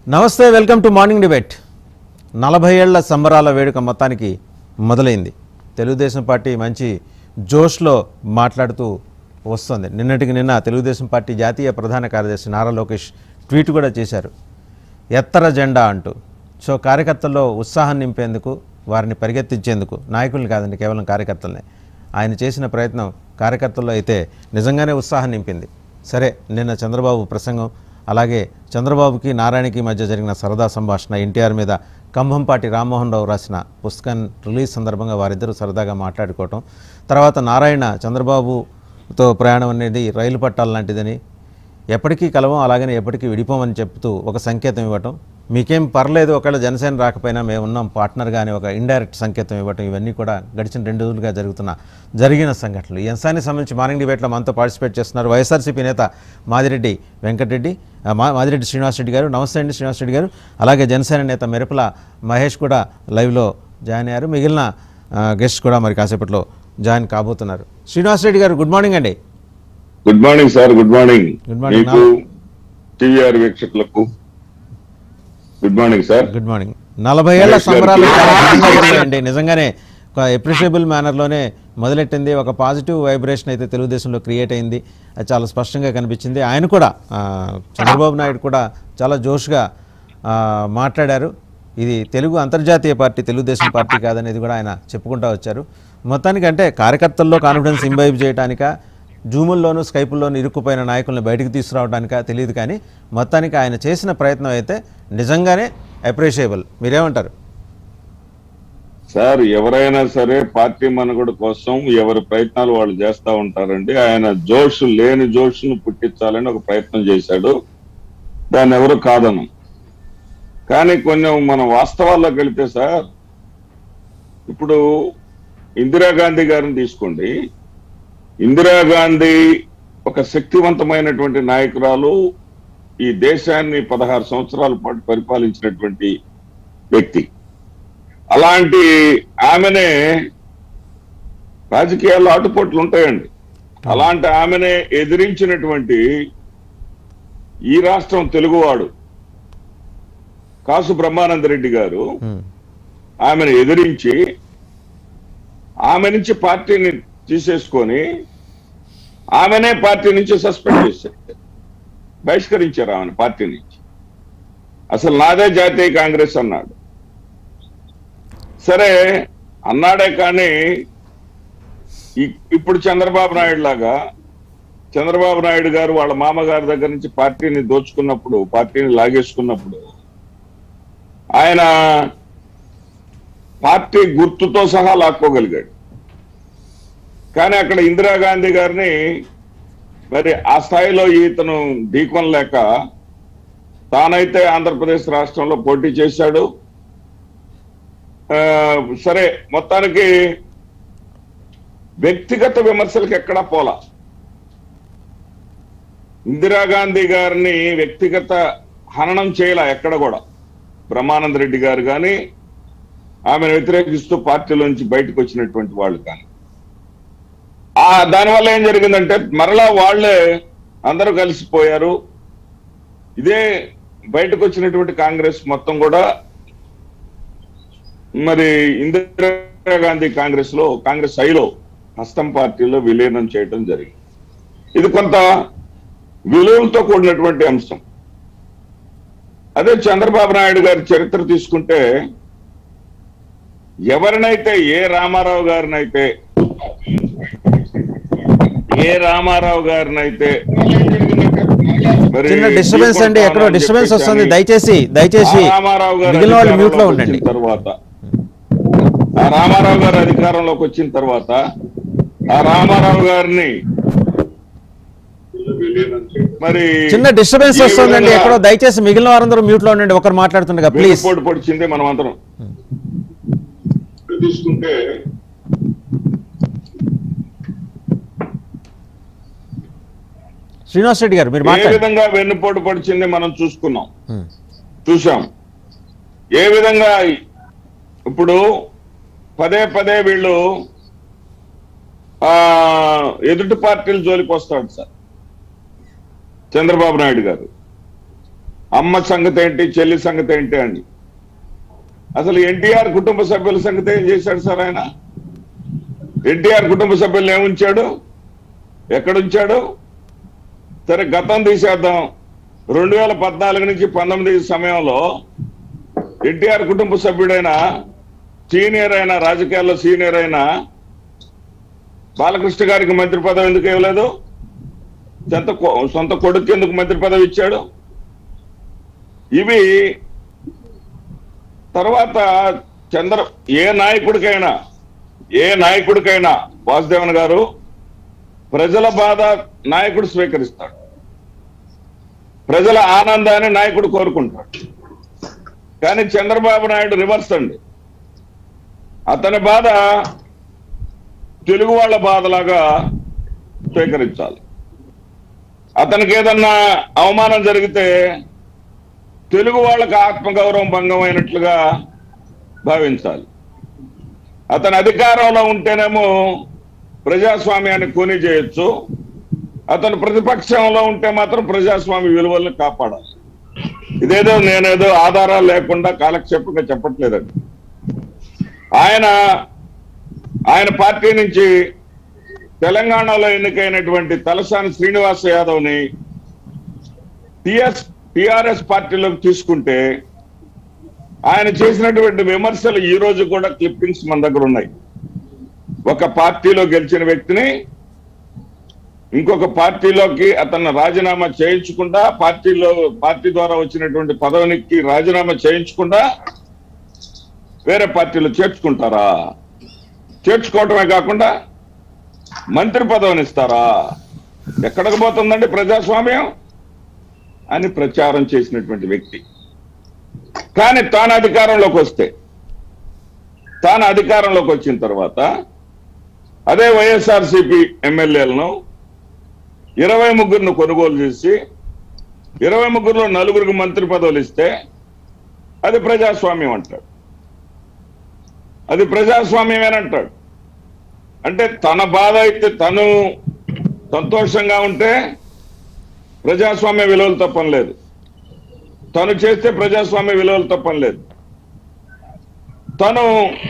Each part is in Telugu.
నమస్తే వెల్కమ్ టు మార్నింగ్ డిబేట్ నలభై ఏళ్ల సంబరాల వేడుక మొత్తానికి మొదలైంది తెలుగుదేశం పార్టీ మంచి జోష్లో మాట్లాడుతూ వస్తుంది నిన్నటికి నిన్న తెలుగుదేశం పార్టీ జాతీయ ప్రధాన కార్యదర్శి నారా లోకేష్ ట్వీట్ కూడా చేశారు ఎత్తర జెండా అంటూ సో కార్యకర్తల్లో ఉత్సాహం నింపేందుకు వారిని పరిగెత్తించేందుకు నాయకుల్ని కాదండి కేవలం కార్యకర్తలనే ఆయన చేసిన ప్రయత్నం కార్యకర్తల్లో అయితే నిజంగానే ఉత్సాహం నింపింది సరే నిన్న చంద్రబాబు ప్రసంగం అలాగే చంద్రబాబుకి నారాయణకి మధ్య జరిగిన సరదా సంభాషణ ఎన్టీఆర్ మీద కంభంపాటి రామ్మోహన్ రావు రాసిన పుస్తకం రిలీజ్ సందర్భంగా వారిద్దరూ సరదాగా మాట్లాడుకోవటం తర్వాత నారాయణ చంద్రబాబుతో ప్రయాణం అనేది రైలు పట్టాల లాంటిదని ఎప్పటికీ కలవం అలాగని ఎప్పటికీ విడిపోమని చెప్తూ ఒక సంకేతం ఇవ్వటం మీకేం పర్లేదు ఒకవేళ జనసేన రాకపోయినా మేము ఉన్నాం పార్ట్నర్గా అని ఒక ఇండైరెక్ట్ సంకేతం ఇవ్వటం ఇవన్నీ కూడా గడిచిన రెండు రోజులుగా జరుగుతున్న జరిగిన సంఘటనలు ఈ అంశానికి సంబంధించి మార్నింగ్ డిబేట్లో మనతో పార్టిసిపేట్ చేస్తున్నారు వైఎస్ఆర్సీపీ నేత మాదిరెడ్డి వెంకటరెడ్డి ఆ, మా మాదిరెడ్డి శ్రీనివాసరెడ్డి గారు నమస్తే అండి శ్రీనివాసరెడ్డి గారు అలాగే జనసేన నేత మెరుపుల మహేష్ కూడా లైవ్లో జాయిన్ అయ్యారు మిగిలిన గెస్ట్ కూడా మరి కాసేపట్లో జాయిన్ కాబోతున్నారు శ్రీనివాసరెడ్డి గారు గుడ్ మార్నింగ్ అండి good morning sir good morning Good morning, మీకు టీవీఆర్ వీక్షకులకు good morning sir good morning నలభై ఏళ్ల మహేష్ గారికి సంబరాలు చాలా ఘనంగా జరిగాయండి నిజంగానే ఒక ఎప్రిషియబుల్ మేనర్లోనే మొదలెట్టింది ఒక పాజిటివ్ వైబ్రేషన్ అయితే తెలుగుదేశంలో క్రియేట్ అయింది అది చాలా స్పష్టంగా కనిపించింది ఆయన కూడా ఆ, చంద్రబాబు నాయుడు కూడా చాలా జోష్గా ఆ, మాట్లాడారు ఇది తెలుగు అంతర్జాతీయ పార్టీ తెలుగుదేశం పార్టీ కాదనేది కూడా ఆయన చెప్పుకుంటూ వచ్చారు మొత్తానికి అంటే కార్యకర్తల్లో కాన్ఫిడెన్స్ ఇంబైబ్ చేయడానిక జూముల్లోనూ స్కైపుల్లోనూ ఇరుక్కుపోయిన నాయకుల్ని బయటకు తీసుకురావడానికా తెలియదు కానీ మొత్తానికి ఆయన చేసిన ప్రయత్నం అయితే నిజంగానే అప్రిషియబుల్ మీరేమంటారు సార్ ఎవరైనా సరే పార్టీ మనుగడ కోసం ఎవరి ప్రయత్నాలు వాళ్ళు చేస్తా ఉంటారండి ఆయన జోష్ లేని జోష్ను పుట్టించాలని ఒక ప్రయత్నం చేశాడు దాన్ని ఎవరు కాదను కానీ కొంచెం మనం వాస్తవాల్లోకి వెళితే సార్ ఇప్పుడు ఇందిరాగాంధీ గారిని తీసుకోండి ఇందిరాగాంధీ ఒక శక్తివంతమైనటువంటి నాయకురాలు ఈ దేశాన్ని పదహారు సంవత్సరాల పాటు పరిపాలించినటువంటి వ్యక్తి అలాంటి ఆమెనే రాజకీయాల్లో ఆటుపోట్లు ఉంటాయండి అలాంటి ఆమెనే ఎదిరించినటువంటి ఈ రాష్ట్రం తెలుగువాడు కాసు బ్రహ్మానందరెడ్డి గారు హ్మ్. ఆమెను ఎదిరించి ఆమె నుంచి పార్టీని తీసేసుకొని ఆమెనే పార్టీ నుంచి సస్పెండ్ చేశారు బహిష్కరించారు ఆమెను పార్టీ నుంచి అసలు నాదే జాతీయ కాంగ్రెస్ అన్నాడు సరే అన్నాడే కానీ ఇ- ఇప్పుడు చంద్రబాబు నాయుడు లాగా చంద్రబాబు నాయుడు గారు వాళ్ళ మామగారి దగ్గర నుంచి పార్టీని దోచుకున్నప్పుడు పార్టీని లాగేసుకున్నప్పుడు ఆయన పార్టీ గుర్తుతో సహా లాక్కోగలిగాడు కానీ అక్కడ ఇందిరాగాంధీ గారిని మరి ఆ స్థాయిలో ఇతను ఢీకొనలేక తానైతే ఆంధ్రప్రదేశ్ రాష్ట్రంలో పోటీ చేశాడు ఆ, సరే మొత్తానికి వ్యక్తిగత విమర్శలకు ఎక్కడా పోలా ఇందిరాగాంధీ గారిని వ్యక్తిగత హననం చేయలా ఎక్కడ కూడా బ్రహ్మానంద రెడ్డి గారు కానీ ఆమెను వ్యతిరేకిస్తూ పార్టీలోంచి బయటకు వచ్చినటువంటి వాళ్ళు కానీ ఆ దానివల్ల ఏం జరిగిందంటే మరలా వాళ్ళే అందరూ కలిసిపోయారు ఇదే బయటకు వచ్చినటువంటి కాంగ్రెస్ మొత్తం కూడా మరి ఇందిరాగాంధీ కాంగ్రెస్ లో కాంగ్రెస్ ఐలో హస్తం పార్టీలో విలీనం చేయడం జరిగింది ఇది కొంత విలువలతో కూడినటువంటి అంశం అదే చంద్రబాబు నాయుడు గారి చరిత్ర తీసుకుంటే ఎవరినైతే ఏ రామారావు గారినైతే ఏ రామారావు గారినైతే మరి చిన్న డిస్టర్బెన్స్ అండి ఎక్కడో అని డిస్టర్బెన్స్ చెప్పేసి వస్తుంది అని దయచేసి దయచేసి ఆ రామారావు గారు మిగిలిన వాళ్ళు మ్యూట్ లో అధికారంలోకి ఉండండి వచ్చిన తర్వాత ఆ రామారావు గారు అధికారంలోకి వచ్చిన తర్వాత ఆ రామారావు గారిని మరి చిన్న డిస్టర్బెన్స్ ఏ వస్తుందండి విధంగా ఎక్కడో దయచేసి మిగిలిన వారందరూ మ్యూట్ లో ఉండండి ఒకరు మాట్లాడుతుండగా ప్లీజ్ వెన్నుపోటు పొడిచింది మనం అందరం తీసుకుంటే శ్రీనివాస్ రెడ్డి గారు మీరు ఏ మాట్లాడండి విధంగా వెన్నుపోటు పొడిచింది మనం చూసుకున్నాం హ్మ్. చూసాం ఏ విధంగా ఇప్పుడు పదే పదే వీళ్ళు ఆ ఎదుటి పార్టీల జోలికి వస్తాడు సార్ చంద్రబాబు నాయుడు గారు అమ్మ సంగతి ఏంటి చెల్లి సంగతి ఏంటి అండి అసలు ఎన్టీఆర్ కుటుంబ సభ్యుల సంగతి ఏం చేశాడు సార్ ఆయన ఎన్టీఆర్ కుటుంబ సభ్యులను ఏముంచాడు ఎక్కడుంచాడు సరే గతం తీసేద్దాం రెండు వేల పద్నాలుగు నుంచి పంతొమ్మిది సమయంలో ఎన్టీఆర్ కుటుంబ సభ్యుడైన సీనియర్ అయిన రాజకీయాల్లో సీనియర్ అయిన బాలకృష్ణ గారికి మంత్రి పదవి ఎందుకు ఇవ్వలేదు సొంత కొ- సొంత కొడుకు ఎందుకు మంత్రి పదవి ఇచ్చాడు ఇవి తర్వాత చంద్ర ఏ నాయకుడికైనా ఏ నాయకుడికైనా వాసుదేవన్ గారు ప్రజల బాధ నాయకుడు స్వీకరిస్తాడు ప్రజల ఆనందాన్ని నాయకుడు కోరుకుంటాడు కానీ చంద్రబాబు నాయుడు రివర్స్ అండి అతని బాధ తెలుగు వాళ్ళ బాధలాగా స్వీకరించాలి అతనికి ఏదన్నా అవమానం జరిగితే తెలుగు వాళ్ళకి ఆత్మగౌరవం భంగం అయినట్లుగా భావించాలి అతని అధికారంలో ఉంటేనేమో ప్రజాస్వామ్యాన్ని కొని చేయొచ్చు అతను ప్రతిపక్షంలో ఉంటే మాత్రం ప్రజాస్వామ్య విలువల్ని కాపాడాలి ఇదేదో నేనేదో ఆధారాలు లేకుండా కాలక్షేపంగా చెప్పట్లేదండి ఆయన ఆయన పార్టీ నుంచి తెలంగాణలో ఎన్నికైనటువంటి తలసాని శ్రీనివాస యాదవ్ని టిఎస్ టిఆర్ఎస్ పార్టీలోకి తీసుకుంటే ఆయన చేసినటువంటి విమర్శలు ఈ రోజు కూడా క్లిప్పింగ్స్ మన దగ్గర ఉన్నాయి ఒక పార్టీలో గెలిచిన వ్యక్తిని ఇంకొక పార్టీలోకి అతను రాజీనామా చేయించకుండా పార్టీలో పార్టీ ద్వారా వచ్చినటువంటి పదవికి రాజీనామా చేయించకుండా వేరే పార్టీలో చేర్చుకుంటారా చేర్చుకోవటమే కాకుండా మంత్రి పదవిని ఇస్తారా ఎక్కడికి పోతుందండి ప్రజాస్వామ్యం అని ప్రచారం చేసినటువంటి వ్యక్తి కానీ తాను అధికారంలోకి వస్తే తాను అధికారంలోకి వచ్చిన తర్వాత అదే వైఎస్ఆర్సీపీ ఎమ్మెల్యేలను ఇరవై ముగ్గురిని కొనుగోలు చేసి ఇరవై ముగ్గురులో నలుగురికి మంత్రి పదవులు ఇస్తే అది ప్రజాస్వామ్యం అంటాడు అది ప్రజాస్వామ్యమేనంటాడు అంటే తన బాధ అయితే తను సంతోషంగా ఉంటే ప్రజాస్వామ్య విలువలు తప్పని లేదు తను చేస్తే ప్రజాస్వామ్య విలువలు తప్పని లేదు తను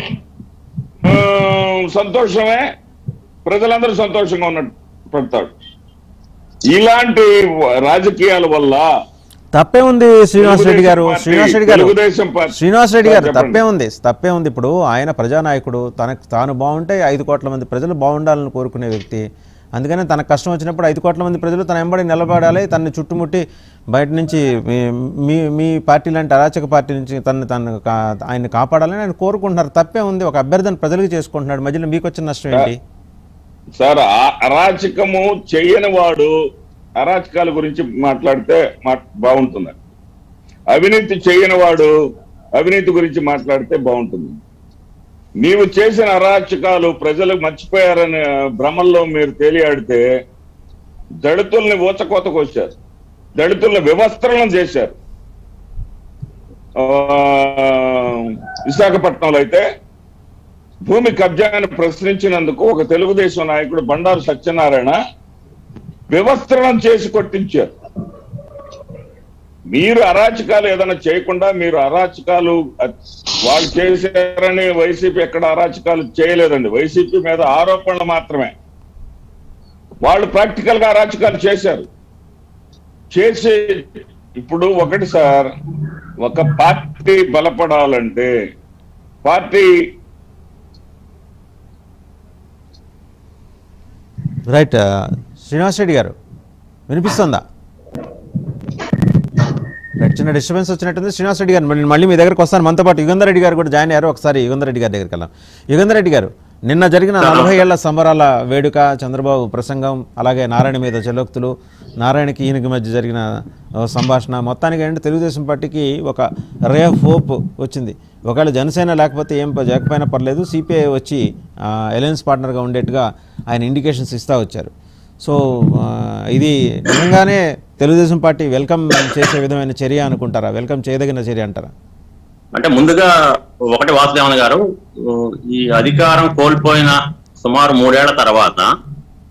ఆ, సంతోషమే ప్రజలందరూ సంతోషంగా ఉన్నట్టు పడతాడు ఇలాంటి రాజకీయాల వల్ల తప్పే ఉంది శ్రీనివాస్ రెడ్డి గారు తెలుగుదేశం పార్టీ- శ్రీనివాస్ రెడ్డి గారు తెలుగుదేశం పార్టీ- శ్రీనివాస్ రెడ్డి గారు చెప్పండి. తప్పే ఉంది తప్పే ఉంది ఇప్పుడు ఆయన ప్రజానాయకుడు తనకు తాను బాగుంటే ఐదు కోట్ల మంది ప్రజలు బాగుండాలని కోరుకునే వ్యక్తి అందుకని తనకు కష్టం వచ్చినప్పుడు ఐదు కోట్ల మంది ప్రజలు తన వెంబడి నిలబడాలి తనని చుట్టుముట్టి బయట నుంచి మీ- మీ మీ పార్టీ లాంటి అరాచక పార్టీ నుంచి తనని తను కా- ఆయన్ని కాపాడాలని ఆయన కోరుకుంటున్నారు తప్పే ఉంది ఒక అభ్యర్థన ప్రజలకు చేసుకుంటున్నాడు మధ్యలో మీకు వచ్చిన నష్టం ఏంటి సార్ ఆ అరాచకము చేయని వాడు అరాచకాల గురించి మాట్లాడితే మా- బాగుంటుంది అవినీతి చేయని వాడు అవినీతి గురించి మాట్లాడితే బాగుంటుంది నీవు చేసిన అరాచకాలు ప్రజలు మర్చిపోయారనే భ్రమల్లో మీరు తేలియాడితే దళితుల్ని ఊచకోతకు వచ్చారు దళితుల్ని వివస్త్రలం చేశారు ఆ, విశాఖపట్నంలో అయితే భూమి కబ్జాన్ని ప్రశ్నించినందుకు ఒక తెలుగుదేశం నాయకుడు బండారు సత్యనారాయణ వివస్త్రణం చేసి కొట్టించారు మీరు అరాచకాలు ఏదైనా చేయకుండా మీరు అరాచకాలు అ- వాళ్ళు చేశారని వైసీపీ ఎక్కడ అరాచకాలు చేయలేదండి వైసీపీ మీద ఆరోపణలు మాత్రమే వాళ్ళు ప్రాక్టికల్ గా అరాచకాలు చేశారు చేసి ఇప్పుడు ఒకటి సార్ ఒక పార్టీ బలపడాలంటే పార్టీ రైట్ శ్రీనివాస్ రెడ్డి గారు వినిపిస్తుందా రైట్ చిన్న డిస్టర్బెన్స్ వచ్చినట్టుంది శ్రీనివాస్ రెడ్డి గారు నేను మళ్ళీ మీ దగ్గరకు వస్తాను మనతో పాటు యుగంధర్ రెడ్డి గారు కూడా జాయిన్ అయ్యారు ఒకసారి యుగంధర్ రెడ్డి గారి దగ్గరికి వెళ్ళాం యుగంధర్ రెడ్డి గారు నిన్న జరిగిన నలభై ఏళ్ల సంబరాల వేడుక చంద్రబాబు ప్రసంగం అలాగే నారాయణ మీద చలోక్తులు నారాయణకి ఈయనకి మధ్య జరిగిన ఆ, సంభాషణ మొత్తానికి ఏంటంటే తెలుగుదేశం పార్టీకి ఒక రే ఆఫ్ హోప్ వచ్చింది ఒకవేళ జనసేన లేకపోతే ఏం ప- జరగకపోయినా పర్లేదు సిపిఐ వచ్చి అలయన్స్ పార్ట్నర్గా ఉండేట్టుగా ఆయన ఇండికేషన్స్ ఇస్తూ వచ్చారు సో ఆ, ఇది నిజంగానే తెలుగుదేశం పార్టీ వెల్కమ్ చేసే విధమైన చర్య అనుకుంటారా వెల్కమ్ చేయదగిన చర్య అంటారా అంటే ముందుగా ఒకటి వాసుదేవన్ గారు ఈ అధికారం కోల్పోయిన సుమారు మూడేళ్ల తర్వాత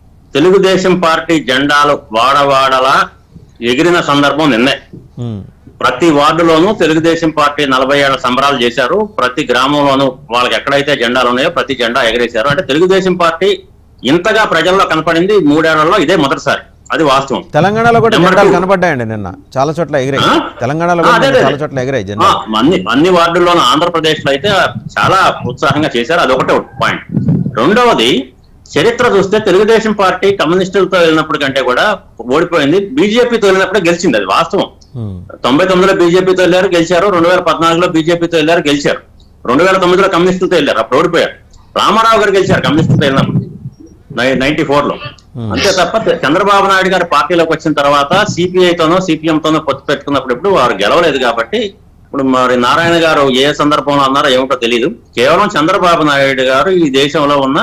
తెలుగుదేశం పార్టీ జెండాలు వాడవాడలా ఎగిరిన సందర్భం నిన్నే ఉమ్, ప్రతి వార్డులోనూ తెలుగుదేశం పార్టీ నలభై ఏళ్ల సంబరాలు చేశారు ప్రతి గ్రామంలోనూ వాళ్ళకి ఎక్కడైతే జెండాలు ఉన్నాయో ప్రతి జెండా ఎగరేశారు అంటే తెలుగుదేశం పార్టీ ఇంతగా ప్రజల్లో కనపడింది మూడేళ్లలో ఇదే మొదటిసారి అది వాస్తవం తెలంగాణలో కూడా నెంబర్ జెండాలు టూ. కనపడ్డాయండి నిన్న చాలా చోట్ల ఎగిరాయి ఆ? తెలంగాణలో ఆ, కూడా అదే, నిన్న అదే. చాలా చోట్ల ఎగిరాయి ఆ, జెండాలు అన్ని అన్ని వార్డుల్లోనూ ఆంధ్రప్రదేశ్ లో అయితే చాలా ఉత్సాహంగా చేశారు అది ఒకటే పాయింట్ రెండవది చరిత్ర చూస్తే తెలుగుదేశం పార్టీ కమ్యూనిస్టులతో వెళ్ళినప్పుడు కంటే కూడా ఓడిపోయింది బీజేపీతో వెళ్ళినప్పుడు గెలిచింది అది వాస్తవం ఉమ్. తొంభై తొమ్మిదిలో బీజేపీతో వెళ్ళారు గెలిచారు రెండు వేల పద్నాలుగులో బీజేపీతో వెళ్ళారు గెలిచారు రెండు వేల తొమ్మిదిలో కమ్యూనిస్టులతో వెళ్ళారు అప్పుడు ఓడిపోయారు రామారావు గారు గెలిచారు కమ్యూనిస్టులతో వెళ్ళినప్పుడు నైన్టీ ఫోర్ లో అంతే తప్ప చంద్రబాబు నాయుడు గారి పార్టీలోకి వచ్చిన తర్వాత సిపిఐ తోనో సిపిఎం తోనో పొత్తు పెట్టుకున్నప్పుడు ఇప్పుడు వారు గెలవలేదు కాబట్టి ఇప్పుడు మరి నారాయణ గారు ఏ సందర్భంలో అన్నారో ఏమిటో తెలియదు కేవలం చంద్రబాబు నాయుడు గారు ఈ దేశంలో ఉన్న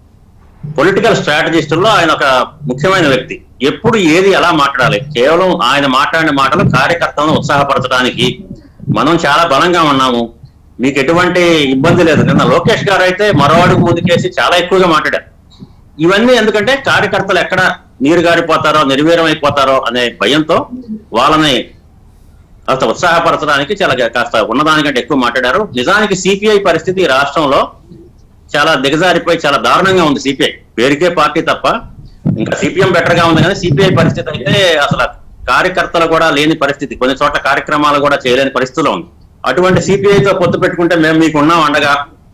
పొలిటికల్ స్ట్రాటజిస్టుల్లో ఆయన ఒక ముఖ్యమైన వ్యక్తి ఎప్పుడు ఏది ఎలా మాట్లాడాలి కేవలం ఆయన మాట్లాడిన మాటలు కార్యకర్తలను ఉత్సాహపరచడానికి మనం చాలా బలంగా ఉన్నాము మీకు ఎటువంటి ఇబ్బంది లేదు నిన్న లోకేష్ గారు అయితే మరో అడుగు ముందుకేసి చాలా ఎక్కువగా మాట్లాడారు ఇవన్నీ ఎందుకంటే కార్యకర్తలు ఎక్కడ నీరు గారిపోతారో నిర్వీర్యం అయిపోతారో అనే భయంతో వాళ్ళని కాస్త ఉత్సాహపరచడానికి చాలా కాస్త ఉన్నదానికంటే ఎక్కువ మాట్లాడారు నిజానికి సిపిఐ పరిస్థితి ఈ రాష్ట్రంలో చాలా దిగజారిపోయి చాలా దారుణంగా ఉంది సిపిఐ పేరుకే పార్టీ తప్ప ఇంకా సిపిఎం బెటర్ గా ఉంది కానీ సిపిఐ పరిస్థితి అయితే అసలు కార్యకర్తలు కూడా లేని పరిస్థితి కొన్ని చోట్ల కార్యక్రమాలు కూడా చేయలేని పరిస్థితిలో ఉంది అటువంటి సిపిఐతో పొత్తు పెట్టుకుంటే మేము మీకు ఉన్నాం అండగా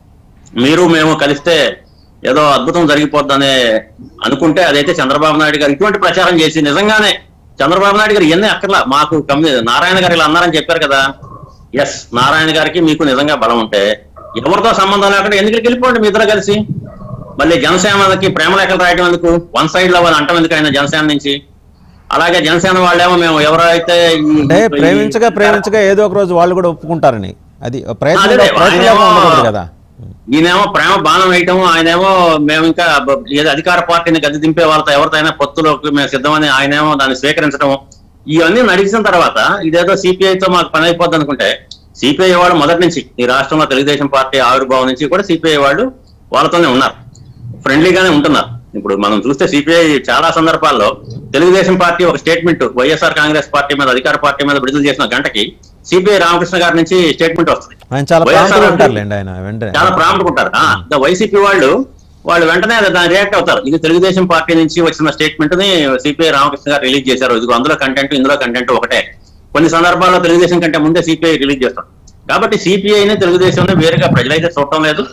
మీరు మేము కలిస్తే ఏదో అద్భుతం జరిగిపోద్దనే అనుకుంటే అదైతే చంద్రబాబు నాయుడు గారు ఇటువంటి ప్రచారం చేసి నిజంగానే చంద్రబాబు నాయుడు గారు ఇవన్నీ అక్కర్లా మాకు కమ్యూ నారాయణ గారు ఇలా అన్నారని చెప్పారు కదా ఎస్ నారాయణ గారికి మీకు నిజంగా బలం ఉంటే ఎవరితో సంబంధం లేకుండా ఎందుకు వెళ్ళిపోండి మీ ఇద్దరు కలిసి మళ్ళీ జనసేనకి ప్రేమ లేఖలు రాయడం ఎందుకు వన్ సైడ్ లో వాళ్ళు అంటం ఎందుకు ఆయన జనసేన నుంచి అలాగే జనసేన వాళ్ళేమో మేము ఎవరైతే ఈ- అంటే ఈ- ప్రేమించగా ప్రేమించగా ఏదో ఒక రోజు వాళ్ళు కూడా ఒప్పుకుంటారని అది ప్రయత్నంలో అదే, ప్రయత్నంగా ఆయనేమో- ఉండకూడదు కదా ఈయనేమో ప్రేమ బాణం వేయటం ఆయనేమో మేము ఇంకా బ- ఏదో అధికార పార్టీని గద్దె దింపే వాళ్ళతో ఎవరితోనైనా పొత్తులోకి మేము సిద్ధమని ఆయనేమో దాన్ని స్వీకరించడం ఇవన్నీ నడిచిన తర్వాత ఇదేదో సిపిఐ తో మాకు పని అయిపోద్ది అనుకుంటే సిపిఐ వాళ్ళు మొదటి నుంచి ఈ రాష్ట్రంలో తెలుగుదేశం పార్టీ ఆవిర్భావం నుంచి కూడా సిపిఐ వాళ్ళు వాళ్ళతోనే ఉన్నారు ఫ్రెండ్లీగానే ఉంటున్నారు ఇప్పుడు మనం చూస్తే సిపిఐ చాలా సందర్భాల్లో తెలుగుదేశం పార్టీ ఒక స్టేట్మెంట్ వైఎస్ఆర్ కాంగ్రెస్ పార్టీ మీద అధికార పార్టీ మీద విడుదల చేసిన గంటకి సిపిఐ రామకృష్ణ గారి నుంచి స్టేట్మెంట్ వస్తుంది ఆయన చాలా వైఎస్ఆర్ ప్రాంతంలో అంటే- ఉంటారులేండి ఆయన వెంటనే చాలా ప్రాముఖ్యకుంటారు వైసీపీ వాళ్ళు వాళ్ళు వెంటనే దాన్ని రియాక్ట్ అవుతారు ఇది తెలుగుదేశం పార్టీ నుంచి వచ్చిన స్టేట్మెంట్ ని సిపిఐ రామకృష్ణ గారు రిలీజ్ చేశారు ఇదిగో అందులో కంటెంట్ ఇందులో కంటెంట్ ఒకటే కొన్ని సందర్భాల్లో తెలుగుదేశం కంటే ముందే సిపిఐ రిలీజ్ చేస్తారు కాబట్టి సిపిఐని తెలుగుదేశం వేరుగా ప్రజలైతే చూడటం లేదు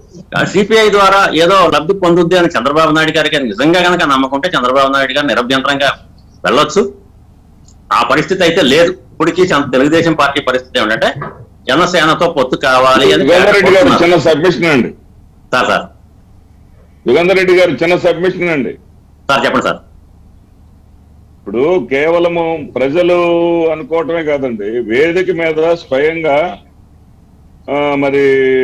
సిపిఐ ద్వారా ఏదో లబ్ధి పొందుద్ది అని చంద్రబాబు నాయుడు గారికి నిజంగా కనుక నమ్మకుంటే చంద్రబాబు నాయుడు గారు నిరభ్యంతరంగా వెళ్ళొచ్చు ఆ పరిస్థితి అయితే లేదు ఇప్పటికీ చం- తెలుగుదేశం పార్టీ పరిస్థితి ఏమిటంటే జనసేనతో పొత్తు కావాలి అని యుగంధర్ రెడ్డి గారు కోరుతున్నారు. చిన్న సబ్మిషన్ అండి సార్ సార్ యుగంధర్ రెడ్డి గారు చిన్న సబ్మిషన్ అండి సార్ చెప్పండి సార్ ఇప్పుడు కేవలము ప్రజలు అనుకోవటమే కాదండి వేదిక మీద స్వయంగా ఆ, మరి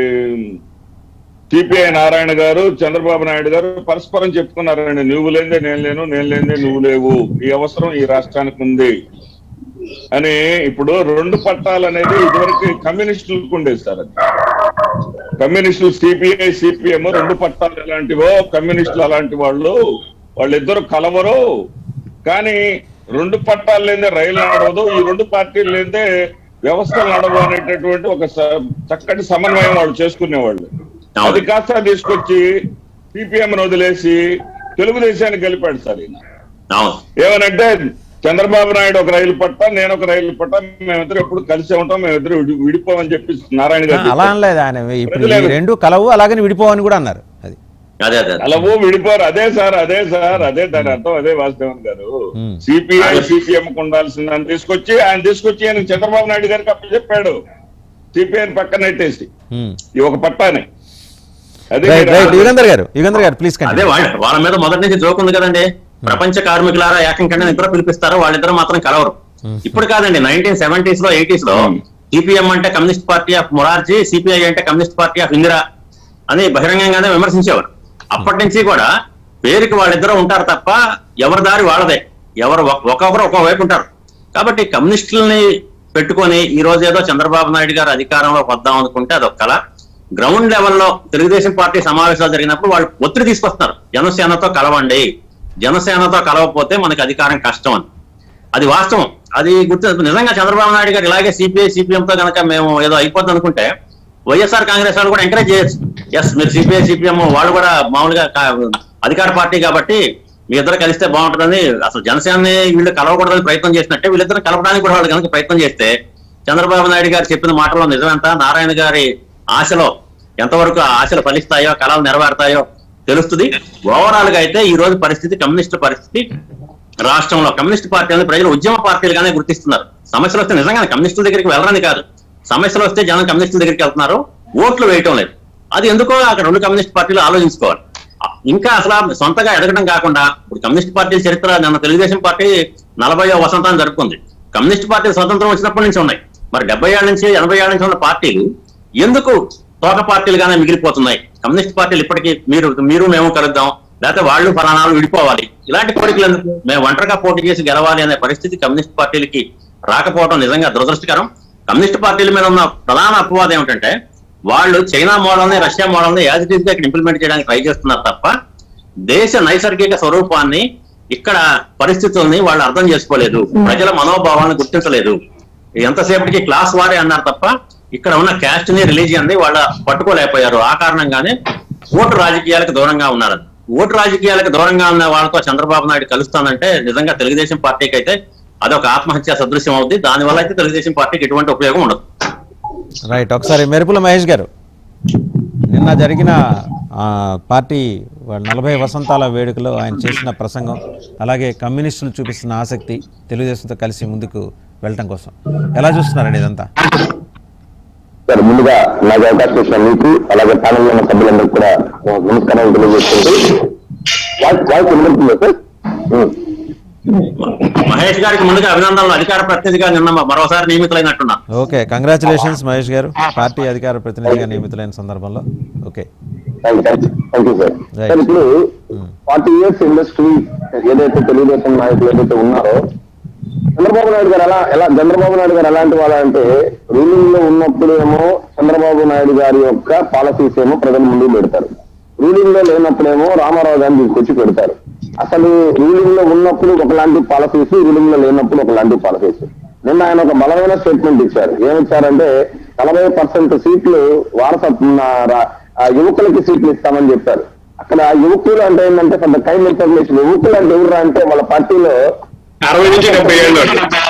సిపిఐ నారాయణ గారు చంద్రబాబు నాయుడు గారు పరస్పరం చెప్పుకున్నారండి నువ్వు లేదే నేను లేను నేను లేదే నువ్వు లేవు ఈ అవసరం ఈ రాష్ట్రానికి ఉంది అని ఇప్పుడు రెండు పట్టాలు అనేది ఇదివరకు కమ్యూనిస్టులకు ఉండేది సార్ అది కమ్యూనిస్టులు సిపిఐ సిపిఎం రెండు పట్టాలు ఎలాంటివో కమ్యూనిస్టులు అలాంటి వాళ్ళు వాళ్ళిద్దరు కలవరు కానీ రెండు పట్టాలు లేదే రైలు నడవదు ఈ రెండు పార్టీలు లేదే వ్యవస్థలు నడవు అనేటటువంటి ఒక స- చక్కటి సమన్వయం వాళ్ళు చేసుకునేవాళ్ళు అది కాస్త తీసుకొచ్చి సిపిఎం వదిలేసి తెలుగుదేశాన్ని గెలిపాడు సార్ ఈయన అవును ఏమనంటే చంద్రబాబు నాయుడు ఒక రైలు పట్ట నేను ఒక రైలు పట్ట మేమిద్దరు ఎప్పుడు కలిసే ఉంటాం మేమిద్దరు విడి- విడిపోమని చెప్పి నారాయణ గారు అలా చెప్పారు. అనలేదు ఆయన ఇప్పుడు ప్రజలే- ఈ రెండు కలవు అలాగని విడిపోవని కూడా అన్నారు అది అదే అదే అదే. అలావో విడిపోరు అదే సార్ అదే సార్ అదే దాని అర్థం అదే వాసుదేవన్ గారు Hmm. సిపిఐ సిపిఎం ఉండాల్సింది అని తీసుకొచ్చి ఆయన తీసుకొచ్చి ఆయన చంద్రబాబు నాయుడు గారికి అప్పచెప్పాడు సిపిఐ పక్కన నెట్టేసి ఉమ్. ఈ ఒక పట్టాని అదే రైట్ మీరు రైట్ యుగంధర్ గారు యుగంధర్ గారు ప్లీజ్ అదే కండి వాళ్ళ వాళ్ళ మీద మొదటి నుంచి జోక్ ఉంది కదండి ప్రపంచ కార్మికులారా ఏకం కంటే ఇద్దరు పిలిపిస్తారు వాళ్ళిద్దరు మాత్రం కలవరు ఇప్పుడు కాదండి నైన్టీన్ సెవెంటీస్ లో ఎయిటీస్ లో Hmm. సిపిఎం అంటే communist party of Morarji CPI అంటే కమ్యూనిస్ట్ పార్టీ ఆఫ్ ఇందిరా అని బహిరంగంగానే విమర్శించేవారు అప్పటి నుంచి కూడా పేరుకి వాళ్ళిద్దరూ ఉంటారు తప్ప ఎవరి దారి వాళ్ళదే ఎవరు ఒక- ఒక్కొక్కరు ఒక్కో వైపు ఉంటారు కాబట్టి కమ్యూనిస్టులని పెట్టుకొని ఈ రోజు ఏదో చంద్రబాబు నాయుడు గారు అధికారంలోకి వద్దాం అనుకుంటే అది ఒక కళ గ్రౌండ్ లెవెల్లో తెలుగుదేశం పార్టీ సమావేశాలు జరిగినప్పుడు వాళ్ళు ఒత్తిడి తీసుకొస్తున్నారు జనసేనతో కలవండి జనసేనతో కలవకపోతే మనకి అధికారం కష్టం అని అది వాస్తవం అది గుర్తు నిజంగా చంద్రబాబు నాయుడు గారు ఇలాగే సిపిఐ సిపిఎం తో కనుక మేము ఏదో అయిపోతుంది అనుకుంటే వైఎస్ఆర్ కాంగ్రెస్ వాళ్ళు కూడా ఎంకరేజ్ చేయొచ్చు ఎస్ మీరు సిపిఐ సిపిఎం వాళ్ళు కూడా మామూలుగా కా- అధికార పార్టీ కాబట్టి మీ ఇద్దరు కలిస్తే బాగుంటుందని అసలు జనసేనని వీళ్ళు కలవకూడదని ప్రయత్నం చేసినట్టే వీళ్ళిద్దరు కలపడానికి కూడా వాళ్ళు కనుక ప్రయత్నం చేస్తే చంద్రబాబు నాయుడు గారు చెప్పిన మాటలో నిజమెంత నారాయణ గారి ఆశలో ఎంతవరకు ఆ ఆశలు ఫలిస్తాయో కళలు నెరవేరుతాయో తెలుస్తుంది ఓవరాల్ గా అయితే ఈ రోజు పరిస్థితి కమ్యూనిస్టు పరిస్థితి రాష్ట్రంలో కమ్యూనిస్ట్ పార్టీలను ప్రజలు ఉద్యమ పార్టీలుగానే గుర్తిస్తున్నారు సమస్యలు వస్తే నిజంగానే కమ్యూనిస్టుల దగ్గరికి వెళ్ళరని కాదు సమస్యలు వస్తే జనం కమ్యూనిస్టుల దగ్గరికి వెళ్తున్నారు ఓట్లు వేయటం లేదు అది ఎందుకో అక్కడ రెండు కమ్యూనిస్ట్ పార్టీలు ఆలోచించుకోవాలి ఇంకా అసలు సొంతగా ఎదగడం కాకుండా ఇప్పుడు కమ్యూనిస్ట్ పార్టీల చరిత్ర నిన్న తెలుగుదేశం పార్టీ నలభైవ వసంతాన్ని జరుపుకుంది కమ్యూనిస్ట్ పార్టీలు స్వతంత్రం వచ్చినప్పటి నుంచి ఉన్నాయి మరి డెబ్బై ఏళ్ళ నుంచి ఎనభై ఏళ్ళ నుంచి ఉన్న పార్టీలు ఎందుకు తోక పార్టీలుగానే మిగిలిపోతున్నాయి కమ్యూనిస్ట్ పార్టీలు ఇప్పటికీ మీరు మీరు మేము కలుద్దాం లేకపోతే వాళ్ళు ఫలానాలు విడిపోవాలి ఇలాంటి కోరికలు ఎందుకు మేము ఒంటరిగా పోటీ చేసి గెలవాలి అనే పరిస్థితి కమ్యూనిస్ట్ పార్టీలకి రాకపోవడం నిజంగా దురదృష్టకరం కమ్యూనిస్ట్ పార్టీల మీద ఉన్న ప్రధాన అపవాదం ఏమిటంటే వాళ్ళు చైనా మోడల్ని రష్యా మోడల్ని యాజ్ ఇట్ ఈస్ గా ఇక్కడ ఇంప్లిమెంట్ చేయడానికి ట్రై చేస్తున్నారు తప్ప దేశ నైసర్గిక స్వరూపాన్ని ఇక్కడ పరిస్థితుల్ని వాళ్ళు అర్థం చేసుకోలేదు ప్రజల మనోభావాలను గుర్తించలేదు ఎంతసేపటికి క్లాస్ వారే అన్నారు తప్ప ఇక్కడ ఉన్న క్యాస్ట్ ని రిలీజియన్ ని వాళ్ళ పట్టుకోలేకపోయారు ఆ కారణంగానే ఓటు రాజకీయాలకు దూరంగా ఉన్నారు ఓటు రాజకీయాలకు దూరంగా ఉన్న వాళ్ళతో చంద్రబాబు నాయుడు కలుస్తానంటే నిజంగా తెలుగుదేశం పార్టీకి అయితే అదొక ఆత్మహత్య సదృశ్యం అవుద్ది దానివల్ల అయితే తెలుగుదేశం పార్టీకి ఎటువంటి ఉపయోగం ఉండదు రైట్ ఒకసారి మెరుపుల మహేష్ గారు నిన్న జరిగిన ఆ, పార్టీ వాళ్ళ నలభై వసంతాల వేడుకలో ఆయన చేసిన ప్రసంగం అలాగే కమ్యూనిస్టులు చూపిస్తున్న ఆసక్తి తెలుగుదేశంతో కలిసి ముందుకు వెళ్ళటం కోసం ఎలా చూస్తున్నారండి ఇదంతా సార్ ముందుగా నాకు అవకాశం ఇచ్చిన మీకు అలాగే ప్యానల్ ఉన్న సభ్యులందరికీ కూడా నమస్కారం తెలియజేస్తుంది వాయిస్ వాయిస్ వినబడుతుందా సార్ ఉం. మహేష్ గారికి ముందుగా అభినందనలు అధికార ప్రతినిధిగా నిన్న మరోసారి నియమితులైనట్టున్నా ఓకే కంగ్రాచులేషన్స్ మహేష్ గారు పార్టీ అధికార ప్రతినిధిగా నియమితులైన సందర్భంలో okay thank thank thank you sir Right. Sir ఇప్పుడు ఫార్టీ ఇయర్స్ ఇండస్ట్రీ ఏదైతే తెలుగుదేశం నాయకులు ఏదైతే ఉన్నారో చంద్రబాబు నాయుడు గారు ఎలా ఎలా చంద్రబాబు నాయుడు గారు ఎలాంటి వాళ్ళంటే రూలింగ్ లో ఉన్నప్పుడు ఏమో చంద్రబాబు నాయుడు గారి యొక్క పాలసీస్ ఏమో ప్రజల ముందు పెడతారు రూలింగ్ లో లేనప్పుడేమో రామారావు గారిని తీసుకొచ్చి పెడతారు అసలు రూలింగ్ లో ఉన్నప్పుడు ఒకలాంటి పాలసీస్ రూలింగ్ లో లేనప్పుడు ఒకలాంటి పాలసీస్ నిన్న ఆయన ఒక బలమైన స్టేట్మెంట్ ఇచ్చారు ఏమిచ్చారంటే నలభై పర్సెంట్ సీట్లు వారసత్వ రా- ఆ యువకులకి సీట్లు ఇస్తామని చెప్పారు అక్కడ యువకులు అంటే ఏంటంటే కొంత కైండ్ ఇన్ఫర్మేషన్ యువకులు అంటే ఎవరు అంటే వాళ్ళ పార్టీలో అరవై నుంచి డెబ్బై ఏళ్ళు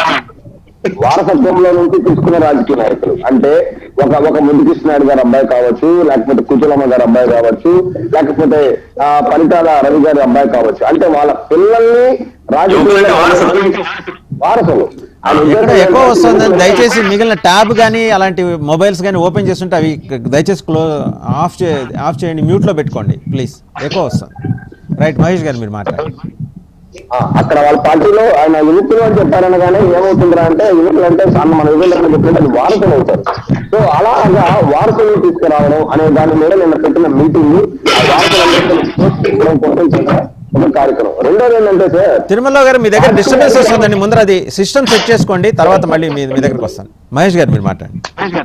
వారసత్వంలో నుంచి తీసుకున్న రాజకీయ నాయకులు అంటే ఒక ఒక ముద్దుకృష్ణాయుడు గారి అబ్బాయి కావచ్చు లేకపోతే కుచులమ్మ గారి అబ్బాయి కావచ్చు లేకపోతే ఆ పరిటాల రవి గారి అబ్బాయి కావచ్చు అంటే వాళ్ళ పిల్లల్ని యువకులంటే వారసులు. రాజకీయ వారసులు ఆయన ఎక్కడ ఉద్దేశం ఎక్కువ ఏంటంటే వస్తుందని దయచేసి మిగిలిన ట్యాబ్ కానీ అలాంటి మొబైల్స్ కానీ ఓపెన్ చేస్తుంటే అవి దయచేసి క్లో ఆఫ్ చే ఆఫ్ చేయండి మ్యూట్లో పెట్టుకోండి ప్లీజ్ ఎక్కువ వస్తుంది రైట్ మహేష్ గారు మీరు మాట్లాడండి ఆ, అక్కడ వాళ్ళ పార్టీలో ఆయన యువకులు అని చెప్పారనగానే ఏమవుతుందిరా అంటే యువకులు అంటే అన్న మన యువకులు చెప్పినట్టు అది వారసులు అవుతారు సో అలాగా వారసులను తీసుకురావడం అనే దాని మీద నిన్న పెట్టిన మీటింగ్ ఆ వారసులందరికీ కోసం చేసిన ఒక కార్యక్రమం రెండోది ఏంటంటే సార్ తిరుమల గారు మీ దగ్గర డిస్టర్బెన్స్ వస్తుందండి ముందర అది సిస్టమ్ సెట్ చేసుకోండి తర్వాత మళ్ళీ మీ మీ దగ్గరకు వస్తాను మహేష్ గారు మీరు మాట్లాడండి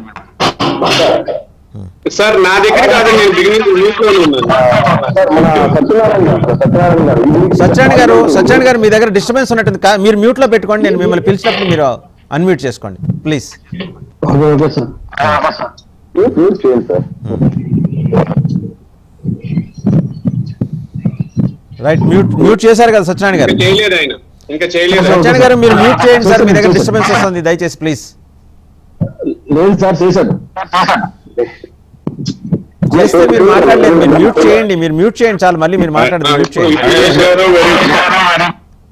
సార్ నా దగ్గర కాదు నేను బిగినింగ్ న్యూస్ లోనే ఉన్నాను ఆ, సార్ మన సత్యనారాయణ గారు సత్యనారాయణ గారు ఈ వీక్ సత్యనారాయణ గారు సత్యనారాయణ గారు మీ దగ్గర డిస్టర్బెన్స్ ఉన్నట్టుంది కా- మీరు మ్యూట్లో పెట్టుకోండి నేను మిమ్మల్ని పిలిచినప్పుడు మీరు అన్మ్యూట్ చేసుకోండి ప్లీజ్ మ్యూట్ మ్యూట్ చేయండి సార్ రైట్ మ్యూట్ మ్యూట్ చేశారు కదా సత్యనారాయణ గారు ఇంకా చేయలేదు ఆయన ఇంకా చేయలేదు ఆయన. సత్యనారాయణ గారు మీరు మ్యూట్ చేయండి సార్ మీ దగ్గర డిస్టర్బెన్స్ వస్తుంది దయచేసి ప్లీజ్ లేదు సార్ చేశాను చేస్తే మీరు మాట్లాడలేదు మీరు మ్యూట్ చేయండి మీరు మ్యూట్ చేయండి చాలు మళ్ళీ మీరు మాట్లాడదు మ్యూట్ చేయండి మహేష్ గారు వెరీ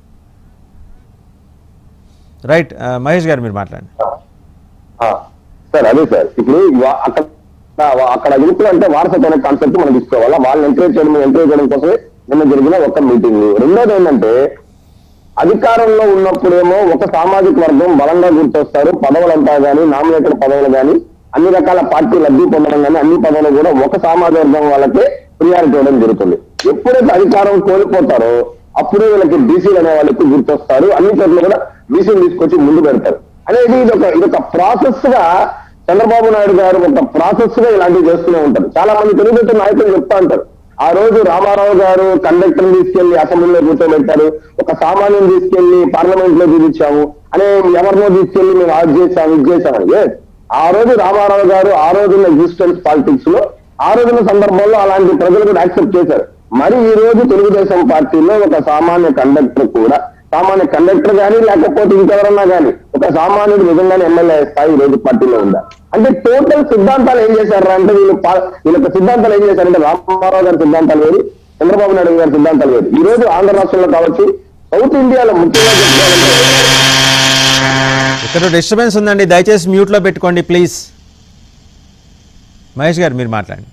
రైట్ ఆ, మహేష్ గారు మీరు మాట్లాడండి ఆ, సార్ అదే సార్ ఇప్పుడు వా- అక్కడ వా- అక్కడ యువకులు అంటే వారసత్వ కాన్సెప్ట్ మనం తీసుకోవాలా వాళ్ళని ఎంకరేజ్ చేయడం ఎంకరేజ్ చేయడం కోసమే నిన్న జరిగిన ఒక మీటింగ్ రెండోది ఏంటంటే అధికారంలో ఉన్నప్పుడేమో ఒక సామాజిక వర్గం బలంగా గుర్తొస్తారు పదవులంతా గానీ నామినేటెడ్ పదవులు గానీ అన్ని రకాల పార్టీ లబ్ధి పొందడం కానీ అన్ని పదవులు కూడా ఒక సామాజిక వర్గం వాళ్ళకే ప్రియారిటీ ఇవ్వడం జరుగుతుంది ఎప్పుడైతే అధికారం కోల్పోతారో అప్పుడే వీళ్ళకి బీసీలు అనే వాళ్ళకి గుర్తొస్తారు అన్ని చోట్ల కూడా బీసీలు తీసుకొచ్చి ముందు పెడతారు అనేది ఇది ఒక ఇది ఒక ప్రాసెస్ గా చంద్రబాబు నాయుడు గారు ఒక ప్రాసెస్ గా ఇలాంటివి చేస్తూనే ఉంటారు చాలా మంది తెలుగుదేశం నాయకులు చెప్తా ఉంటారు ఆ రోజు రామారావు గారు కండక్టర్ తీసుకెళ్లి అసెంబ్లీలో కూర్చోబెట్టారు ఒక సామాన్యం తీసుకెళ్లి పార్లమెంట్ లో చూపించాము అనే ఎవరినో తీసుకెళ్లి మేము అది చేసాము ఇది చేసామని Yes. ఆ రోజు రామారావు గారు ఆ రోజున్న ఎగ్జిస్టెన్స్ పాలిటిక్స్ లో ఆ రోజున సందర్భంలో అలాంటి ప్రజలు కూడా యాక్సెప్ట్ చేశారు మరి ఈ రోజు తెలుగుదేశం పార్టీలో ఒక సామాన్య కండక్టర్ కూడా సామాన్య కండక్టర్ గానీ లేకపోతే ఇంకెవరన్నా గానీ ఒక సామాన్యుడు నిజంగానే ఎమ్మెల్యే స్థాయి ఈ రోజు పార్టీలో ఉందా అంటే టోటల్ సిద్ధాంతాలు ఏం చేశారు అంటే వీళ్ళు పా- వీళ్ళ యొక్క సిద్ధాంతాలు ఏం చేశారంటే రామారావు గారి సిద్ధాంతాలు వేరు చంద్రబాబు నాయుడు గారి సిద్ధాంతాలు వేరు ఈ రోజు ఆంధ్ర రాష్ట్రంలో కావచ్చు సౌత్ ఇండియాలో ముఖ్యంగా చెప్పుకోవాలంటే ఇక్కడ డిస్టర్బెన్స్ ఉందండి దయచేసి మ్యూట్లో పెట్టుకోండి ప్లీజ్ మహేష్ గారు మీరు మాట్లాడండి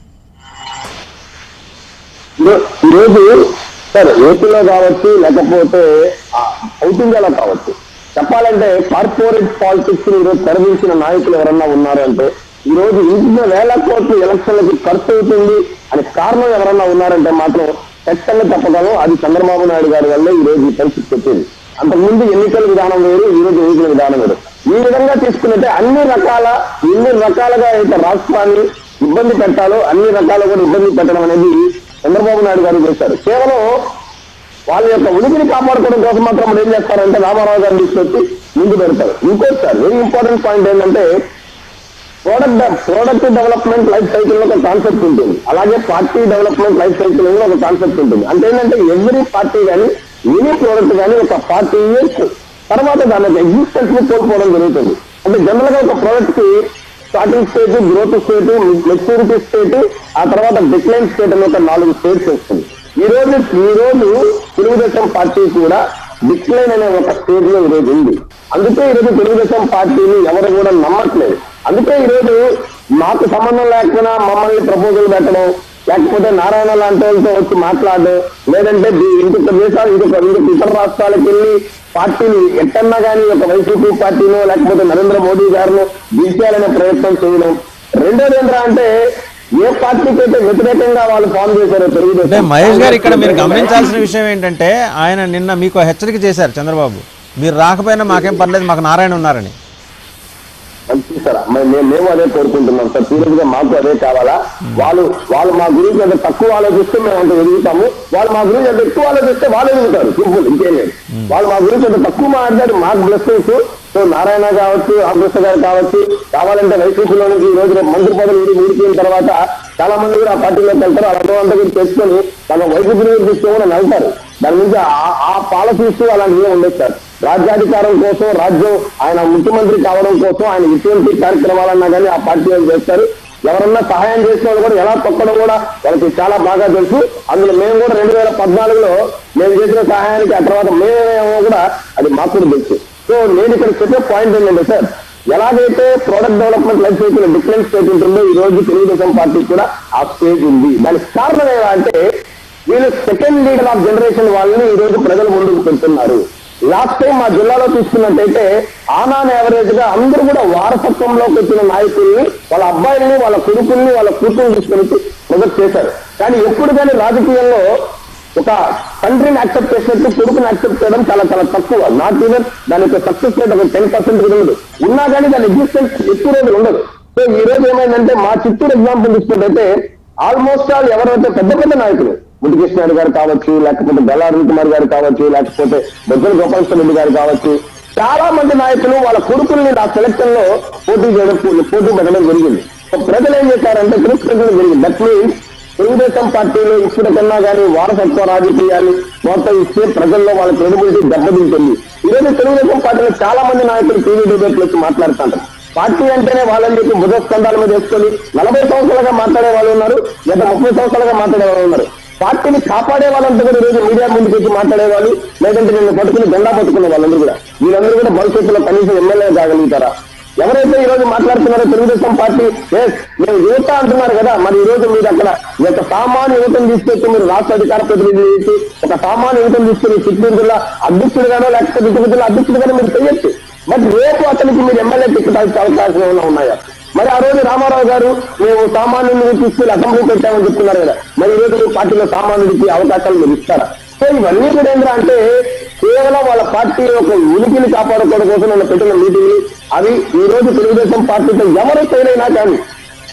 ఈరో- ఈరోజు సార్ ఏపీలో కావచ్చు లేకపోతే ఆ, సౌత్ ఇండియాలో కావచ్చు చెప్పాలంటే కార్పొరేట్ పాలిటిక్స్ ని ఈరోజు తెరదించిన నాయకులు ఎవరన్నా ఉన్నారు అంటే ఈ రోజు ఇంటిన వేల కోట్లు ఎలక్షన్లకి ఖర్చు అవుతుంది అని కారణం ఎవరన్నా ఉన్నారంటే మాత్రం ఖచ్చితంగా చెప్పగలను అది చంద్రబాబు నాయుడు గారి వల్లే ఈ రోజు ఈ పరిస్థితి వచ్చింది అంతకుముందు ఎన్నికల విధానం వేరు ఈ రోజు ఎన్నికల విధానం వేరు ఈ విధంగా తీసుకున్నట్టే అన్ని రకాల ఎన్ని రకాలుగా అయితే రాష్ట్రాన్ని ఇబ్బంది పెట్టాలో అన్ని రకాలు కూడా ఇబ్బంది పెట్టడం అనేది చంద్రబాబు నాయుడు గారు చేశారు కేవలం వాళ్ళ యొక్క ఉనికిని కాపాడుకోవడం కోసం మాత్రం వాళ్ళు ఏం చేస్తారంటే రామారావు గారిని తీసుకొచ్చి ముందు పెడతారు ఇంకోటి సార్ వెరీ ఇంపార్టెంట్ పాయింట్ ఏంటంటే product product development life cycle లో ఒక కాన్సెప్ట్ ఉంటుంది అలాగే పార్టీ డెవలప్మెంట్ లైఫ్ సైకిల్ లో ఒక కాన్సెప్ట్ ఉంటుంది అంటే ఏంటంటే ఎవ్రీ పార్టీ కానీ ఎనీ ప్రోడక్ట్ కానీ ఒక ఫార్టీ ఇయర్స్ తర్వాత దాని యొక్క ఎగ్జిస్టెన్స్ ని కోల్పోవడం జరుగుతుంది అంటే జనరల్ గా ఒక ప్రోడక్ట్ కి starting state growth state maturity state ఆ తర్వాత డిక్లైన్ స్టేట్ అని ఒక నాలుగు స్టేట్స్ వస్తుంది ఈ రోజు ఈ రోజు తెలుగుదేశం పార్టీ కూడా డిక్లైన్ అనే ఒక స్టేజ్ లో ఈ రోజు ఉంది అందుకే ఈ రోజు తెలుగుదేశం పార్టీని ఎవరు కూడా నమ్మట్లేదు అందుకే ఈ రోజు మాకు సంబంధం లేకపోయినా మమ్మల్ని ప్రపోజల్ పెట్టడం లేకపోతే నారాయణ లాంటి వాళ్ళతో వచ్చి మాట్లాడడం లేదంటే దీ- ఇంకొక దేశాలు ఇంకొక ఇంకొక ఇతర రాష్ట్రాలకు వెళ్ళి పార్టీని ఎట్టన్నా కానీ ఒక వైసీపీ పార్టీనో లేకపోతే నరేంద్ర మోడీ గారినో దించాలనే ప్రయత్నం చేయడం రెండోది ఏంట్రా అంటే ఏ పార్టీకి అయితే వ్యతిరేకంగా వాళ్ళు ఫామ్ చేశారో అంటే తెలుగుదేశం మహేష్ గారు ఇక్కడ మీరు గమనించాల్సిన విషయం ఏంటంటే ఆయన నిన్న మీకు హెచ్చరిక చేశారు చంద్రబాబు మీరు రాకపోయినా మాకేం పర్లేదు మాకు నారాయణ ఉన్నారని మంచిది సార్ మరి మేము మేము అదే కోరుకుంటున్నాం సార్ సీరియస్ గా మాకు అదే కావాలా వాళ్ళు వాళ్ళు మా గురించి అంత తక్కువ ఆలోచిస్తే మేము అంత ఎదుగుతాము వాళ్ళు మా గురించి అంత ఎక్కువ ఆలోచిస్తే వాళ్ళు ఎదుగుతారు సింపుల్ ఇంకేం లేదు వాళ్ళు మా గురించి అంత తక్కువ మాట్లాడి మాకు బ్లెస్సింగ్స్ సో నారాయణ కావచ్చు రామకృష్ణ గారు కావచ్చు కావాలంటే వైసీపీలో నుంచి ఈ రోజు రేపు మంత్రి పదవి ఊడి ఊడిపోయిన తర్వాత చాలా మంది కూడా ఆ పార్టీలోకి వెళ్తారు అలాంటి అంతా కూడా తెచ్చుకొని తమ వైసీపీ నుంచి తీసుకొని వెళ్తారు దాని నుంచి ఆ- ఆ పాలసీస్ అలాంటివి ఉండదు సార్ రాజ్యాధికారం కోసం రాజ్యం ఆయన ముఖ్యమంత్రి కావడం కోసం ఆయన ఇటువంటి కార్యక్రమాలన్నా కానీ ఆ పార్టీ వాళ్ళు చేస్తారు ఎవరన్నా సహాయం చేసిన వాళ్ళు కూడా ఎలా తొక్కడం కూడా వాళ్ళకి చాలా బాగా తెలుసు అందులో మేము కూడా రెండు వేల పద్నాలుగులో మేము చేసిన సహాయానికి ఆ తర్వాత మేమేమో కూడా అది మాకు కూడా తెలుసు సో నేను ఇక్కడ చెప్పే పాయింట్ ఏంటంటే సార్ ఎలాగైతే product development life cycle different state ఉంటుందో ఈ రోజు తెలుగుదేశం పార్టీ కూడా ఆ స్టేజ్ ఉంది దానికి కారణం ఏమంటే వీళ్ళు సెకండ్ లీడర్ ఆఫ్ జనరేషన్ వాళ్ళని ఈ రోజు ప్రజల ముందుకు పెడుతున్నారు లాస్ట్ టైం మా జిల్లాలో తీసుకున్నట్టయితే ఆనాన్ యావరేజ్ గా అందరూ కూడా వారసత్వంలోకి వచ్చిన నాయకుల్ని వాళ్ళ అబ్బాయిల్ని వాళ్ళ కొడుకుల్ని వాళ్ళ కూతుర్ని తీసుకొని వచ్చి ప్రొజెక్ట్ చేశారు కానీ ఎప్పుడు కానీ రాజకీయాల్లో ఒక తండ్రిని యాక్సెప్ట్ చేసినట్టు కొడుకుని యాక్సెప్ట్ చేయడం చాలా చాలా తక్కువ నాట్ ఈవెన్ దాని యొక్క సక్సెస్ రేట్ ఒక టెన్ పర్సెంట్ కూడా ఉండదు ఉన్నా కానీ దాని ఎగ్జిస్టెన్స్ ఎక్కువ రోజులు ఉండదు సో ఈ రోజు ఏమైందంటే మా చిత్తూరు ఎగ్జాంపుల్ తీసుకున్నట్టయితే ఆల్మోస్ట్ ఆల్ ఎవరైతే పెద్ద పెద్ద నాయకులు ముద్దుకృష్ణ గారు కావచ్చు లేకపోతే బెల్లారి కుమార్ గారు కావచ్చు లేకపోతే బొజ్జల గోపాలకృష్ణ రెడ్డి గారు కావచ్చు చాలా మంది నాయకులు వాళ్ళ కొడుకుల్ని ఆ సెలక్షన్ లో పోటీ చేయడం పోటీ పెట్టడం జరిగింది సో ప్రజలు ఏం చేశారంటే తిరస్కరించడం జరిగింది దట్ మీన్స్ తెలుగుదేశం పార్టీలో ఇప్పటికన్నా కానీ వారసత్వ రాజకీయాన్ని మొత్తం ఇస్తే ప్రజల్లో వాళ్ళ క్రెడిబిలిటీ దెబ్బతింటుంది ఈరోజు తెలుగుదేశం పార్టీలో చాలా మంది నాయకులు టీవీ డిబేట్లు వచ్చి మాట్లాడుతుంటారు పార్టీ అంటేనే వాళ్ళని చెప్పి బుధ స్కంధాల మీద వేసుకొని నలభై సంవత్సరాలుగా మాట్లాడే వాళ్ళు ఉన్నారు గత ముప్పై సంవత్సరాలుగా మాట్లాడే వాళ్ళు ఉన్నారు పార్టీని కాపాడే వాళ్ళంతా కూడా ఈరోజు మీడియా ముందుకు వచ్చి మాట్లాడేవాళ్ళు లేదంటే నిన్ను పట్టుకుని జెండా పట్టుకునే వాళ్ళందరూ కూడా వీళ్ళందరూ కూడా భవిష్యత్తులో కనీసం ఎమ్మెల్యే కాగలుగుతారా ఎవరైతే ఈ రోజు మాట్లాడుతున్నారో తెలుగుదేశం పార్టీ ఎస్ మేము యువత అంటున్నారు కదా మరి ఈ రోజు మీరు అక్కడ ఈ యొక్క సామాన్య యువతను తీసుకొచ్చి మీరు రాష్ట్ర అధికార ప్రతినిధి చేసి ఒక సామాన్య యువతను తీసుకుని చిత్తూరు జిల్లా అధ్యక్షుడిగానో లేకపోతే చిత్తూరు జిల్లా అధ్యక్షుడిగానో మీరు చేయొచ్చు బట్ రేపు అతనికి మీరు ఎమ్మెల్యే టికెట్ ఇచ్చే అవకాశం ఏమైనా ఉన్నాయా మరి ఆ రోజు రామారావు గారు మేము సామాన్యుడిని తీసుకెళ్లి అసెంబ్లీ పెట్టామని చెప్తున్నారు కదా మరి ఈ రోజు మీ పార్టీలో సామాన్యుడికి అవకాశాలు మీరు ఇస్తారా సో ఇవన్నీ కూడా ఏంటంటే అంటే కేవలం వాళ్ళ పార్టీ యొక్క ఉనికిని కాపాడుకోవడం కోసం నేను పెట్టిన మీటింగ్లు అవి ఈ రోజు తెలుగుదేశం పార్టీతో ఎవరు ఫెయిల్ అయినా కానీ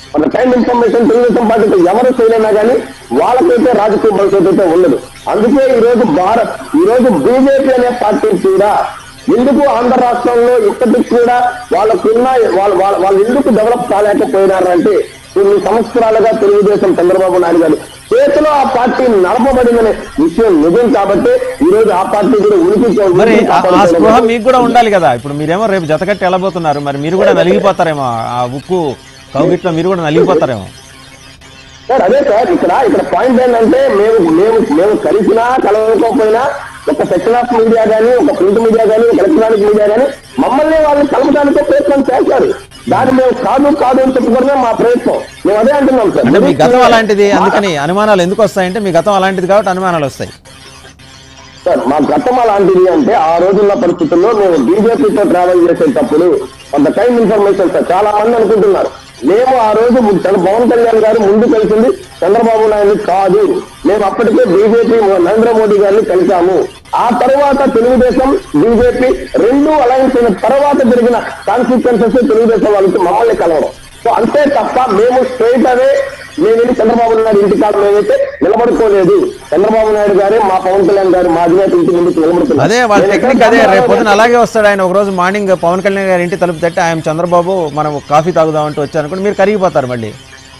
మన టైం ఇన్ఫర్మేషన్ తెలుగుదేశం పార్టీతో ఎవరు చేయలేనా కానీ వాళ్ళకైతే రాజకీయ భవిష్యత్తు అయితే ఉండదు అందుకే ఈ రోజు భారత్ ఈ రోజు బీజేపీ అనే పార్టీ కూడా ఎందుకు ఆంధ్ర రాష్ట్రంలో ఇప్పటికి కూడా వాళ్ళకున్న వాళ్ళ వాళ్ళ వాళ్ళు ఎందుకు డెవలప్ కాలేకపోయినారంటే కొన్ని సంవత్సరాలుగా తెలుగుదేశం చంద్రబాబు నాయుడు గారు చేతిలో ఆ పార్టీ నడపబడిందనే విషయం నిజం కాబట్టి ఈ రోజు ఆ పార్టీ కూడా ఉనికి మరి ఉనికి ఆ- ఆ స్పృహ కాపాడుకోవడం మీకు కూడా ఉండాలి కదా ఇప్పుడు మీరేమో రేపు జతకట్టి వెళ్ళబోతున్నారు మరి మీరు కూడా నలిగిపోతారేమో ఆ ఉక్కు కౌగిట్లో మీరు కూడా నలిగిపోతారేమో సార్ అదే సార్ ఇక్కడ ఇక్కడ పాయింట్ ఏంటంటే మేము మేము మేము కలిసినా కలవకపోయినా ఒక సెక్షన్ ఆఫ్ మీడియా కానీ ఒక ప్రింట్ మీడియా కానీ ఒక ఎలక్ట్రానిక్ మీడియా కానీ మమ్మల్ని వాళ్ళు కలపడానికి ప్రయత్నం చేస్తారు దాన్ని మేము కాదు కాదు అని చెప్పుకోవడమే మా ప్రయత్నం మేము అదే అంటున్నాం సార్ అంటే మీ గతం అలాంటిది అందుకని అనుమానాలు ఎందుకు వస్తాయంటే మీ గతం అలాంటిది కాబట్టి అనుమానాలు వస్తాయి సార్ మా గతం అలాంటిది అంటే ఆ రోజున్న పరిస్థితుల్లో మేము బీజేపీతో ట్రావెల్ చేసేటప్పుడు కొంత టైం ఇన్ఫర్మేషన్ సార్ చాలా మంది అనుకుంటున్నారు మేము ఆ రోజు చంద్ర- పవన్ కళ్యాణ్ గారు ముందు కలిసింది చంద్రబాబు నాయుడు కాదు మేము అప్పటికే బీజేపీ నరేంద్ర మోడీ గారిని కలిసాము ఆ తర్వాత తెలుగుదేశం బీజేపీ రెండు అలయన్స్ అయిన తర్వాత జరిగిన కాన్సిక్వెన్సెస్ తెలుగుదేశం వాళ్ళకి మమ్మల్ని కలవడం సో అంతే తప్ప మేము స్ట్రైట్ అవే మేము వెళ్ళి చంద్రబాబు నాయుడు ఇంటి కాడ మేమైతే నిలబడుకోలేదు చంద్రబాబు నాయుడు గారే మా పవన్ కళ్యాణ్ గారు మా అధినేత ఇంటి ముందుకు నిలబడుతున్నారు అదే వాళ్ళ నేను టెక్నిక్ ఎక్కడ అదే రేపు పొద్దున చంద్రబాబు అలాగే వస్తాడు ఆయన ఒక రోజు మార్నింగ్ పవన్ కళ్యాణ్ గారి ఇంటి తలుపు తట్టి ఆయన చంద్రబాబు మనం కాఫీ తాగుదామంటూ వచ్చారనుకోండి మీరు కరిగిపోతారు మళ్ళీ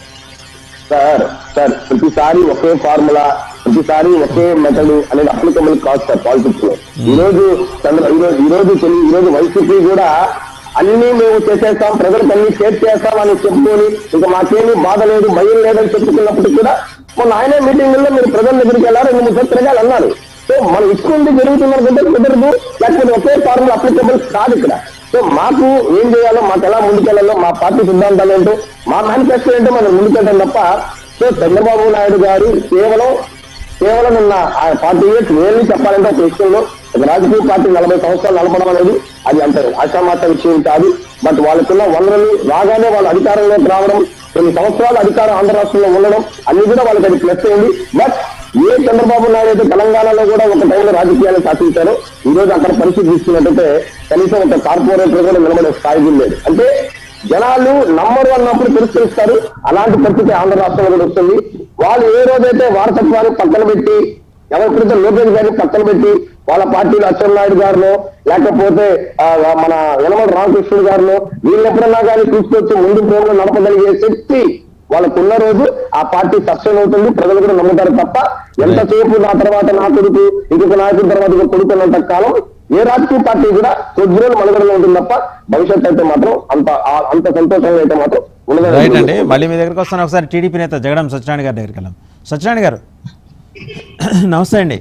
సార్ సార్ ప్రతిసారి ఒకే ఫార్ములా ప్రతిసారి ఒకే మెథడ్ అనేది అప్లికబుల్ కాదు సార్ పాలిటిక్స్ లో ఈ రోజు చంద్ర ఈ రోజు ఈ రోజు తెలు- ఈ రోజు వైసీపీ కూడా అన్ని మేము చేసేస్తాం ప్రజలకు అన్ని షేర్ చేస్తాం అని చెప్పుకొని ఇంకా మాకేమీ బాధ లేదు భయం లేదని చెప్పుకున్నప్పటికీ కూడా మొన్న ఆయనే మీటింగుల్లో మీరు ప్రజల దగ్గరికి వెళ్ళారు రెండు మూడు సార్లు తిరగాలి అన్నారు సో మనం ఇచ్చుకుంది జరుగుతుందనుకుంటే కుదరదు లేకపోతే ఒకే ఫార్ములా అప్లికబుల్ కాదు ఇక్కడ సో మాకు ఏం చేయాలో మాకు ఎలా ముందుకెళ్లాలో మా పార్టీ సిద్ధాంతాలు ఏంటో మా మేనిఫెస్టో ఏంటో మనం ముందుకెళ్తాం తప్ప సో చంద్రబాబు నాయుడు గారు కేవలం కేవలం నిన్న ఆ ఫార్టీ ఇయర్స్ నేను చెప్పాలంటే ఒక విషయంలో ఒక రాజకీయ పార్టీ నలభై సంవత్సరాలు నడపడం అనేది అది అంత ఆశామాత విషయం కాదు బట్ వాళ్ళకున్న వనరులు రాగానే వాళ్ళు అధికారంలోకి రావడం కొన్ని సంవత్సరాలు అధికారం ఆంధ్ర రాష్ట్రంలో ఉండడం అన్ని కూడా వాళ్ళకి అది ప్లస్ అయింది బట్ ఏ చంద్రబాబు నాయుడు అయితే తెలంగాణలో కూడా ఒక టైంలో రాజకీయాలు శాసించారో ఈ రోజు అక్కడ పరిస్థితి తీసుకున్నట్టయితే కనీసం ఒక కార్పొరేటర్ కూడా నిలబడే స్థాయి లేదు అంటే జనాలు నమ్మరు అన్నప్పుడు తిరస్కరిస్తారు అలాంటి పరిస్థితి ఆంధ్ర రాష్ట్రంలో కూడా వస్తుంది వాళ్ళు ఏ రోజైతే వారసత్వాన్ని పక్కన పెట్టి ఎవరికైతే లోకేష్ గారిని పక్కన పెట్టి వాళ్ళ పార్టీలో అచ్చెన్నాయుడు గారినో లేకపోతే ఆ, మన యనమల రామకృష్ణుడు గారినో వీళ్ళు ఎప్పుడన్నా కానీ తీసుకొచ్చి ముందు ప్రేమలో నడపగలిగే శక్తి వాళ్ళకున్న రోజు ఆ పార్టీ సక్సెస్ అవుతుంది ప్రజలు కూడా నమ్ముతారు తప్ప ఎంతసేపు నా తర్వాత నా కొడుకు ఇంకొక నాయకుడి తర్వాత ఇంకొక కొడుకు ఉన్నంత కాలం ఏ రాజకీయ పార్టీ కూడా కొద్ది రోజులు మనుగడలో ఉంటుంది తప్ప భవిష్యత్తు అయితే మాత్రం అంత ఆ- అంత సంతోషంగా అయితే మాత్రం ఉండదు రైట్ అండి మళ్ళీ మీ దగ్గరికి వస్తాను ఒకసారి టీడీపీ నేత జగడం సత్యనారాయణ గారి దగ్గరికి వెళ్ళాం సత్యనారాయణ గారు నమస్తే అండి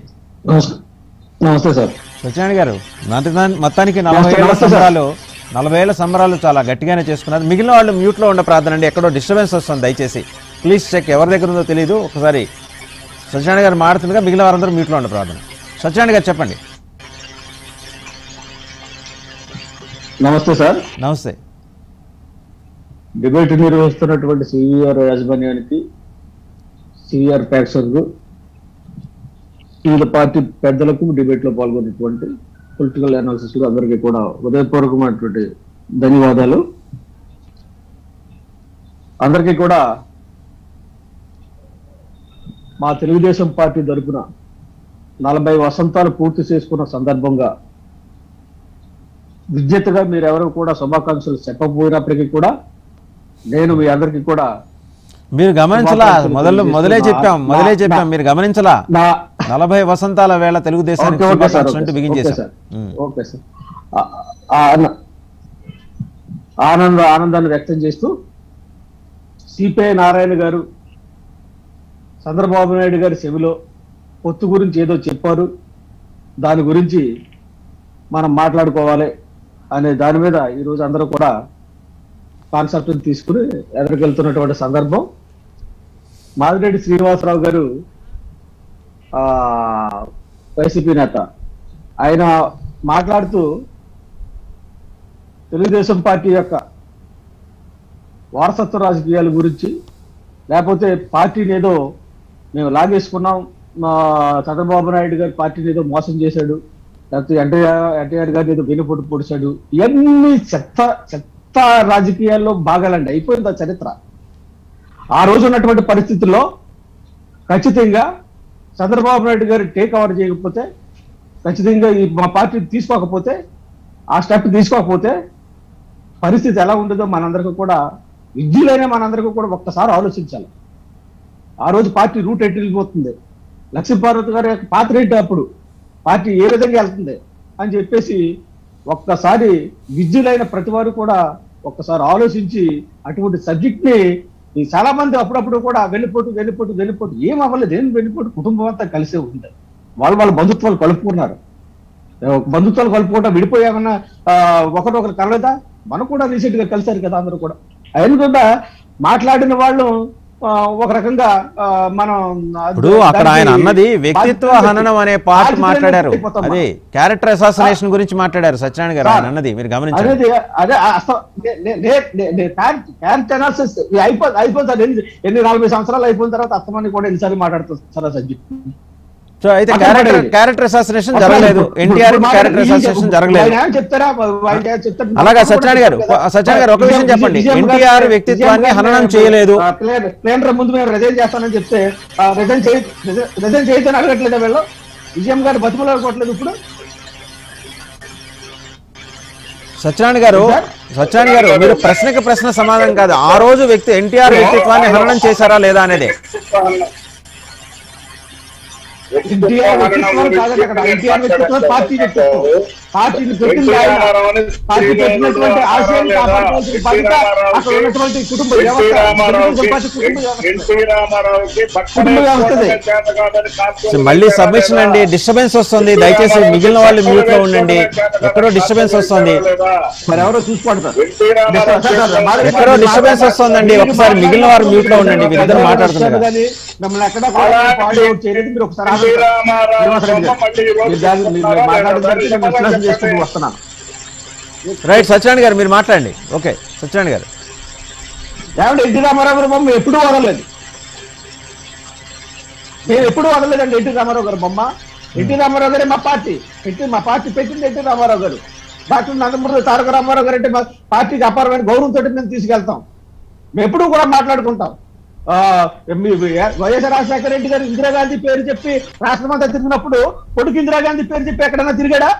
నమస్తే సార్ సత్యనారాయణ గారు మొత్తానికి- మొత్తానికి నలభై ఏళ్ళ నమస్తే సార్. సంబరాలు నలభై ఏళ్ళ సంబరాలు చాలా గట్టిగానే చేసుకున్నారు మిగిలిన వాళ్ళు మ్యూట్లో ఉండే ప్రార్థన అండి ఎక్కడో డిస్టర్బెన్స్ వస్తుంది దయచేసి ప్లీజ్ చెక్ ఎవరి దగ్గర ఉందో తెలియదు ఒకసారి సత్యనారాయణ గారు మాడుతుండగా మిగిలిన వారందరూ మ్యూట్లో ఉండే ప్రార్థన సత్యనారాయణ గారు చెప్పండి నమస్తే సార్ నమస్తే డిబేట్ నిర్వహిస్తున్నటువంటి సివిఆర్ యాజమాన్యానికి సివిఆర్ ప్యాక్సర్కు వివిధ పార్టీ పెద్దలకు డిబేట్ లో పాల్గొన్నటువంటి పొలిటికల్ అనాలిసిస్ అందరికీ కూడా హృదయపూర్వకమైనటువంటి ధన్యవాదాలు అందరికీ కూడా మా తెలుగుదేశం పార్టీ తరపున నలభై వసంతాలు పూర్తి చేసుకున్న సందర్భంగా విద్యతగా మీరెవరు కూడా శుభాకాంక్షలు చెప్పకపోయినప్పటికీ కూడా నేను మీ అందరికీ కూడా మీరు గమనించలా మొదలు మొదలే చెప్పాం మొదలే నా- చెప్పాం మీరు గమనించలా నా నలభై వసంతాల వేళ తెలుగుదేశానికి ఓకే, ఓకే సార్, శుభాకాంక్షలు అంటూ ఓకే బిగించేశాం సార్. ఉమ్. ఓకే సార్ ఆ- ఆ ఆన- ఆనంద ఆనందాన్ని వ్యక్తం చేస్తూ సిపిఐ నారాయణ గారు చంద్రబాబు నాయుడు గారి చెవిలో పొత్తు గురించి ఏదో చెప్పారు దాని గురించి మనం మాట్లాడుకోవాలి అనే దాని మీద ఈరోజు అందరూ కూడా కాన్సెప్ట్ తీసుకుని ఎదురుకెళ్తున్నటువంటి సందర్భం మాదిరెడ్డి శ్రీనివాసరావు గారు ఆ వైసీపీ నేత ఆయన మాట్లాడుతూ తెలుగుదేశం పార్టీ యొక్క వారసత్వ రాజకీయాల గురించి లేకపోతే పార్టీని ఏదో మేము లాగేసుకున్నాం మా చంద్రబాబు నాయుడు గారి పార్టీని ఏదో మోసం చేశాడు లేకపోతే ఎన్టీఆర్ ఎన్టీఆర్ గారిని ఏదో వెనుపొట్టు పొడిచాడు ఇవన్నీ చెత్త చెత్త రాజకీయాల్లో భాగాలండి అయిపోయింది ఆ చరిత్ర ఆ రోజు ఉన్నటువంటి పరిస్థితుల్లో ఖచ్చితంగా చంద్రబాబు నాయుడు గారు టేక్ ఓవర్ చేయకపోతే ఖచ్చితంగా ఈ మా పార్టీ తీసుకోకపోతే ఆ స్టెప్ తీసుకోకపోతే పరిస్థితి ఎలా ఉండదో మనందరికీ కూడా విద్యులైన మనందరికీ కూడా ఒక్కసారి ఆలోచించాలి ఆ రోజు పార్టీ రూట్ ఎట్టి వెళ్ళిపోతుంది లక్ష్మీపార్వతి గారి యొక్క పాత్ర ఏంటి అప్పుడు పార్టీ ఏ విధంగా వెళ్తుంది అని చెప్పేసి ఒక్కసారి విద్యులైన ప్రతి వారు కూడా ఒక్కసారి ఆలోచించి అటువంటి సబ్జెక్ట్ ని ఈ చాలా మంది అప్పుడప్పుడు కూడా వెళ్ళిపోతూ వెళ్ళిపోతూ వెళ్ళిపోతూ ఏం అవ్వలేదు ఏం వెళ్ళిపోతూ కుటుంబం అంతా కలిసే ఉంది వాళ్ళు వాళ్ళ బంధుత్వాలు కలుపుకున్నారు ఆ, బంధుత్వాలు కలుపుకుంటా విడిపోయామన్నా ఆ, ఒకరొకరు కలలేదా మనం కూడా రీసెంట్ గా కలిశారు కదా అందరూ కూడా అవన్నీ కూడా మాట్లాడిన వాళ్ళు ఆ, ఒక రకంగా ఆ, మనం ఇప్పుడు అక్కడ ఆయన అన్నది వ్యక్తిత్వ హననం అనే పార్ట్ మాట్లాడారు అది క్యారెక్టర్ అసాసినేషన్ గురించి మాట్లాడారు సత్యనారాయణ గారు ఆయన అన్నది మీరు గమనించండి అనేది అదే క్యారెక్టర్ అనాలిసిస్ అయిపో అయిపోతుంది ఎన్ని ఎన్ని నలభై సంవత్సరాలు అయిపోయిన తర్వాత అస్తమాన్ని కూడా ఎన్నిసార్లు మాట్లాడుతారు సబ్జెక్ట్ సో అయితే అక్కడ క్యారెక్టర్ పడేది. క్యారెక్టర్ అసాసినేషన్ జరగలేదు ఎన్టీఆర్ క్యారెక్టర్ అసాసినేషన్ జరగలేదు చెప్తారా ఆయన చెప్తారు అలాగా సత్యనారాయణ గారు, సత్యనారాయణ గారు, ఒక విషయం చెప్పండి. ఎన్టీఆర్ వ్యక్తిత్వాన్ని హననం చేయలేదు. ప్లేన్ ముందు మేము రిజైన్ చేస్తానని చెప్తే రిజైన్ చేయ రిజైన్ చేయొచ్చని అడగట్లేదా వీళ్ళు విజయం గారు బతుకులాడుకోవట్లేదు ఇప్పుడు సత్యనారాయణ గారు సత్యనారాయణ గారు మీరు ప్రశ్నకి ప్రశ్న సమాధానం కాదు ఆ రోజు వ్యక్తి ఎన్టీఆర్ వ్యక్తిత్వాన్ని హననం చేశారా లేదా అనేది ఎన్టీఆర్ వ్యక్తిత్వం కాదండి అక్కడ ఎన్టీఆర్ వ్యక్తిత్వం పార్టీ వ్యక్తిత్వం పార్టీని పెట్టింది ఆయన పార్టీ పెట్టినటువంటి ఆశయాన్ని కాపాడుకోవాల్సిన బాధ్యత అక్కడ ఉన్నటువంటి కుటుంబ వ్యవస్థ తెలుగుదేశం పార్టీ కుటుంబ వ్యవస్థ కుటుంబ వ్యవస్థదే. సో మళ్ళీ సబ్మిషన్ అండి డిస్టర్బెన్స్ వస్తుంది దయచేసి మిగిలిన వాళ్ళు మ్యూట్ లో ఉండండి ఎక్కడో డిస్టర్బెన్స్ వస్తుంది మరి ఎవరో చూసుకుంటారు ఎక్కడో disturbance వస్తుందండి. ఒకసారి మిగిలిన వారు mute లో ఉండండి. వీరిద్దరు మాట్లాడుతున్నారు. కానీ మిమ్మల్ని ఎక్కడ పాయింట్ అవుట్ చేయలేదు మీరు ఒకసారి ఆగండి. శ్రీనివాసరెడ్డి గారు. మీరు దాన్ని- మీరు మాట్లాడిన దానికి నేను విశ్లేషణ చేసుకుంటూ వస్తున్నాను రైట్ సత్యనారాయణ గారు మీరు మాట్లాడండి ఓకే సత్యనారాయణ గారు ఏమంటే ఎన్టీ రామారావు గారి బొమ్మ ఎప్పుడూ వదలలేదు నేను ఎప్పుడూ వదలలేదండి ఎన్టీ రామారావు గారి బొమ్మ ఎన్టీ రామారావు గారే మా పార్టీ ఎన్టీ మా పార్టీ పెట్టింది ఎన్టీ రామారావు గారు డాక్టర్ నందమూరి తారక రామారావు గారు అంటే మా పార్టీకి అపారమైన గౌరవంతో మేము తీసుకెళ్తాం మేము ఎప్పుడూ కూడా మాట్లాడుకుంటాం ఆ, మీ వైఎస్ రాజశేఖర రెడ్డి గారు ఇందిరాగాంధీ పేరు చెప్పి రాష్ట్రం అంతా తిరిగినప్పుడు కొడుకు ఇందిరాగాంధీ పేరు చెప్పి ఎక్కడన్నా తిరిగాడా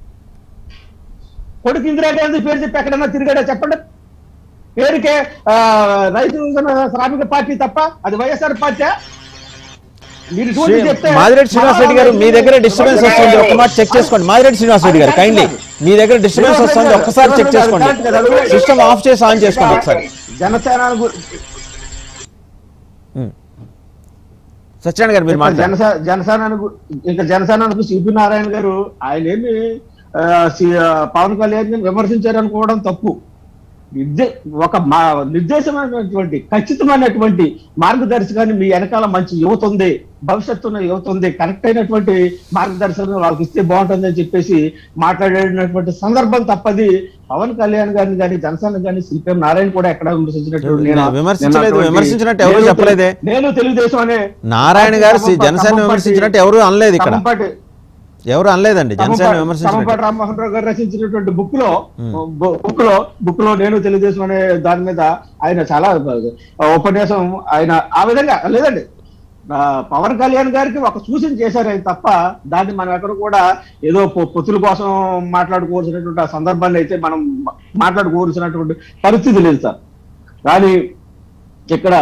కొడుకు ఇందిరాగాంధీ పేరు చెప్పి ఎక్కడన్నా తిరిగాడా చెప్పండి పేరుకే ఆ, రైతు యువజన శ్రామిక పార్టీ తప్ప అది వైఎస్ఆర్ పార్టీ మీరు ఇటువంటి శ్రీ- చెప్తే మాదిరెడ్డి శ్రీనివాస్ రెడ్డి గారు మీ దగ్గర డిస్టర్బెన్స్ వస్తుంది ఒక్క మాట చెక్ చేసుకోండి మాదిరెడ్డి శ్రీనివాస్ రెడ్డి గారు కైండ్లీ మీ దగ్గర డిస్టర్బెన్స్ వస్తుంది ఒక్కసారి చెక్ చేసుకోండి సిస్టమ్ ఆఫ్ చేసి ఆన్ చేసుకోండి ఒకసారి జనసేన గు- సత్యనారాయణ గారు మీరు మాట్లాడండి జనసేన జనసేన ఇంకా జనసేనకు సిపి నారాయణ గారు ఆయన ఏమి ఆ, సి- ఆ, పవన్ కళ్యాణ్ ని విమర్శించారు అనుకోవడం తప్పు నిర్దే ఒక మా నిర్దేశమైనటువంటి ఖచ్చితమైనటువంటి మార్గదర్శకాన్ని మీ వెనకాల మంచి యువత ఉంది భవిష్యత్తు ఉన్న యువత ఉంది కరెక్ట్ అయినటువంటి మార్గదర్శకం వాళ్ళకి ఇస్తే బాగుంటుంది అని చెప్పేసి మాట్లాడేటటువంటి సందర్భం తప్పది పవన్ కళ్యాణ్ గారిని కానీ జనసేన కానీ సిపిఎం నారాయణ కూడా ఎక్కడ విమర్శించినట్టు నేను- విమర్శించలేదు, నేను అటువంటి- విమర్శించినట్టు ఎవరు నేను- చెప్పలేదే. నేను తెలుగుదేశం అనే నారాయణ గారు సి- ఖమ్మం- జనసేన ఖమ్మం విమర్శించినట్టు పార్టీ- ఎవరు అనలేదు ఇక్కడ ఖమ్మంపాటి ఎవరు అనలేదండి జనసేన ఖమ్మంపాటి విమర్శించినట్టు రామ్మోహన్ రావు గారు రచించినటువంటి బుక్ లో బుక్ లో బుక్ లో నేను తెలుగుదేశం అనే దాని మీద ఆయన చాలా ఆ, ఉపన్యాసం ఆయన ఆ విధంగా లేదండి ఆ, పవన్ కళ్యాణ్ గారికి ఒక సూచన చేశారు ఆయన తప్ప దాన్ని మనం ఎక్కడ కూడా ఏదో పొ- పొత్తుల కోసం మాట్లాడుకోవాల్సినటువంటి ఆ సందర్భాన్ని అయితే మనం మా- మాట్లాడుకోవాల్సినటువంటి పరిస్థితి లేదు సార్ కానీ ఇక్కడ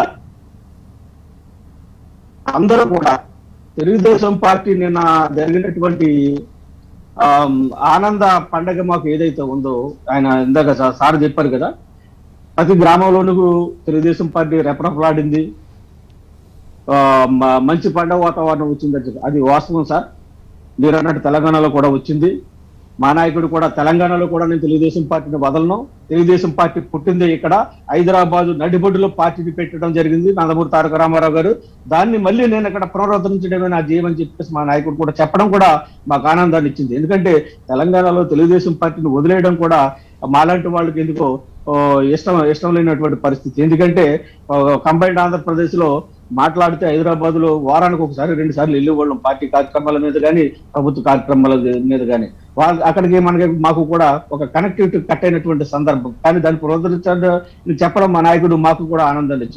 అందరూ కూడా తెలుగుదేశం పార్టీ నిన్న జరిగినటువంటి ఆమ్, ఆనంద పండగ మాకు ఏదైతే ఉందో ఆయన ఇందాక సా- సార్ చెప్పారు కదా ప్రతి గ్రామంలోనూ తెలుగుదేశం పార్టీ రెపరెపలాడింది ఆ, మ- మంచి పండగ వాతావరణం వచ్చిందని చెప్పి అది వాస్తవం సార్ మీరు అన్నట్టు తెలంగాణలో కూడా వచ్చింది మా నాయకుడు కూడా తెలంగాణలో కూడా నేను తెలుగుదేశం పార్టీని వదలను తెలుగుదేశం పార్టీ పుట్టిందే ఇక్కడ హైదరాబాద్ నడిబొడ్డులో పార్టీని పెట్టడం జరిగింది నందమూరి తారక రామారావు గారు దాన్ని మళ్ళీ నేను ఇక్కడ పునరుద్ధరించడమే నా జీవం అని చెప్పేసి మా నాయకుడు కూడా చెప్పడం కూడా మాకు ఆనందాన్ని ఇచ్చింది ఎందుకంటే తెలంగాణలో తెలుగుదేశం పార్టీని వదిలేయడం కూడా మాలాంటి వాళ్ళకి ఎందుకో ఓ, ఇష్టం ఇష్టం లేనటువంటి పరిస్థితి ఎందుకంటే కంబైన్డ్ ఆంధ్రప్రదేశ్ లో మాట్లాడితే హైదరాబాద్ లో వారానికి ఒకసారి రెండు సార్లు వెళ్ళేవాళ్ళం పార్టీ కార్యక్రమాల మీద కానీ ప్రభుత్వ కార్యక్రమాల మీద కానీ వాళ్ళ అక్కడికి మనకి మాకు కూడా ఒక కనెక్టివిటీ కట్ అయినటువంటి సందర్భం కానీ దాన్ని పునరుద్ధరించడం చెప్పడం మా నాయకుడు మాకు కూడా ఆనందాన్ని ఇచ్చింది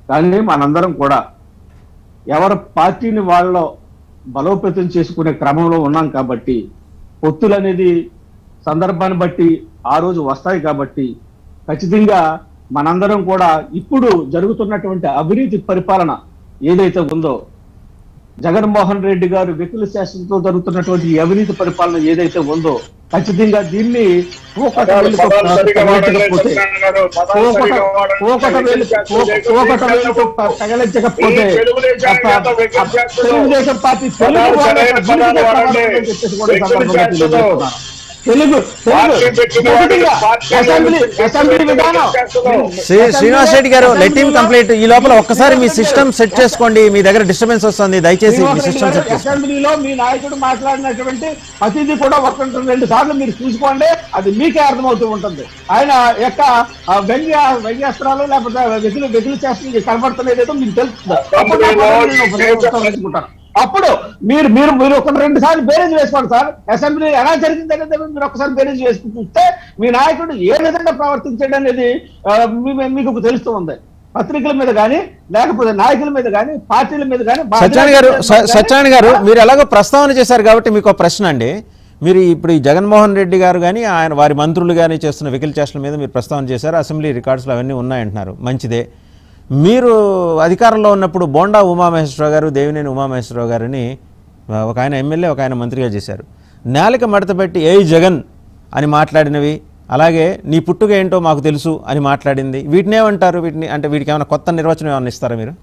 కానీ మనందరం కూడా ఎవరి పార్టీని వాళ్ళలో బలోపేతం చేసుకునే క్రమంలో ఉన్నాం కాబట్టి పొత్తులు అనేది సందర్భాన్ని బట్టి ఆ రోజు వస్తాయి కాబట్టి ఖచ్చితంగా మనందరం కూడా ఇప్పుడు జరుగుతున్నటువంటి అవినీతి పరిపాలన ఏదైతే ఉందో జగన్మోహన్ రెడ్డి గారు వ్యక్తుల శాసనంతో జరుగుతున్నటువంటి ఈ అవినీతి పరిపాలన ఏదైతే ఉందో ఖచ్చితంగా దీన్ని పూకట వేలుతో తగిలించకపోతే పూకట పూకట వేలు పూకట వేలుతో తగిలించకపోతే తెలుగుదేశం పార్టీ తెలుగు వాళ్ళ బలిగా ప్రవర్తిస్తుందని చెప్పేసి కూడా ఈ సందర్భంగా తెలియజేస్తున్నాను. తెలుగు తెలుగు మొదటిగా అసెంబ్లీ అసెంబ్లీ విధానం శ్రీ శ్రీనివాస్ రెడ్డి గారు లెట్ హిమ్ కంప్లీట్ ఈ లోపల ఒక్కసారి మీ సిస్టమ్ సెట్ చేసుకోండి మీ దగ్గర డిస్టర్బెన్స్ వస్తుంది దయచేసి మీ శ్రీనివాస్ రెడ్డి సిస్టమ్ గారు సెట్ చేసుకోండి అసెంబ్లీలో మీ నాయకుడు మాట్లాడినటువంటి ప్రతిదీ కూడా ఒకటి రెండు సార్లు మీరు చూసుకోండి అది మీకే అర్థమవుతూ ఉంటుంది ఆయన యొక్క ఆ, వ్యంగ్య వ్యంగ్యాస్త్రాలు లేకపోతే వెతులు వెతులు చేస్తుంది కనబడుతున్నదేదో మీకు తెలుస్తుంది అప్పుడు నా పదవి నేను ఉపయోగిస్తాను అనుకుంటాను. అప్పుడు మీరు మీరు మీరు ఒక రెండు సార్లు బేరేజ్ వేసుకోండి సార్ అసెంబ్లీ ఎలా జరిగింది అనేది మీరు ఒకసారి బేరేజ్ వేసుకుని చూస్తే మీ నాయకుడు ఏ విధంగా ప్రవర్తించాడు అనేది ఆ, మీ- మీకు తెలుస్తూ ఉంది పత్రికల మీద కానీ లేకపోతే నాయకుల మీద కానీ పార్టీల మీద కానీ సత్యనారాయణ గారు స- సత్యనారాయణ గారు మీరు ఎలాగో ప్రస్తావన చేశారు కాబట్టి మీకు ఒక ప్రశ్న అండి మీరు ఇప్పుడు ఈ జగన్మోహన్ రెడ్డి గారు కానీ ఆయన వారి మంత్రులు కానీ చేస్తున్న వెకిల్ చేష్టల మీద మీరు ప్రస్తావన చేశారు అసెంబ్లీ రికార్డ్స్లో అవన్నీ ఉన్నాయంటున్నారు మంచిదే మీరు అధికారంలో ఉన్నప్పుడు బోండా ఉమామహేశ్వరరావు గారు దేవినేని ఉమామహేశ్వరరావు గారిని ఆ, ఒక ఆయన ఎమ్మెల్యే ఒక ఆయన మంత్రిగా చేశారు నేలక మడత పెట్టి ఏ జగన్ అని మాట్లాడినవి అలాగే నీ పుట్టుక ఏంటో మాకు తెలుసు అని మాట్లాడింది వీటిని ఏమంటారు వీటిని అంటే వీటికి ఏమైనా కొత్త నిర్వచనం ఏమైనా ఇస్తారా మీరు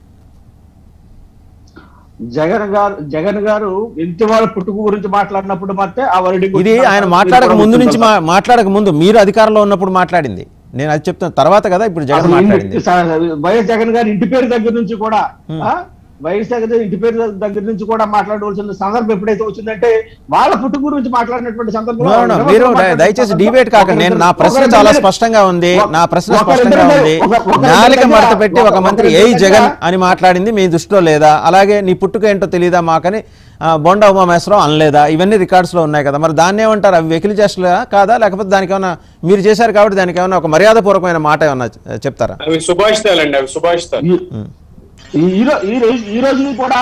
జగన్ గారు జగన్ గారు ఇంటి వాళ్ళ పుట్టుకు గురించి మాట్లాడినప్పుడు మాత్రే ఆ వరడి ఇది ఆయన మాట్లాడక ముందు నుంచి మా- మాట్లాడక ముందు మీరు అధికారంలో ఉన్నప్పుడు మాట్లాడింది నేను అది చెప్తాను తర్వాత కదా ఇప్పుడు జగన్ మాట్లాడింది వైఎస్ జగన్ గారి ఇంటి పేరు దగ్గర నుంచి కూడా ఆ, వైఎస్ జగన్ ఇంటి పేరు దగ్గర నుంచి కూడా మాట్లాడవలసిన సందర్భం ఎప్పుడైతే వచ్చిందంటే వాళ్ళ పుట్టుకు గురించి మాట్లాడినటువంటి సందర్భంలో No, no, ఎవరితో మీరు మాట్లాడిన దయచేసి సందర్భం డిబేట్ కాకండి నేను నా ఒకరిద్దరు- ప్రశ్న ఒకరిద్దరు చాలా దగ్గర- స్పష్టంగా ఉంది నా ప్రశ్న ఒకరిద్దరు స్పష్టంగా దగ్గర- ఉంది ఒక- ఒకరిద్దరు నాలిక దగ్గర- మడత పెట్టి ఒక ఒక- మంత్రి ఏ ఒకరిద్దరు జగన్ దగ్గర- అని మాట్లాడింది మీ దృష్టిలో లేదా అలాగే నీ పుట్టుక ఏంటో తెలియదా మాకని ఆ, బొండా ఉమామేశ్వరరావు అనలేదా ఇవన్నీ రికార్డ్స్ లో ఉన్నాయి కదా మరి దాన్ని ఏమంటారు అవి వెకిలి చేష్టలా కాదా లేకపోతే దానికి ఏమైనా మీరు చేశారు కాబట్టి దానికి ఏమైనా ఒక మర్యాదపూర్వకమైన మాట ఏమన్నా చెప్తారా అవి సుభాషితాలండి అవి సుభాషితాలు ఈ- ఈ- ఈ రో- ఈ రోజు ఈ రోజుని కూడా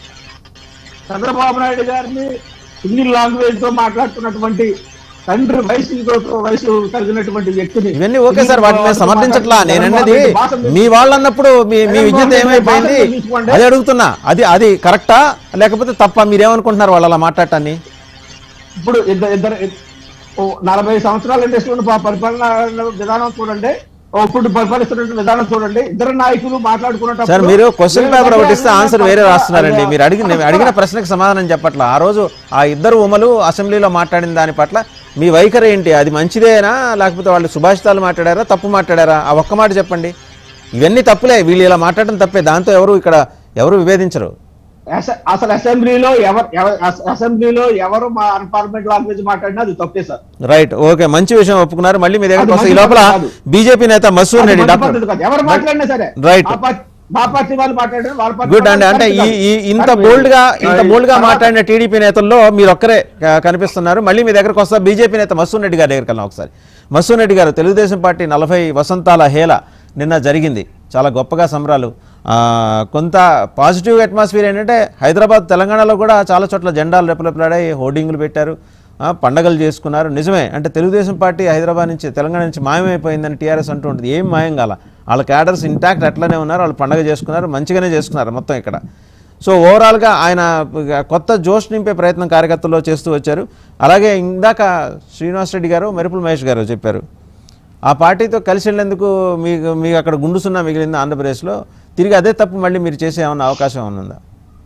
చంద్రబాబు నాయుడు గారిని సింగిల్ లాంగ్వేజ్ తో మాట్లాడుతున్నటువంటి తండ్రి వయసు వయసు కలిగినటువంటి వ్యక్తిని ఇవన్నీ ఓకే సార్ వాటి మీద సమర్థించట్లా నేను అన్నది మీ వాళ్ళు అన్నప్పుడు మీ మీ విజ్ఞత ఏమైపోయింది అది అడుగుతున్నా అది అది కరెక్టా లేకపోతే తప్ప మీరేమనుకుంటున్నారు వాళ్ళు అలా మాట్లాడటాన్ని ఇప్పుడు ఇద్దరు ఇద్దరు ఓ నలభై సంవత్సరాల ఇండస్ట్రీలో ప- పరిపాలన విధానం చూడండి ఓ ఇప్పుడు పరిపాలిస్తున్న విధానం చూడండి ఇద్దరు నాయకులు మాట్లాడుకున్నప్పుడు సార్ మీరు క్వశ్చన్ పేపర్ ఒకటి ఇస్తే ఆన్సర్ వేరే రాస్తున్నారండి మీరు అడిగిన నేను అడిగిన ప్రశ్నకు సమాధానం చెప్పట్ల ఆ రోజు ఆ ఇద్దరు ఉమలు అసెంబ్లీలో మాట్లాడిన దాని పట్ల మీ వైఖరి ఏంటి అది మంచిదేనా లేకపోతే వాళ్ళు సుభాషితాలు మాట్లాడారా తప్పు మాట్లాడారా ఆ ఒక్క మాట చెప్పండి ఇవన్నీ తప్పులే వీళ్ళు ఇలా మాట్లాడడం తప్పే దాంతో ఎవరు ఇక్కడ ఎవరు విభేదించరు అస- అసలు అసెంబ్లీలో ఎవరు ఎవ- అస- అసెంబ్లీలో ఎవరు మా అన్పార్లమెంట్ లాంగ్వేజ్ మాట్లాడినా అది తప్పే సార్ రైట్ ఓకే మంచి విషయం ఒప్పుకున్నారు మళ్ళీ మీ దగ్గరకు అది వస్తే ఈ మంచి లోపల పద్ధతి కాదు. బీజేపీ నేత మసూర్ అది రెడ్డి మంచి డాక్టర్ పద్ధతి కాదు. ఎవరు మాట్లాడినా సరే Right. మా పార్టీ- మా పార్టీ వాళ్ళు మాట్లాడారు వాళ్ళ పార్టీ గుడ్ వాళ్ళు అండి అంటే ఈ మాట్లాడారు. ఈ ఇంత కానీ బోల్డ్ గా ఇంత ఆ, బోల్డ్ గా తర్వాత- మాట్లాడిన టీడీపీ నేతల్లో మీరు ఒక్కరే క- కనిపిస్తున్నారు మళ్ళీ మీ దగ్గరకు వస్తా బీజేపీ నేత మసూన్ రెడ్డి గారి దగ్గరికి వెళ్దాం ఒకసారి మసూన్ రెడ్డి గారు తెలుగుదేశం పార్టీ నలభై వసంతాల హేళ నిన్న జరిగింది చాలా గొప్పగా సంబరాలు ఆ, కొంత పాజిటివ్ అట్మాస్ఫియర్ ఏంటంటే హైదరాబాద్ తెలంగాణలో కూడా చాలా చోట్ల జెండాలు రెపరెపలాడాయి హోర్డింగ్లు పెట్టారు ఆ, పండగలు చేసుకున్నారు నిజమే అంటే తెలుగుదేశం పార్టీ హైదరాబాద్ నుంచి తెలంగాణ నుంచి మాయమైపోయిందని టీఆర్ఎస్ అంటూ ఉంటుంది ఏం మాయం కాల వాళ్ళ క్యాడర్స్ ఇంటాక్ట్ అట్లనే ఉన్నారు వాళ్ళు పండగ చేసుకున్నారు మంచిగానే చేసుకున్నారు మొత్తం ఇక్కడ సో ఓవరాల్గా ఆయన కొత్త జోష్ నింపే ప్రయత్నం కార్యకర్తల్లో చేస్తూ వచ్చారు అలాగే ఇందాక శ్రీనివాస్ రెడ్డి గారు మెరుపుల మహేష్ గారు చెప్పారు ఆ పార్టీతో కలిసి వెళ్ళేందుకు మీకు మీకు అక్కడ గుండు సున్నా మిగిలింది ఆంధ్రప్రదేశ్లో తిరిగి అదే తప్పు మళ్ళీ మీరు చేసే ఏమన్నా అవకాశం ఏమన్నా ఉందా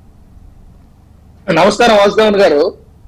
నమస్కారం వాసుదేవన్ గారు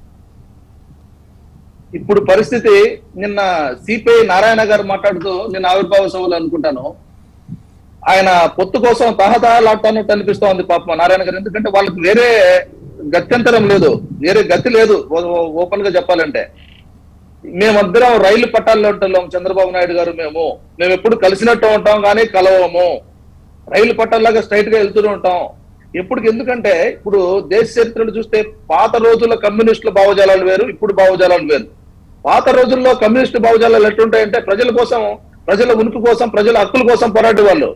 ఇప్పుడు పరిస్థితి నిన్న సిపిఐ నారాయణ గారు మాట్లాడుతూ నిన్న ఆవిర్భావ సభలు అనుకుంటాను ఆయన పొత్తు కోసం తహతహలాడుతున్నట్టు అనిపిస్తోంది పాపం నారాయణ గారు ఎందుకంటే వాళ్ళకి వేరే గత్యంతరం లేదు వేరే గతి లేదు ఓపెన్ గా చెప్పాలంటే మేమందరం రైలు పట్టాల్లో ఉంటున్నాం చంద్రబాబు నాయుడు గారు మేము మేము ఎప్పుడు కలిసినట్టు ఉంటాం కానీ కలవము రైలు పట్టాల్లాగా స్ట్రైట్ గా వెళ్తూనే ఉంటాం ఎప్పుడు ఎందుకంటే ఇప్పుడు దేశ చరిత్రను చూస్తే పాత రోజుల్లో కమ్యూనిస్టుల భావజాలాలు వేరు ఇప్పుడు భావజాలాలు వేరు పాత రోజుల్లో కమ్యూనిస్టు భావజాలాలు ఎట్లుంటాయంటే ప్రజల కోసం ప్రజల ఉనికి కోసం ప్రజల హక్కుల కోసం పోరాడే వాళ్ళు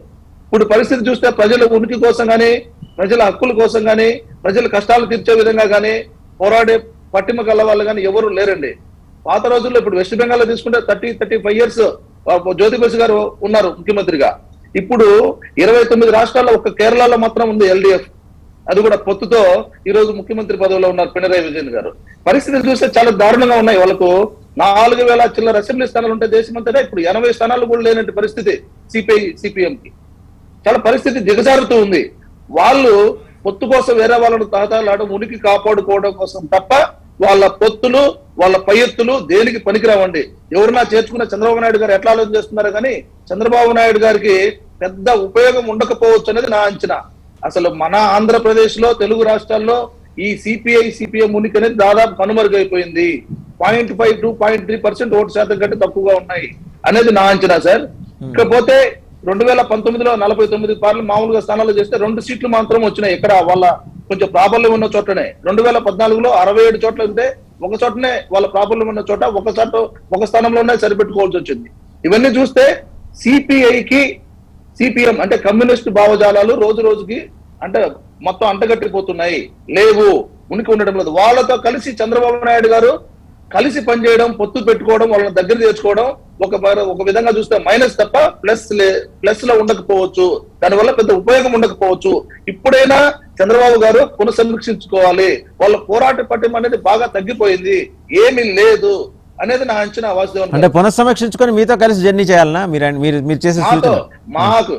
ఇప్పుడు పరిస్థితి చూస్తే ప్రజల ఉనికి కోసం గానీ ప్రజల హక్కుల కోసం గానీ ప్రజల కష్టాలు తీర్చే విధంగా గానీ పోరాడే పట్టిమ గల వాళ్ళు గానీ ఎవరు లేరండి పాత రోజుల్లో ఇప్పుడు వెస్ట్ బెంగాల్ లో తీసుకుంటే thirty thirty five years Jyoti Basu గారు ఉన్నారు ముఖ్యమంత్రిగా ఇప్పుడు ఇరవై తొమ్మిది రాష్ట్రాల్లో ఒక కేరళలో మాత్రం ఉంది ఎల్డిఎఫ్ అది కూడా పొత్తుతో ఈ రోజు ముఖ్యమంత్రి పదవిలో ఉన్నారు పినరాయి విజయన్ గారు పరిస్థితులు చూస్తే చాలా దారుణంగా ఉన్నాయి వాళ్ళకు నాలుగు వేల చిల్లర అసెంబ్లీ స్థానాలు ఉంటే దేశమంతటా ఇప్పుడు ఎనభై స్థానాలు కూడా లేనట్టు పరిస్థితి సిపిఐ సిపిఎం కి చాలా పరిస్థితి దిగజారుతూ ఉంది వాళ్ళు పొత్తు కోసం వేరే వాళ్ళను తాతాలాడడం ఉనికి కాపాడుకోవడం కోసం తప్ప వాళ్ళ పొత్తులు వాళ్ళ పై ఎత్తులు దేనికి పనికిరావండి ఎవరన్నా చేర్చుకున్న చంద్రబాబు నాయుడు గారు ఎట్లా ఆలోచన చేస్తున్నారు కానీ చంద్రబాబు నాయుడు గారికి పెద్ద ఉపయోగం ఉండకపోవచ్చు అనేది నా అంచనా అసలు మన ఆంధ్రప్రదేశ్ లో తెలుగు రాష్ట్రాల్లో ఈ సిపిఐ సిపిఎం ఉనికి అనేది దాదాపు కనుమరుగైపోయింది point five two point three percent ఓటు శాతం కంటే తక్కువగా ఉన్నాయి అనేది నా అంచనా సార్ ఇకపోతే రెండు వేల పంతొమ్మిదిలో నలభై తొమ్మిది పార్లు మామూలుగా స్థానాలు చేస్తే రెండు సీట్లు మాత్రం వచ్చినాయి ఇక్కడ వాళ్ళ కొంచెం ప్రాబల్యం ఉన్న చోటనే రెండు వేల పద్నాలుగులో అరవై ఏడు చోట్ల ఉంటే ఒక చోటనే వాళ్ళ ప్రాబల్యం ఉన్న చోట ఒక చోట ఒక స్థానంలోనే సరిపెట్టుకోవాల్సి వచ్చింది ఇవన్నీ చూస్తే సిపిఐకి సిపిఎం అంటే కమ్యూనిస్ట్ భావజాలాలు రోజు రోజుకి అంటే మొత్తం అంటగట్టిపోతున్నాయి లేవు ఉనికి ఉండడం లేదు వాళ్ళతో కలిసి చంద్రబాబు నాయుడు గారు కలిసి పనిచేయడం పొత్తు పెట్టుకోవడం వాళ్ళని దగ్గర తెచ్చుకోవడం ఒక పర- ఒక విధంగా చూస్తే మైనస్ తప్ప ప్లస్ ప్లస్ లో ఉండకపోవచ్చు దానివల్ల పెద్ద ఉపయోగం ఉండకపోవచ్చు ఇప్పుడైనా చంద్రబాబు గారు పునఃసమీక్షించుకోవాలి వాళ్ళ పోరాట పట్టిం అనేది బాగా తగ్గిపోయింది ఏమీ లేదు అనేది నా అంచనా వాసుదేవన్ గారు. అంటే పునఃసమీక్షించుకొని మీతో కలిసి జర్నీ చేయాలనా మీరు మీరు మీరు చేసే మాతో సూచన మాకు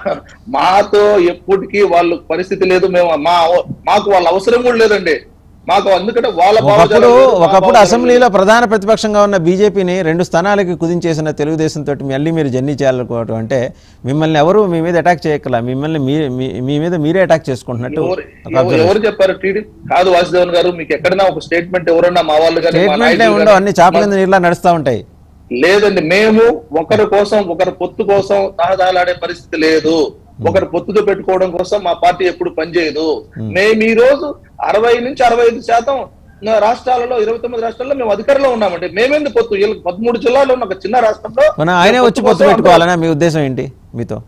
మాతో ఎప్పటికీ వాళ్ళు పరిస్థితి లేదు మేము మా మాకు వాళ్ళ అవసరం కూడా లేదండి మాకు ఎందుకంటే వాళ్ళ ఒకప్పుడు భావజాలం వేరు, మా ఒకప్పుడు భావజాలం అసెంబ్లీలో ప్రధాన ప్రతిపక్షంగా ఉన్న బీజేపీని రెండు స్థానాలకి కుదించేసిన తెలుగుదేశం తోటి మళ్ళీ మీరు జర్నీ చేయాలనుకోవటం అంటే మిమ్మల్ని ఎవరు మీ మీద అటాక్ చేయక్కల మిమ్మల్ని మీ- మీ- మీ మీద మీరే అటాక్ చేసుకుంటున్నట్టు ఎవరు ఒక ఎవరు- observation. ఎవరు చెప్పారు టీడీ కాదు వాసుదేవన్ గారు మీకు ఎక్కడైనా ఒక స్టేట్మెంట్ ఎవరన్నా మా వాళ్ళు కానీ మా స్టేట్మెంట్లే నాయకులు ఉండవు కానీ- అన్ని చాప కింద నీళ్ళ నడుస్తూ ఉంటాయి లేదండి మేము ఒకరి కోసం ఒకరి పొత్తు కోసం తహదాలాడే పరిస్థితి లేదు ఒకరి పొత్తుతో పెట్టుకోవడం కోసం మా పార్టీ ఎప్పుడు పనిచేయదు మేము ఈ రోజు అరవై నుంచి అరవై ఐదు శాతం నా రాష్ట్రాలలో ఇరవై తొమ్మిది రాష్ట్రాల్లో మేము అధికారంలో ఉన్నామండి మేమెందుకు పొత్తు వీళ్ళకి పదమూడు జిల్లాల్లో ఉన్న ఒక చిన్న రాష్ట్రంలో మన ఆయనే మేము వచ్చి పొత్తు కోసం పెట్టుకోవాలనా మీ ఉద్దేశం ఏంటి మీతో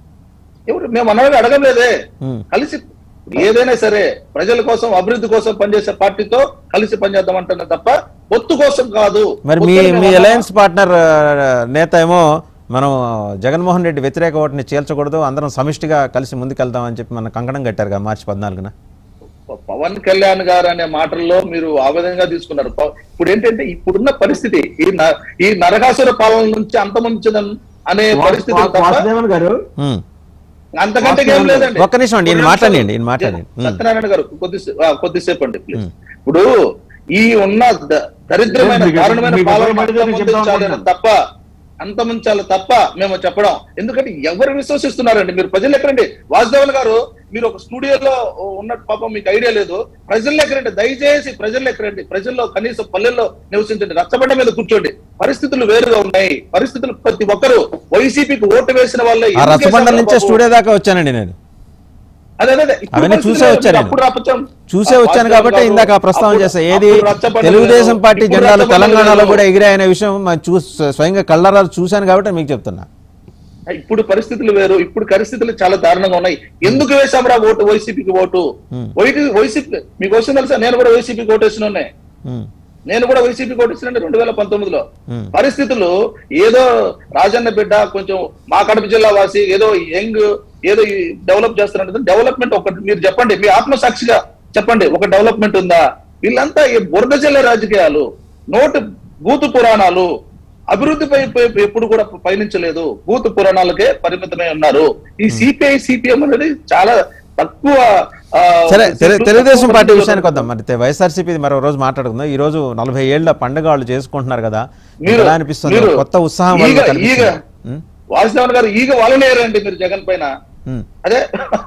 ఎవరు మేము అన్నది అడగలేదే ఉమ్. కలిసి ఏదైనా సరే ప్రజల కోసం అభివృద్ధి కోసం పనిచేసే పార్టీతో కలిసి పనిచేద్దాం అంటున్నా తప్ప పొత్తు కోసం కాదు మరి మీ పొత్తుని మీ మేము అలయన్స్ పార్ట్నర్ ఆ, నేత ఏమో మనం జగన్మోహన్ రెడ్డి వ్యతిరేక ఓటుని చేల్చకూడదు అందరం సమిష్టిగా కలిసి ముందుకెళ్దాం అని చెప్పి మన కంకణం కట్టారుగా మార్చి పద్నాలుగున పవన్ కళ్యాణ్ గారు అనే మాటల్లో మీరు ఆ విధంగా తీసుకున్నారు ప- ఇప్పుడు ఏంటంటే ఇప్పుడున్న పరిస్థితి ఈ న- ఈ నరకాసుర పాలన నుంచి అంతమంచడం అనే పరిస్థితి తప్ప వాసుదేవన్ గారు ఉమ్. అంతకంటే ఏం లేదండి ఒక్క నిమిషం అండి, ఈయన మాట్లాడండి, ఈయన మాట్లాడండి. ఉమ్. సత్యనారాయణ గారు కొద్దిసేపు ఆ, కొద్దిసేపు అండి ప్లీజ్ ఇప్పుడు ఈ ఉన్న ద- దరిద్రమైన మీకు- దారుణమైన మీకు పాలన ఎవరు మధ్య చెప్దాం అంతమొందించాలని అనుకుంటున్నారు? తప్ప అంతమించాలి తప్ప మేము చెప్పడం ఎందుకంటే ఎవరు విశ్వసిస్తున్నారండి మీరు ప్రజలు ఎక్కడండి వాసుదేవన్ గారు మీరు ఒక స్టూడియోలో ఉన్న పాపం మీకు ఐడియా లేదు ప్రజల్లో ఎక్కడండి దయచేసి ప్రజల్లో ఎక్కడండి ప్రజల్లో కనీసం పల్లెల్లో నివసించండి రచ్చబండ మీద కూర్చోండి పరిస్థితులు వేరుగా ఉన్నాయి పరిస్థితులు ప్రతి ఒక్కరు వైసీపీకి ఓటు వేసిన వాళ్ళే ఆ ఎందుకు రచ్చబండ వేశారో నుంచే బాబు? స్టూడియో దాకా వచ్చానండి నేను అదే అదే, అదే. ఇప్పుడు అవన్నీ పరిస్థితులు చూసే వేరు. వచ్చాను నేను. అప్పుడు రచ్చం- చూసే ఆ వచ్చాను వాసుదేవన్ కాబట్టి గారు ఇందాక ఆ ప్రస్తావన అప్పుడు- చేశా ఏది అప్పుడు రచ్చబండ తెలుగుదేశం లేదు. పార్టీ ఇప్పుడు జెండాలు రచ్చబండ తెలంగాణలో లేదు. కూడా ఎగిరాయనే విషయం మనం చూ స్వయంగా కళ్ళారా చూశాను కాబట్టి మీకు చెప్తున్నా ఇప్పుడు పరిస్థితులు వేరు ఇప్పుడు పరిస్థితులు చాలా దారుణంగా ఉన్నాయి ఎందుకు వేసాం రా ఓటు వైసీపీకి ఓటు వైటీ వైసీపీ మీకు వచ్చింది తెలుసా నేను కూడా వైసీపీకి ఓటు వేసిన ఉన్నాయి. ఉమ్. నేను కూడా వైసీపీకి ఓటు వేసిన రెండు వేల పంతొమ్మిదిలో Hmm. పరిస్థితులు ఏదో రాజన్న బిడ్డ కొంచెం మా కడప జిల్లా వాసి ఏదో యంగ్ ఏదో డెవలప్ చేస్తున్నట్టు డెవలప్మెంట్ ఒకటి మీరు చెప్పండి మీ ఆత్మసాక్షిగా చెప్పండి ఒక డెవలప్మెంట్ ఉందా వీళ్ళంతా ఈ బురద జిల్లా రాజకీయాలు నోటు బూతు పురాణాలు అభివృద్ధిపై పై- ఎప్పుడు కూడా పయనించలేదు బూతు పురాణాలకే పరిమితమై ఉన్నారు ఈ సిపిఐ సిపిఎం అనేది చాలా తక్కువ ఆ, సరే తెలు- సీట్లు, తెలుగుదేశం తక్కువ పార్టీ మందితో విషయానికి వద్దాం మరి తె- వైఎస్ఆర్సీపీ మరో రోజు మాట్లాడుకుందాం ఈ రోజు నలభై ఏళ్ల పండుగ వాళ్ళు చేసుకుంటున్నారు కదా మీకు మీరు- ఎలా అనిపిస్తుంది మీరు కొత్త ఉత్సాహం వాళ్ళలో ఈగ- కనిపిస్తుంది. ఈగ. ఉమ్, వాసుదేవన్ గారు ఈగ వాళ్ళనేరండి మీరు జగన్ పైన ఉమ్. అదే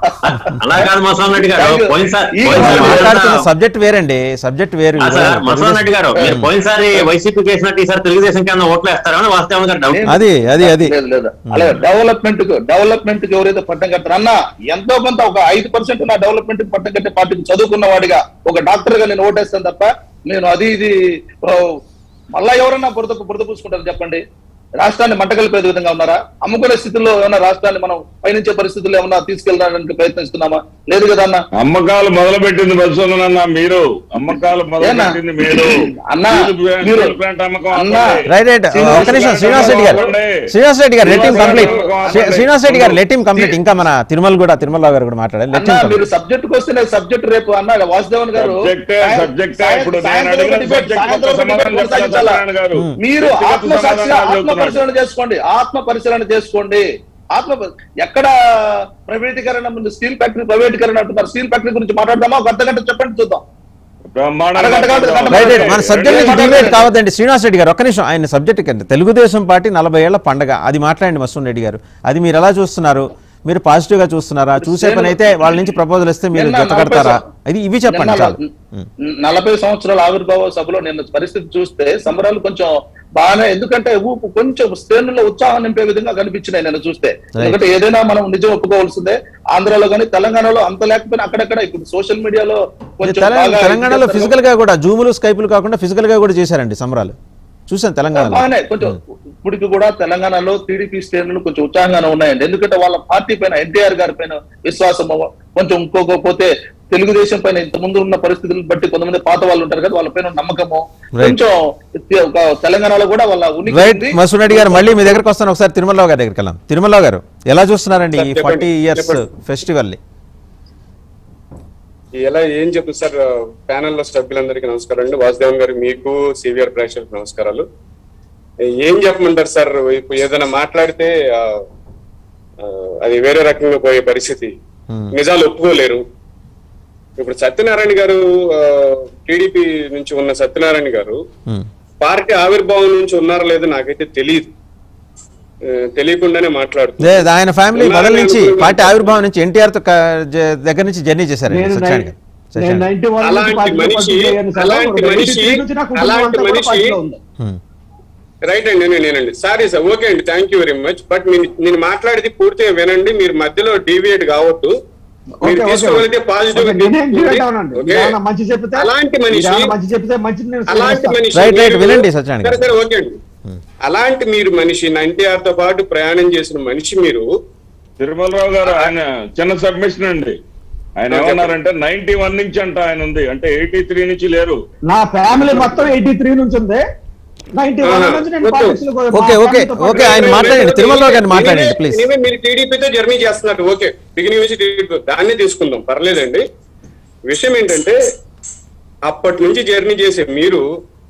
అలా కాదు మసోన్ రెడ్డి గారు Thank you. పోయినసారి ఈ మనం పోయినసారి మాట్లాడుతున్న మీరంతా- సబ్జెక్ట్ వేరండి సబ్జెక్ట్ వేరు ఆ సార్ ఈరోజు మసోన్ రెడ్డి గారు మీరు ఉమ్. పోయినసారి వైసీపీ చేసినట్టు ఈసారి తెలుగుదేశం కింద ఓట్లు వేస్తారని వాస్తవం గారు డౌట్ నేను- అది అది అది లేదు లేదు అలాగే డెవలప్మెంట్ కు డెవలప్మెంట్ కి ఎవరైతే పట్టం కట్టారు అన్న ఎంతో కొంత ఒక ఐదు పర్సెంట్ నా డెవలప్మెంట్ కి పట్టం కట్టే పార్టీకి చదువుకున్న వాడిగా ఒక డాక్టర్ గా నేను ఓటేస్తాను తప్ప నేను అది ఇది ఓ, మళ్ళా ఎవరన్నా బురద బురద పూసుకుంటారు చెప్పండి రాష్ట్రాన్ని మంటగలిపే విధంగా ఉన్నారా అమ్ముకునే స్థితిలో ఏమైనా రాష్ట్రాన్ని మనం పయనించే పరిస్థితుల్లో ఏమన్నా తీసుకెళ్ళడానికి ప్రయత్నిస్తున్నామా లేదు కదా అన్న అమ్మకాలు మొదలు పెట్టింది బస్సులన్న మీరు అమ్మకాలు మొదలు ఏనా? పెట్టింది మీరు అన్నా, స్టీల్ ప్లాంట్- మీరు- స్టీల్ ప్లాంట్ అమ్మకం అన్నా, ఆపండి. రైట్ రైట్ ఒక నిమిషం శ్రీనివాస్ రెడ్డి గారు శ్రీనివాస్ రెడ్డి గారు let him complete Srinivas Reddy గారు లెట్ హిమ్ కంప్లీట్ ఇంకా మన తిరుమల కూడా తిరుమలరావు గారు కూడా మాట్లాడాలి లెట్ అన్నా హిమ్ మీరు సబ్జెక్ట్ కి వస్తే సబ్జెక్ట్ రేపు అన్న వాసుదేవన్ గారు సబ్జెక్టే, సాయం- సబ్జెక్టే. సాయం- ఇప్పుడు నేను సాయంత్రం అడిగిన ఒక డిబేట్, సబ్జెక్ట్ సాయంత్రం ఒక ఒక డిబేట్ సమాధానం చెప్తాను కొనసాగించాలా? సత్యనారాయణ గారు. మీరు వ్యక్తిగత ఆత్మ సాక్షి సమాధానాలు ఆత్మ చెప్తున్నాడు. పరిశీలన చేసుకోండి ఆత్మ పరిశీలన చేసుకోండి ఆత్మ పరి- ఎక్కడ ప్రైవేటీకరణ ముందు స్టీల్ ఫ్యాక్టరీ ప్రైవేటీకరణ అంటున్నారు స్టీల్ ఫ్యాక్టరీ గురించి మాట్లాడదామా ఒక అర్ధ గంట చెప్పండి చూద్దాం బ్రహ్మాండంగా అడగండి, అడగండి, అడగండి. రైట్ రైట్ మన సబ్జెక్ట్ నుంచి మాట్లాడండి. డిబేట్ కావద్దండి శ్రీనివాస్ రెడ్డి గారు ఒక్క నిమిషం ఆయన సబ్జెక్ట్ కంటే తెలుగుదేశం పార్టీ నలభై ఏళ్ల పండగ అది మాట్లాడండి మసూన్ రెడ్డి గారు అది మీరు ఎలా చూస్తున్నారు మీరు పాజిటివ్ గా చూస్తున్నారా చూసే పని అయితే వాళ్ళ నుంచి ప్రపోజల్ ఇస్తే మీరు నిన్న జత కడతారా నలభై ఇది ఇవి చెప్పండి నిన్న చాలు న- నలభై సంవత్సరాల ఆవిర్భావ సభలో నిన్న పరిస్థితి చూస్తే సంబరాలు కొంచెం బాగానే ఎందుకంటే ఊపు కొంచెం శ్రేణుల్లో ఉత్సాహం నింపే విధంగా కనిపించినాయి నేను చూస్తే ఎందుకంటే ఏదైనా మనం నిజం ఒప్పుకోవాల్సిందే ఆంధ్రాలో కానీ తెలంగాణలో అంత లేకపోయినా అక్కడక్కడ ఇప్పుడు సోషల్ మీడియాలో కొంచెం తెలంగాణ- బాగా తెలంగాణలో ఇది ఫిజికల్ గా కూడా జూములు స్కైపులు కాకుండా ఫిజికల్ గా కూడా చేశారండి సంబరాలు చూసాను తెలంగాణలో బాగానే కొంచెం ఇప్పటికి కూడా తెలంగాణలో టీడీపీ శ్రేణులు కొంచెం ఉత్సాహంగానే ఉన్నాయండి ఎందుకంటే వాళ్ళ పార్టీ పైన ఎన్టీఆర్ గారి పైన విశ్వాసం కొంచెం ఇంకోకపోతే తెలుగుదేశం పైన ఇంత ముందు ఉన్న పరిస్థితులను బట్టి కొంతమంది పాత వాళ్ళు ఉంటారు కదా వాళ్ళ పైన నమ్మకము Right. కొంచెం ఒక తెలంగాణలో కూడా వాళ్ళ ఉనికి రైట్ ఉంది. మసూన్ రెడ్డి గారు మళ్ళీ మీ దగ్గరకు వస్తాను ఒకసారి తిరుమలరావు గారి దగ్గరికి వెళ్ళాం తిరుమలరావు గారు ఎలా చూస్తున్నారండి ఈ సార్, చెప్పండి, ఫార్టీ ఇయర్స్ చెప్పండి. ఫెస్టివల్ ని ఎలా ఏం చెప్తుంది సార్ ప్యానెల్ లో సభ్యులందరికీ నమస్కారం అండి వాసుదేవన్ గారు మీకు సివిఆర్ ప్రేక్షకులకు నమస్కారాలు ఏం చెప్పమంటారు సార్ ఇప్పుడు ఏదైనా మాట్లాడితే ఆ, ఆ, అది వేరే రకంగా పోయే పరిస్థితి Hmm. నిజాలు ఒప్పుకోలేరు ఇప్పుడు సత్యనారాయణ గారు టీడీపీ నుంచి ఉన్న సత్యనారాయణ గారు పార్టీ ఆవిర్భావం నుంచి ఉన్నారో లేదో నాకైతే తెలియదు ఆ, తెలియకుండానే మాట్లాడుతున్నారు లేదు ఆయన ఫ్యామిలీ ఉన్నారని మొదల నుంచి అనుకున్నాను. పార్టీ ఆవిర్భావం నుంచి ఎన్టీఆర్ తో క- జ- దగ్గర నుంచి జర్నీ చేశారండి నేను సత్యనారాయణ గారు నేను సత్యనారాయణ. నైన్టీ వన్ నుంచి అలాంటి పార్టీలో మనిషి- కంటిన్యూ అయ్యాను సార్. అలాంటి ఒక మనిషి- 83 నుంచి నా కుటుంబం అలాంటి అంతా కూడా మనిషి- పార్టీలో ఉంది. Hmm. రైట్ అండి నేను నేనండి సారీ సార్ ఓకే అండి thank you very much but నేను మాట్లాడేది పూర్తిగా వినండి మీరు మధ్యలో డీవియేట్ కావద్దు మీరు ఓకే, ఓకే. తీసుకోగలిగితే పాజిటివ్ ఓకే, నేనేం చేయడం అవునండి. మీరేమన్నా మంచి చెప్తే అలాంటి మనిషి మీరేమన్నా మంచి చెప్తే మంచి నేను అలాంటి స్వీకరిస్తాను. మనిషి రైట్, రైట్, మీరు- వినండి సత్యనారాయణ సరే గారు. సరే ఓకే అండి అలాంటి మీరు మనిషి ఎన్టీఆర్ తో పాటు ప్రయాణం చేసిన మనిషి మీరు తిరుమలరావు గారు ఆయన చిన్న సబ్మిషన్ అండి ఆయన ఏమన్నారంటే నైన్టీ వన్ నుంచి అంట ఆయన ఉంది అంటే ఎయిటీ త్రీ నుంచి లేరు నా ఫ్యామిలీ మొత్తం ఎయిటీ త్రీ నుంచి ఉంది నైన్టీ వన్ ఆహా. నుంచి నేను ఓకే. politics లో కూడా- ఓకే, మా ఓకే, family తో పాటు ఓకే, ఆయన మాట్లాడండి. తిరుమలరావు గారిని మాట్లాడండి, నేనే- please. నేనే మీరు టీడీపీతో జర్నీ చేస్తున్నారు ఓకే బిగినింగ్ నుంచి టీడీపీ దాన్ని తీసుకుందాం పర్లేదండి విషయం ఏంటంటే అప్పటి నుంచి జర్నీ చేసే మీరు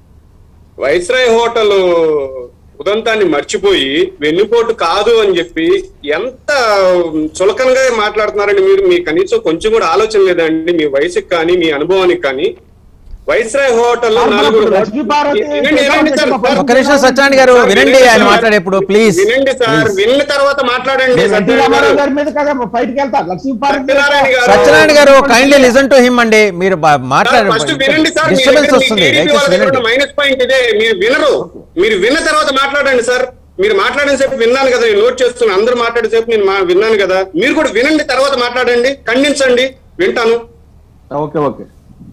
వైస్రాయ్ హోటల్ ఉదంతాన్ని మర్చిపోయి వెన్నుపోటు కాదు అని చెప్పి ఎంత చులకనగా మాట్లాడుతున్నారండి మీరు మీ కనీసం కొంచెం కూడా ఆలోచన లేదండి మీ వయసుకి కానీ మీ అనుభవానికి కానీ వైస్రాయ్ హోటల్ నలుగురు లక్ష్మీ పార్వతి వినండి, వినండి సార్. ఒక్క నిమిషం సత్యనారాయణ గారు సార్, వినండి వినండి ఆయన సార్. మాట్లాడేప్పుడు ప్లీజ్ వినండి సార్ విన్న తర్వాత మాట్లాడండి నేను ఎన్టీ సత్యనారాయణ రామారావు గారు. గారి మీద కదా బయటికి వెళ్తా లక్ష్మీ పార్వతి సత్యనారాయణ గారు. సత్యనారాయణ గారు కైండ్లీ లిసన్ టు హిమ్ అండి మీరు సార్, మాట్లాడండి ఫస్ట్ వినండి సార్ మీ డిస్టర్బెన్స్ దగ్గర మీ వస్తుంది టీడీపీ దయచేసి వాళ్ళ దగ్గర ఉన్న వినండి మైనస్ పాయింట్ ఇదే మీరు వినరు మీరు విన్న తర్వాత మాట్లాడండి సార్ మీరు మాట్లాడిన సేపు విన్నాను కదా నేను నోట్ చేస్తున్నాను అందరూ మాట్లాడే సేపు నేను మా- విన్నాను కదా మీరు కూడా వినండి తర్వాత మాట్లాడండి ఖండించండి వింటాను ఓకే ఓకే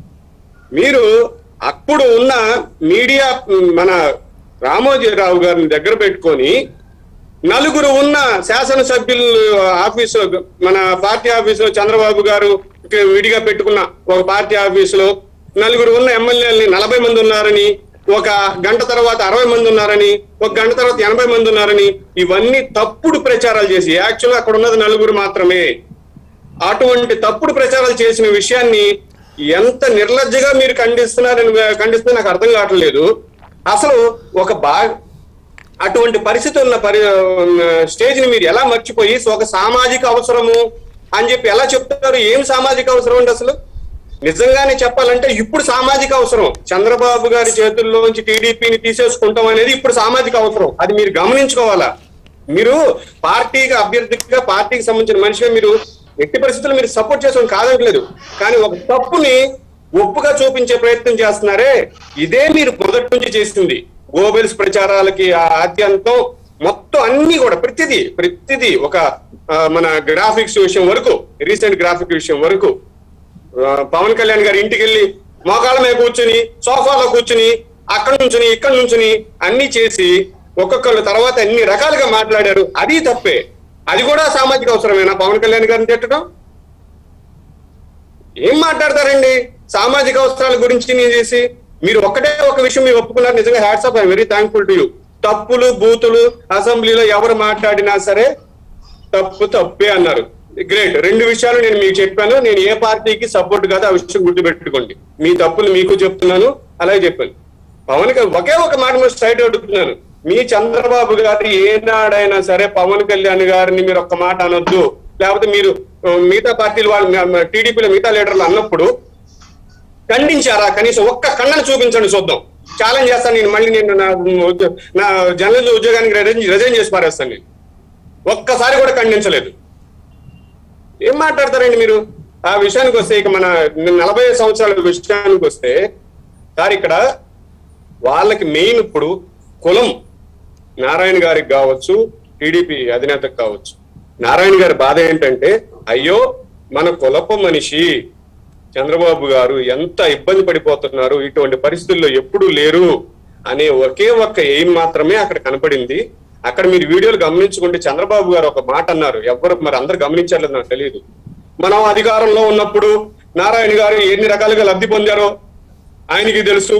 మీరు అప్పుడు ఉన్న మీడియా మ్, మన రామోజీరావు గారిని దగ్గర పెట్టుకొని నలుగురు ఉన్న శాసనసభ్యులు ఆఫీసు మన పార్టీ ఆఫీసులో చంద్రబాబు గారు విడిగా పెట్టుకున్న ఒక పార్టీ ఆఫీసులో నలుగురు ఉన్న ఎమ్మెల్యేలని నలభై మంది ఉన్నారని ఒక గంట తర్వాత అరవై మంది ఉన్నారని ఒక గంట తర్వాత ఎనభై మంది ఉన్నారని ఇవన్నీ తప్పుడు ప్రచారాలు చేసి యాక్చువల్గా అక్కడ ఉన్నది నలుగురు మాత్రమే అటువంటి తప్పుడు ప్రచారాలు చేసిన విషయాన్ని ఎంత నిర్లజ్జగా మీరు ఖండిస్తున్నారని ఖండిస్తే నాకు అర్థం కావట్లేదు అసలు ఒక బా అటువంటి పరిస్థితి ఉన్న పరి స్టేజ్ ని మీరు ఎలా మర్చిపోయి ఒక సామాజిక అవసరము అని చెప్పి ఎలా చెప్తారు ఏం సామాజిక అవసరం అండి అసలు నిజంగానే చెప్పాలంటే ఇప్పుడు సామాజిక అవసరం చంద్రబాబు గారి చేతుల్లోంచి టీడీపీని తీసేసుకుంటాం అనేది ఇప్పుడు సామాజిక అవసరం అది మీరు గమనించుకోవాలా మీరు పార్టీకి అభ్యర్థిగా పార్టీకి సంబంధించిన మనిషిగా మీరు ఎట్టి పరిస్థితుల్లో మీరు సపోర్ట్ చేసుకోవడం కాదట్లేదు కానీ ఒక తప్పుని ఒప్పుగా చూపించే ప్రయత్నం చేస్తున్నారే ఇదే మీరు మొదటి నుంచి చేసింది గోబెల్స్ ప్రచారాలకి ఆ ఆద్యంతం మొత్తం అన్ని కూడా ప్రతిదీ ప్రతిదీ ఒక ఆ, మన గ్రాఫిక్స్ విషయం వరకు రీసెంట్ గ్రాఫిక్ విషయం వరకు ఆ, పవన్ కళ్యాణ్ గారి ఇంటికి వెళ్ళి మోకాళ్ళ మీద కూర్చుని సోఫాలో కూర్చుని అక్కడ నుంచుని ఇక్కడ నుంచుని అన్ని చేసి ఒక్కొక్కరు తర్వాత అన్ని రకాలుగా మాట్లాడారు అది తప్పే అది కూడా సామాజిక అవసరమేనా పవన్ కళ్యాణ్ గారిని తిట్టడం ఏం మాట్లాడతారండి సామాజిక అవసరాల గురించి నేను చేసి మీరు ఒక్కటే ఒక విషయం మీరు ఒప్పుకున్నారు నిజంగా hats off I very thankful to you తప్పులు బూతులు అసెంబ్లీలో ఎవరు మాట్లాడినా సరే తప్పు తప్పే అన్నారు గ్రేట్ రెండు విషయాలు నేను మీకు చెప్పాను నేను ఏ పార్టీకి సపోర్ట్ కాదు ఆ విషయం గుర్తుపెట్టుకోండి మీ తప్పులు మీకు చెప్తున్నాను అలాగే చెప్పాను పవన్ కళ్యాణ్ ఒకే ఒక మాట మీద స్ట్రైట్ అడుగుతున్నాను మీ చంద్రబాబు గారు ఏనాడైనా సరే పవన్ కళ్యాణ్ గారిని మీరు ఒక్క మాట అనొద్దు లేకపోతే మీరు ఆ, మిగతా పార్టీలు వాళ్ళు టీడీపీలో మిగతా లీడర్లు అన్నప్పుడు ఖండించారా కనీసం ఒక్క ఖండన చూపించండి చూద్దాం ఛాలెంజ్ చేస్తాను నేను మళ్ళీ నేను నా ఉద్యో- నా జర్నలిస్ట్ ఉద్యోగానికి రిజైన్ రిజైన్ చేసి పారేస్తాను నేను ఒక్కసారి కూడా ఖండించలేదు ఏం మాట్లాడతారండి మీరు ఆ విషయానికి వస్తే ఇక మన నలభై సంవత్సరాల విషయానికి వస్తే సార్ ఇక్కడ వాళ్ళకి మెయిన్ ఇప్పుడు కులం నారాయణ గారికి కావచ్చు టీడీపీ అధినేతకు కావచ్చు నారాయణ గారి బాధ ఏంటంటే అయ్యో మన కులప మనిషి చంద్రబాబు గారు ఎంత ఇబ్బంది పడిపోతున్నారు ఇటువంటి పరిస్థితుల్లో ఎప్పుడూ లేరు అనే ఒకే ఒక్క ఎయిమ్ మాత్రమే అక్కడ కనపడింది అక్కడ మీరు వీడియోలు గమనించుకుంటే చంద్రబాబు గారు ఒక మాట అన్నారు ఎవరు మరి అందరు గమనించారో నాకు తెలియదు మనం అధికారంలో ఉన్నప్పుడు నారాయణ గారు ఎన్ని రకాలుగా లబ్ధి పొందారో ఆయనకి తెలుసు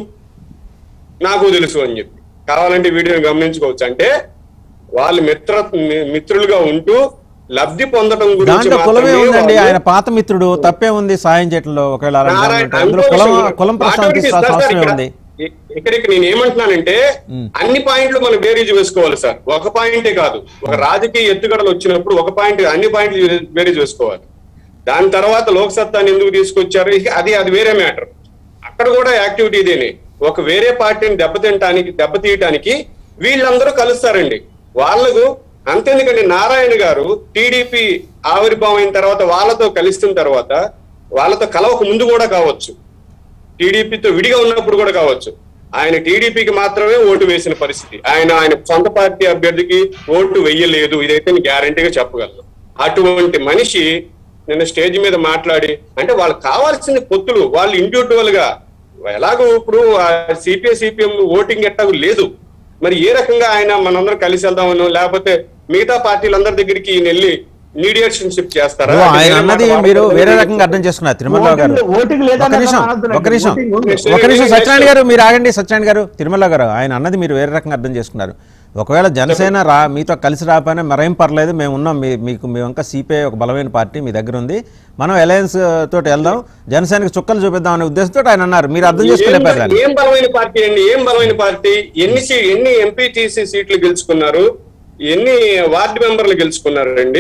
నాకు తెలుసు అని చెప్పి కావాలంటే వీడియోని గమనించుకోవచ్చు అంటే వాళ్ళు మిత్ర మి- మిత్రులుగా ఉంటూ లబ్ధి పొందడం గురించి దాంట్లో కులమే మాత్రమే ఉందండి వాళ్ళు- ఆయన పాత మిత్రుడు తప్పే ఉంది సాయం చేయటంలో ఒకవేళ అలాంటి నారాయణ- ఏమన్నా ఉంటే. అందులో ఇంకో కులం విషయం, కులం ప్రశ్న ఆటోమేటిక్ తీసుకోవాల్సిన సార్ అవసరం ఇక్కడ- ఉంది ఇ- ఇక్కడికి నేను ఏమంటున్నానంటే అన్ని పాయింట్లు మనం బేరీజ్ వేసుకోవాలి సార్ ఒక పాయింటే కాదు ఒక రాజకీయ ఎత్తుగడలు వచ్చినప్పుడు ఒక పాయింట్ అన్ని పాయింట్లు బేరీజ్ వేసుకోవాలి దాని తర్వాత లోక్సత్తాన్ని ఎందుకు తీసుకొచ్చారు ఇక అది అది వేరే మ్యాటర్ అక్కడ కూడా యాక్టివిటీ ఇదేనే ఒక వేరే పార్టీని దెబ్బతింటానికి దెబ్బతీయటానికి వీళ్ళందరూ కలుస్తారండి వాళ్ళకు అంతెందుకండి నారాయణ గారు టీడీపీ ఆవిర్భావం అయిన తర్వాత వాళ్ళతో కలిసిన తర్వాత వాళ్ళతో కలవక ముందు కూడా కావచ్చు టీడీపీతో విడిగా ఉన్నప్పుడు కూడా కావచ్చు ఆయన టీడీపీకి మాత్రమే ఓటు వేసిన పరిస్థితి ఆయన ఆయన సొంత పార్టీ అభ్యర్థికి ఓటు వెయ్యలేదు ఇదైతే నేను గ్యారంటీగా చెప్పగలను అటువంటి మనిషి నిన్న స్టేజ్ మీద మాట్లాడి అంటే వాళ్ళకి కావాల్సిన పొత్తులు వాళ్ళు ఇండివిజువల్ గా ఎలాగో ఇప్పుడు సిపిఐ సిపిఎం ఓటింగ్ ఎట్టాగు లేదు మరి ఏ రకంగా ఆయన మనందరం కలిసి వెళ్దామనో లేకపోతే మిగతా పార్టీలందరి దగ్గరికి ఈయన వెళ్ళి మీడియేషన్షిప్ చేస్తారా ఓ, ఆయన వేరే మాట అన్నది మీరు వాడతారా? వేరే రకంగా అర్థం చేసుకున్నారు తిరుమలరావు గారు ఓటింగ్- ఓటింగ్ లేదని ఒక నిమిషం అనొద్దునండి. ఒక నిమిషం ఓటింగ్ ఉంది. ఒక నిమిషం సత్యనారాయణ గారు మీరు ఆగండి సత్యనారాయణ గారు తిరుమల గారు ఆయన అన్నది మీరు వేరే రకంగా అర్థం చేసుకున్నారు ఒకవేళ జనసేన రా మీతో కలిసి రాకపోయినా మరేం పర్లేదు మేము ఉన్నాం మీ మీకు మీ వంక సిపిఐ ఒక బలమైన పార్టీ మీ దగ్గర ఉంది మనం అలయన్స్ తోటి వెళ్దాం జనసేనకి చుక్కలు చూపిద్దాం అనే ఉద్దేశంతో ఆయన అన్నారు మీరు అర్థం ఏం చేసుకోలేపారు బల- దాన్ని ఏం బలమైన పార్టీ అండి ఏం బలమైన పార్టీ ఎన్ని సీ- ఎన్ని ఎంపీటీసీ సీట్లు గెలుచుకున్నారు ఎన్ని వార్డు మెంబర్లు గెలుచుకున్నారు అండి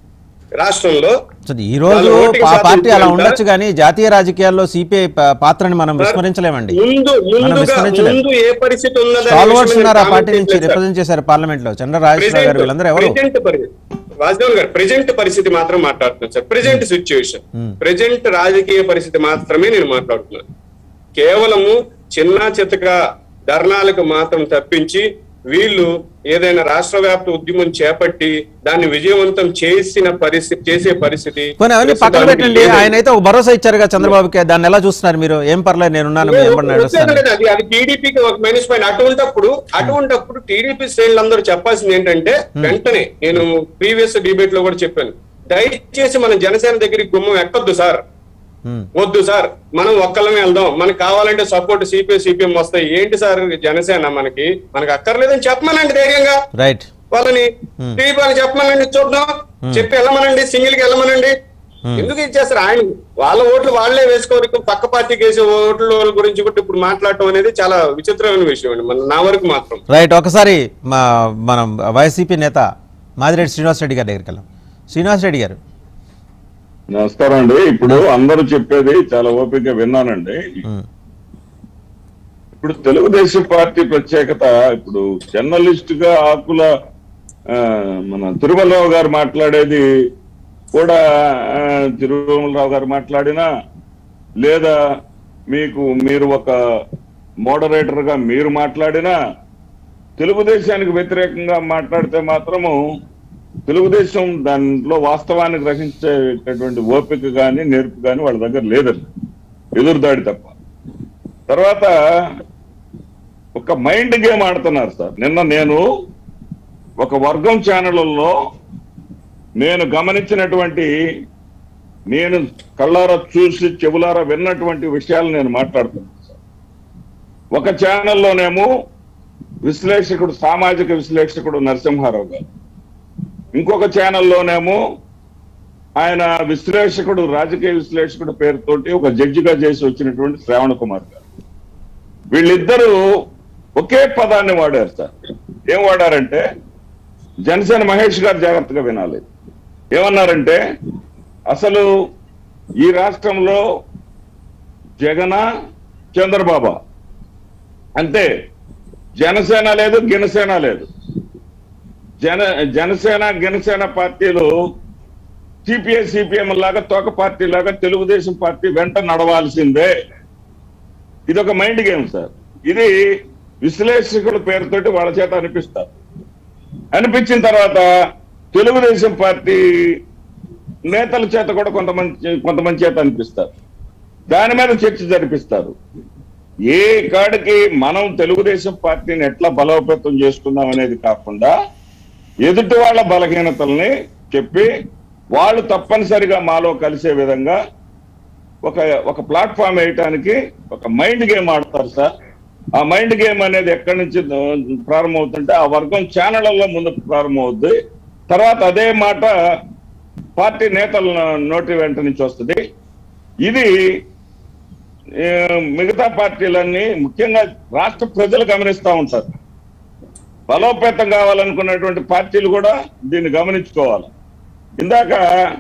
రాష్ట్రంలో సో ఈ రోజు వాళ్ళు ఓటింగ్ ఆ శాతం పార్టీ అలా ఎంత? ఉండొచ్చు కానీ జాతీయ రాజకీయాల్లో సిపిఐ పాత్రని మనం విస్మరించలేమండి ముందు మనం ముందుగా విస్మరించలేం ముందు ఏ పరిస్థితి ఉన్నదని స్టాల్వర్డ్స్ విషయం ఉన్నారు ఆ నేను పార్టీ comment నుంచి చేయలేదు సార్. రిప్రజెంట్ చేశారు పార్లమెంట్ లో చంద్ర రాజేశ్వర గారు వీళ్ళందరూ ఎవరు ప్రెజెంట్ వాసుదేవన్ గారు ప్రెజెంట్ పరిస్థితి మాత్రం మాట్లాడుతున్నాను సార్ ప్రెజెంట్ సిచ్యువేషన్ ప్రెజెంట్ రాజకీయ పరిస్థితి మాత్రమే నేను మాట్లాడుతున్నాను కేవలము చిన్న చితక ధర్నాలకు మాత్రం తప్పించి వీళ్ళు ఏదైనా రాష్ట్ర వ్యాప్త ఉద్యమం చేపట్టి దాన్ని విజయవంతం చేసిన పరిస్థితి చేసే పరిస్థితి పోనీ అవన్నీ పక్కన ప్రస్తుతానికి పెట్టండి లేదు. ఆయన అయితే ఒక భరోసా ఇచ్చారుగా చంద్రబాబుకి దాన్ని ఎలా చూస్తున్నారు మీరు ఏం పర్లేదు నేనున్నాను మీ వెంబడి వచ్చేది నడుస్తాను లేదు. అది అది టీడీపీకి ఒక మైనస్ పాయింట్ అటువంటప్పుడు అటువంటప్పుడు టీడీపీ శ్రేణులు అందరూ చెప్పాల్సింది ఏంటంటే వెంటనే నేను ప్రీవియస్ డిబేట్ లో కూడా చెప్పాను దయచేసి మన జనసేన దగ్గరికి గుమ్మం ఎక్కొద్దు సార్ ఉమ్. వద్దు సార్ మనం ఒక్కళ్ళమే వెళ్దాం మనకు కావాలంటే సపోర్ట్ సిపిఐ సిపిఎం వస్తాయి ఏంటి సార్ జనసేన మనకి మనకు అక్కర్లేదని చెప్పమనండి ధైర్యంగా రైట్ వాళ్ళని టీడీపీ వాళ్ళని చెప్పమనండి చూద్దాం చెప్పి వెళ్ళమనండి సింగిల్ కి వెళ్ళమనండి ఎందుకు ఇచ్చేస్తారు ఆయన వాళ్ళ ఓట్లు వాళ్ళే వేసుకోరు పక్క పార్టీకి వేసే ఓట్ల వాళ్ళ గురించి కూడా ఇప్పుడు మాట్లాడటం అనేది చాలా విచిత్రమైన విషయం అండి మన నా వరకు మాత్రం రైట్ ఒకసారి మా మనం వైసీపీ నేత మాదిరెడ్డి శ్రీనివాస్ రెడ్డి గారి దగ్గరికి వెళ్ళాం శ్రీనివాస్ రెడ్డి గారు నమస్కారం అండి ఇప్పుడు అందరూ చెప్పేది చాలా ఓపికగా విన్నానండి ఉమ్. ఇప్పుడు తెలుగుదేశం పార్టీ ప్రత్యేకత ఇప్పుడు జర్నలిస్ట్ గా ఆకుల ఆ, మన తిరుమలరావు గారు మాట్లాడేది కూడా ఆ, తిరుమలరావు గారు మాట్లాడినా లేదా మీకు మీరు ఒక మోడరేటర్ గా మీరు మాట్లాడినా తెలుగుదేశానికి వ్యతిరేకంగా మాట్లాడితే మాత్రము తెలుగుదేశం దాంట్లో వాస్తవాన్ని గ్రహించేటటువంటి ఓపిక కానీ నేర్పు కానీ వాళ్ళ దగ్గర లేదండి ఎదురుదాడి తప్ప తర్వాత ఒక మైండ్ గేమ్ ఆడుతున్నారు సార్ నిన్న నేను ఒక వర్గం ఛానళ్ళలో నేను గమనించినటువంటి నేను కళ్ళారా చూసి చెవులారా విన్నటువంటి విషయాలు నేను మాట్లాడుతున్నాను సార్ ఒక ఛానల్లోనేమో విశ్లేషకుడు సామాజిక విశ్లేషకుడు నరసింహారావు గారు ఇంకొక ఛానల్లోనేమో ఆయన విశ్లేషకుడు రాజకీయ విశ్లేషకుడు పేరుతోటి ఒక జడ్జిగా చేసి వచ్చినటువంటి శ్రావణ కుమార్ గారు వీళ్ళిద్దరూ ఒకే పదాన్ని వాడారు సార్ ఏం వాడారంటే జనసేన మహేష్ గారు జాగ్రత్తగా వినాలి ఏమన్నారంటే అసలు ఈ రాష్ట్రంలో జగన చంద్రబాబు అంతే జనసేన లేదు గినసేన లేదు జన జనసేన గినసేన పార్టీలు సిపిఐ సిపిఎం లాగా తోక పార్టీ లాగా తెలుగుదేశం పార్టీ వెంట నడవాల్సిందే ఇది ఒక మైండ్ గేమ్ సార్ ఇది విశ్లేషకుల పేరుతోటి వాళ్ళ చేత అనిపిస్తారు అనిపించిన తర్వాత తెలుగుదేశం పార్టీ నేతల చేత కూడా కొంతమంది కొంతమంది చేత అనిపిస్తారు దాని మీద చర్చ జరిపిస్తారు ఏ కాడికి మనం తెలుగుదేశం పార్టీని ఎట్లా బలోపేతం చేసుకుందాం అనేది కాకుండా ఎదుటి వాళ్ళ బలహీనతల్ని చెప్పి వాళ్ళు తప్పనిసరిగా మాలో కలిసే విధంగా ఒక ఒక ప్లాట్ఫామ్ వేయటానికి ఒక మైండ్ గేమ్ ఆడతారు సార్ ఆ మైండ్ గేమ్ అనేది ఎక్కడి నుంచి ప్రారంభమవుతుంటే ఆ వర్గం ఛానళ్లలో ముందు ప్రారంభమవుద్ది తర్వాత అదే మాట పార్టీ నేతల నోటి వెంట నుంచి వస్తుంది ఇది ఏ, మిగతా పార్టీలన్నీ ముఖ్యంగా రాష్ట్ర ప్రజలు గమనిస్తా ఉంటారు బలోపేతం కావాలనుకున్నటువంటి పార్టీలు కూడా దీన్ని గమనించుకోవాలి ఇందాక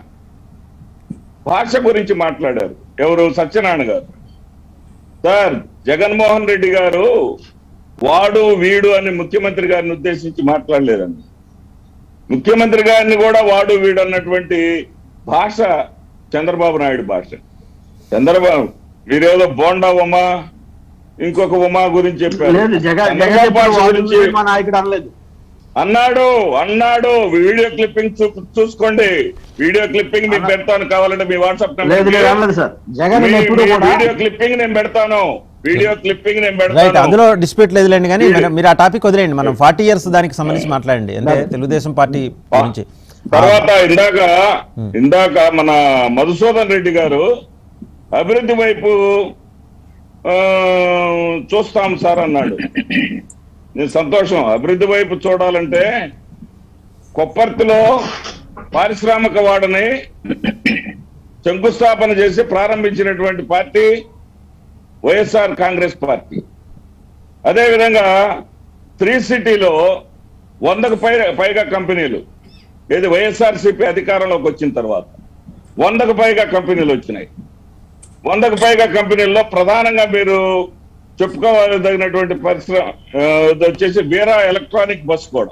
భాష గురించి మాట్లాడారు ఎవరు సత్యనారాయణ గారు సార్ జగన్మోహన్ రెడ్డి గారు వాడు వీడు అని ముఖ్యమంత్రి గారిని ఉద్దేశించి మాట్లాడలేదండి ముఖ్యమంత్రి గారిని కూడా వాడు వీడు అన్నటువంటి భాష చంద్రబాబు నాయుడు భాష చంద్రబాబు వీరేదో బోండా ఉమా ఇంకొక ఉమా గురించి చెప్పారు లేదు జగన్ జగన్ చంద్రబాబు భాష ఎప్పుడు వాడు గురించి మా నాయకుడు అనలేదు అన్నాడు అన్నాడు వీడియో క్లిప్పింగ్ చూ- చూసుకోండి వీడియో క్లిప్పింగ్ మీకు పెడతాను కావాలంటే మీ వాట్సాప్ లేదు లేదు అనలేదు సార్ జగన్ మీ- ఎప్పుడు మీ కూడా వీడియో క్లిప్పింగ్ నేను పెడతాను వీడియో క్లిప్పింగ్ నేను రైట్ పెడతాను అందులో డిస్ప్యూట్ లేదులేండి కానీ మీరు- మీరు ఆ టాపిక్ వదిలేయండి మనం ఫార్టీ ఇయర్స్ దానికి సంబంధించి మాట్లాడండి అంటే తెలుగుదేశం పార్టీ గురించి తర్వాత ఇందాక ఇందాక మన మధుసూదన్ రెడ్డి గారు అభివృద్ధి వైపు ఆ, చూస్తాం సార్ అన్నాడు నేను సంతోషం అభివృద్ధి వైపు చూడాలంటే కొప్పర్తిలో పారిశ్రామిక వాడని శంకుస్థాపన చేసి ప్రారంభించినటువంటి పార్టీ వైఎస్ఆర్ కాంగ్రెస్ పార్టీ అదేవిధంగా త్రీ సిటీలో వందకు పై పైగా కంపెనీలు ఏది వైఎస్ఆర్సీపీ అధికారంలోకి వచ్చిన తర్వాత వందకు పైగా కంపెనీలు వచ్చినాయి వందకు పైగా కంపెనీల్లో ప్రధానంగా మీరు చెప్పుకోదగినటువంటి పరిశ్రమ ఆ, ఇది వచ్చేసి వీరా ఎలక్ట్రానిక్ బస్ కూడా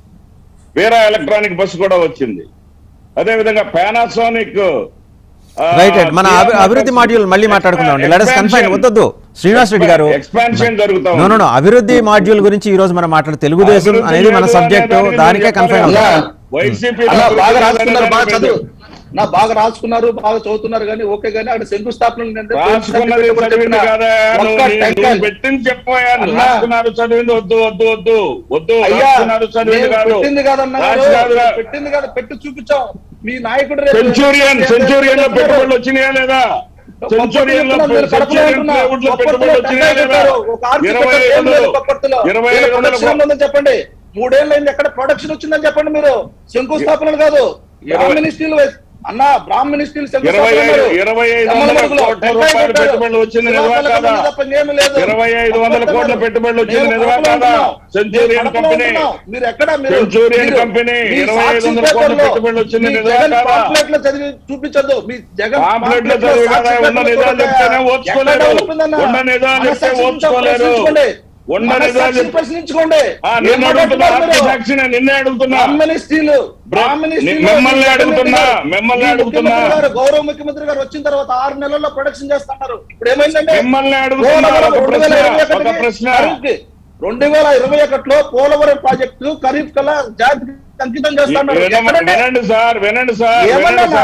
వీరా ఎలక్ట్రానిక్ బస్ కూడా వచ్చింది అదేవిధంగా పానాసోనిక్ ఆ, రైట్ రైట్ మన అభి- జియో అభివృద్ధి మాడ్యూల్ మళ్ళీ మాట్లాడుకుందాం అండి లెటస్ కన్ఫైన్ Expansion. వద్దొద్దు శ్రీనివాస్ రెడ్డి గారు ఎక్స్పాన్షన్ జరుగుతా నో ఉంది. నో నో అభివృద్ధి మాడ్యూల్ గురించి ఈ రోజు మనం మాట్లాడు తెలుగుదేశం అభివృద్ధి అనేది మన లేదు సబ్జెక్ట్ అనేది దానికే మీరు కన్ఫైన్ చెప్పాలి. అవుతాం వైసీపీ అలా బాగా అభివృద్ధి రాసుకున్నారు బాగా అనేది చదువు నా బాగా రాసుకున్నారు బాగా చదువుతున్నారు కానీ ఓకే కానీ అక్కడ శంకుస్థాపన ఉందంటే రాసుకున్నది చదివింది కాదా నువ్వు ఒక్క నీ- టెంకాయ్. నువ్వు పెట్టింది చెప్పాయా అన్నా. రాసుకున్నారు చదివింది వద్దు వద్దు వద్దు వద్దు అయ్యా రాసుకున్నారు చదివింది నేను కాదు పెట్టింది కాదన్నా రాసుకున్నారు కా- పెట్టింది కాదు పెట్టి చూపించాం మీ నాయకుడు రేపు- సెంచూరియన్ సెంచూరియన్ లో పెట్టుబడులు వచ్చినాయా లేదా సెంచూరియన్ లో మీరు కడపలో సెంచూరియన్ ఉంటున్నా. ప్లైవుడ్ లో కొప్పట్లో పెట్టుబడులు వచ్చినాయా టెంకాయ లేదా పెట్టారు. ఒక ఆర్చి ఇరవై పెట్టారు. ఏం ఐదు లేదు కొప్పట్లో. ఇరవై వీళ్ళ ఐదు వందల ప్రొడక్షన్ ఉందని చెప్పండి మూడేళ్ళు అయింది ఎక్కడ ప్రొడక్షన్ వచ్చిందని చెప్పండి మీరు శంకుస్థాపనలు కాదు ఇరవై- బ్రాహ్మణ స్టీల్ అన్న బ్రాహ్మణ స్టీల్ ఇరవై ఐదు ఇరవై ఐదు వందల కోట్ల రూపాయల పెట్టుబడులు వచ్చింది నిజమా కాదా ఇరవై ఐదు వందల కోట్ల పెట్టుబడులు వచ్చింది నిజమా కాదా సెంచూరియన్ కంపెనీ మీరు ఎక్కడ సెంచూరియన్ కంపెనీ ఇరవై ఐదు వందల కోట్ల పెట్టుబడులు వచ్చింది నిజమా కాదా పాంప్లెట్ లో చదివి చూపించద్దు మీ జగన్ పాంప్లెట్ లో చదివి కదా ఉన్న నిజాలు చెప్తేనే ఓర్చుకోలేరు ఉన్న నిజాలు చెప్తే ఓర్చుకోలేరు ఉన్న నిజాలు చెప్తే ప్రశ్నించుకోండి ఆ, నిన్ను అడుగుతున్నా ఆత్మసాక్షిని నిన్నే అడుగుతున్నా బ్రాహ్మణి స్త్రీలు బ్రాహ్మణి ని- స్త్రీలు మిమ్మల్ని జగన్ అడుగుతున్నా, రెడ్డి గారు, మిమ్మల్ని మీ అడుగుతున్నా. ముఖ్యమంత్రి గారు, గౌరవ ముఖ్యమంత్రి గారు వచ్చిన తర్వాత ఆరు నెలల్లో ప్రొడక్షన్ చేస్తున్నారు ఇప్పుడు ఏమైందంటే మిమ్మల్ని అడుగుతున్నా పోలవరం ఒక రెండు వేల ప్రశ్న ఇరవై ఒక ఒకటికి ప్రశ్న ఖరీఫ్కి రెండు వేల ఇరవై ఒకటిలో పోలవరం ప్రాజెక్టు ఖరీఫ్ కల్లా జాతికి అంకితం చేస్తున్నారు వినమ- ఎక్కడండి? వినండి సార్ వినండి సార్ ఏమన్నా వినండి సార్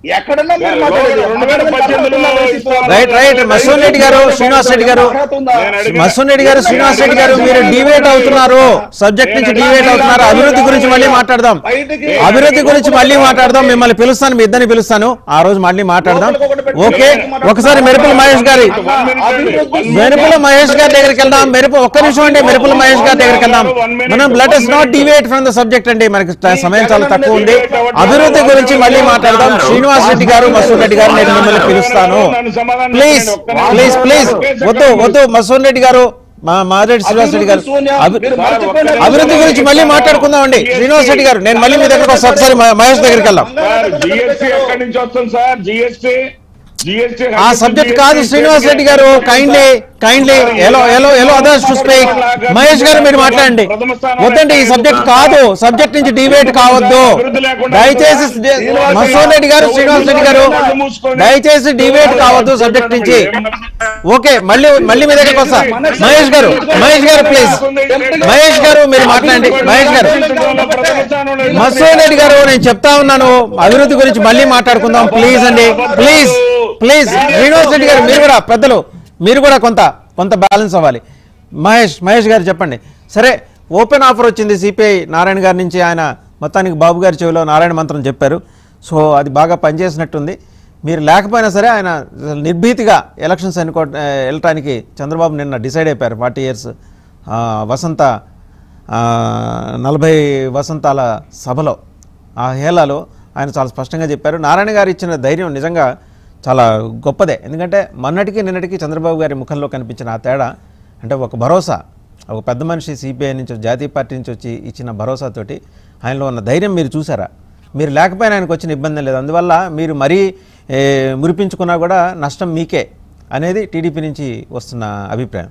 ఎక్కడన్నా మీరు రెండు మాట్లాడేది. వేల మాట్లాడడానికి పద్దెనిమిదిలో అర్హత ఉందా వైసీపీ వాళ్ళకి? రైట్ రైట్ మసూన్ రెడ్డి గారు శ్రీనివాస్ రెడ్డి గారు అర్హత ఉందా? నేను అడిగిన- మసూన్ రెడ్డి గారు శ్రీనివాస్ రెడ్డి గారు మీరు డివేట్ అవుతున్నారు సబ్జెక్ట్ నుంచి డివేట్ అవుతున్నారు అభివృద్ధి గురించి మళ్ళీ మాట్లాడదాం అభివృద్ధి గురించి మళ్ళీ మాట్లాడదాం మిమ్మల్ని పిలుస్తాను మీ ఇద్దరిని పిలుస్తాను ఆ రోజు మళ్ళీ మాట్లాడదాం ఓకే ఒకసారి మెరుపుల మహేష్ గారి మెరుపుల మహేష్ గారి దగ్గరికి వెళ్దాం మెరుపు ఒక్క నిమిషం అండి మెరుపుల మహేష్ గారి దగ్గరికి వెళ్దాం మనం let is not deviate from the subject అండి మనకి ట- సమయం చాలా తక్కువ ఉంది అభివృద్ధి గురించి మళ్ళీ మాట్లాడదాం శ్రీనివాస్ రెడ్డి గారు మసూన్ రెడ్డి గారు నేను మిమ్మల్ని పిలుస్తాను ప్లీజ్ ప్లీజ్ ప్లీజ్ వద్దు వద్దు మసూన్ రెడ్డి గారు మా మారెడ్డి శ్రీనివాస్ రెడ్డి గారు అభి- అభివృద్ధి గురించి మళ్ళీ మాట్లాడుకుందాం అండి శ్రీనివాస్ రెడ్డి గారు నేను మళ్ళీ మీ దగ్గరకు వస్తాను ఒకసారి మ- మహేష్ దగ్గరికి వెళ్దాం సార్ జిఎస్టీ ఎక్కడి నుంచి వస్తుంది సార్ జిఎస్టీ జిఎస్టీ ఆ సబ్జెక్ట్ కాదు శ్రీనివాస్ రెడ్డి గారు kindly kindly allow allow allow others to speak Mahesh గారు మీరు మాట్లాడండి వద్దండి ఈ సబ్జెక్ట్ కాదు సబ్జెక్ట్ నుంచి డిబేట్ కావద్దు దయచేసి మసూన్ రెడ్డి గారు శ్రీనివాస్ రెడ్డి గారు దయచేసి డిబేట్ కావద్దు సబ్జెక్ట్ నుంచి ఓకే మళ్ళీ మళ్ళీ మీ దగ్గరకు వస్తా మహేష్ గారు మహేష్ గారు ప్లీజ్ మహేష్ గారు మీరు మాట్లాడండి మహేష్ గారు మసూన్ రెడ్డి గారు నేను చెప్తా ఉన్నాను అభివృద్ధి గురించి మళ్ళీ మాట్లాడుకుందాం ప్లీజ్ అండి ప్లీజ్ ప్లీజ్ శ్రీనివాస్ రెడ్డి గారు మీరు కూడా పెద్దలు మీరు కూడా కొంత కొంత బ్యాలెన్స్ అవ్వాలి మహేష్ మహేష్ గారు చెప్పండి సరే ఓపెన్ ఆఫర్ వచ్చింది సిపిఐ నారాయణ గారి నుంచి ఆయన మొత్తానికి బాబు గారి చెవిలో నారాయణ మంత్రం చెప్పారు సో అది బాగా పనిచేసినట్టుంది మీరు లేకపోయినా సరే ఆయన నిర్భీతిగా ఎలక్షన్స్ ఎన్నుకో వెళ్ళటానికి చంద్రబాబు నిన్న డిసైడ్ అయిపోయారు ఫార్టీ ఇయర్స్ వసంత ఆ, నలభై వసంతాల సభలో ఆ హేళాలో ఆయన చాలా స్పష్టంగా చెప్పారు నారాయణ గారు ఇచ్చిన ధైర్యం నిజంగా చాలా గొప్పదే ఎందుకంటే మొన్నటికి నిన్నటికి చంద్రబాబు గారి ముఖంలో కనిపించిన ఆ తేడా అంటే ఒక భరోసా ఒక పెద్ద మనిషి సిపిఐ నుంచి వచ్చి, జాతీయ పార్టీ నుంచి వచ్చి ఇచ్చిన భరోసాతోటి ఆయనలో ఉన్న ధైర్యం మీరు చూసారా మీరు లేకపోయినా ఆయనకు వచ్చిన ఇబ్బంది లేదు అందువల్ల మీరు మరీ ఏ, మురిపించుకున్నా కూడా నష్టం మీకే అనేది టీడీపీ నుంచి వస్తున్న అభిప్రాయం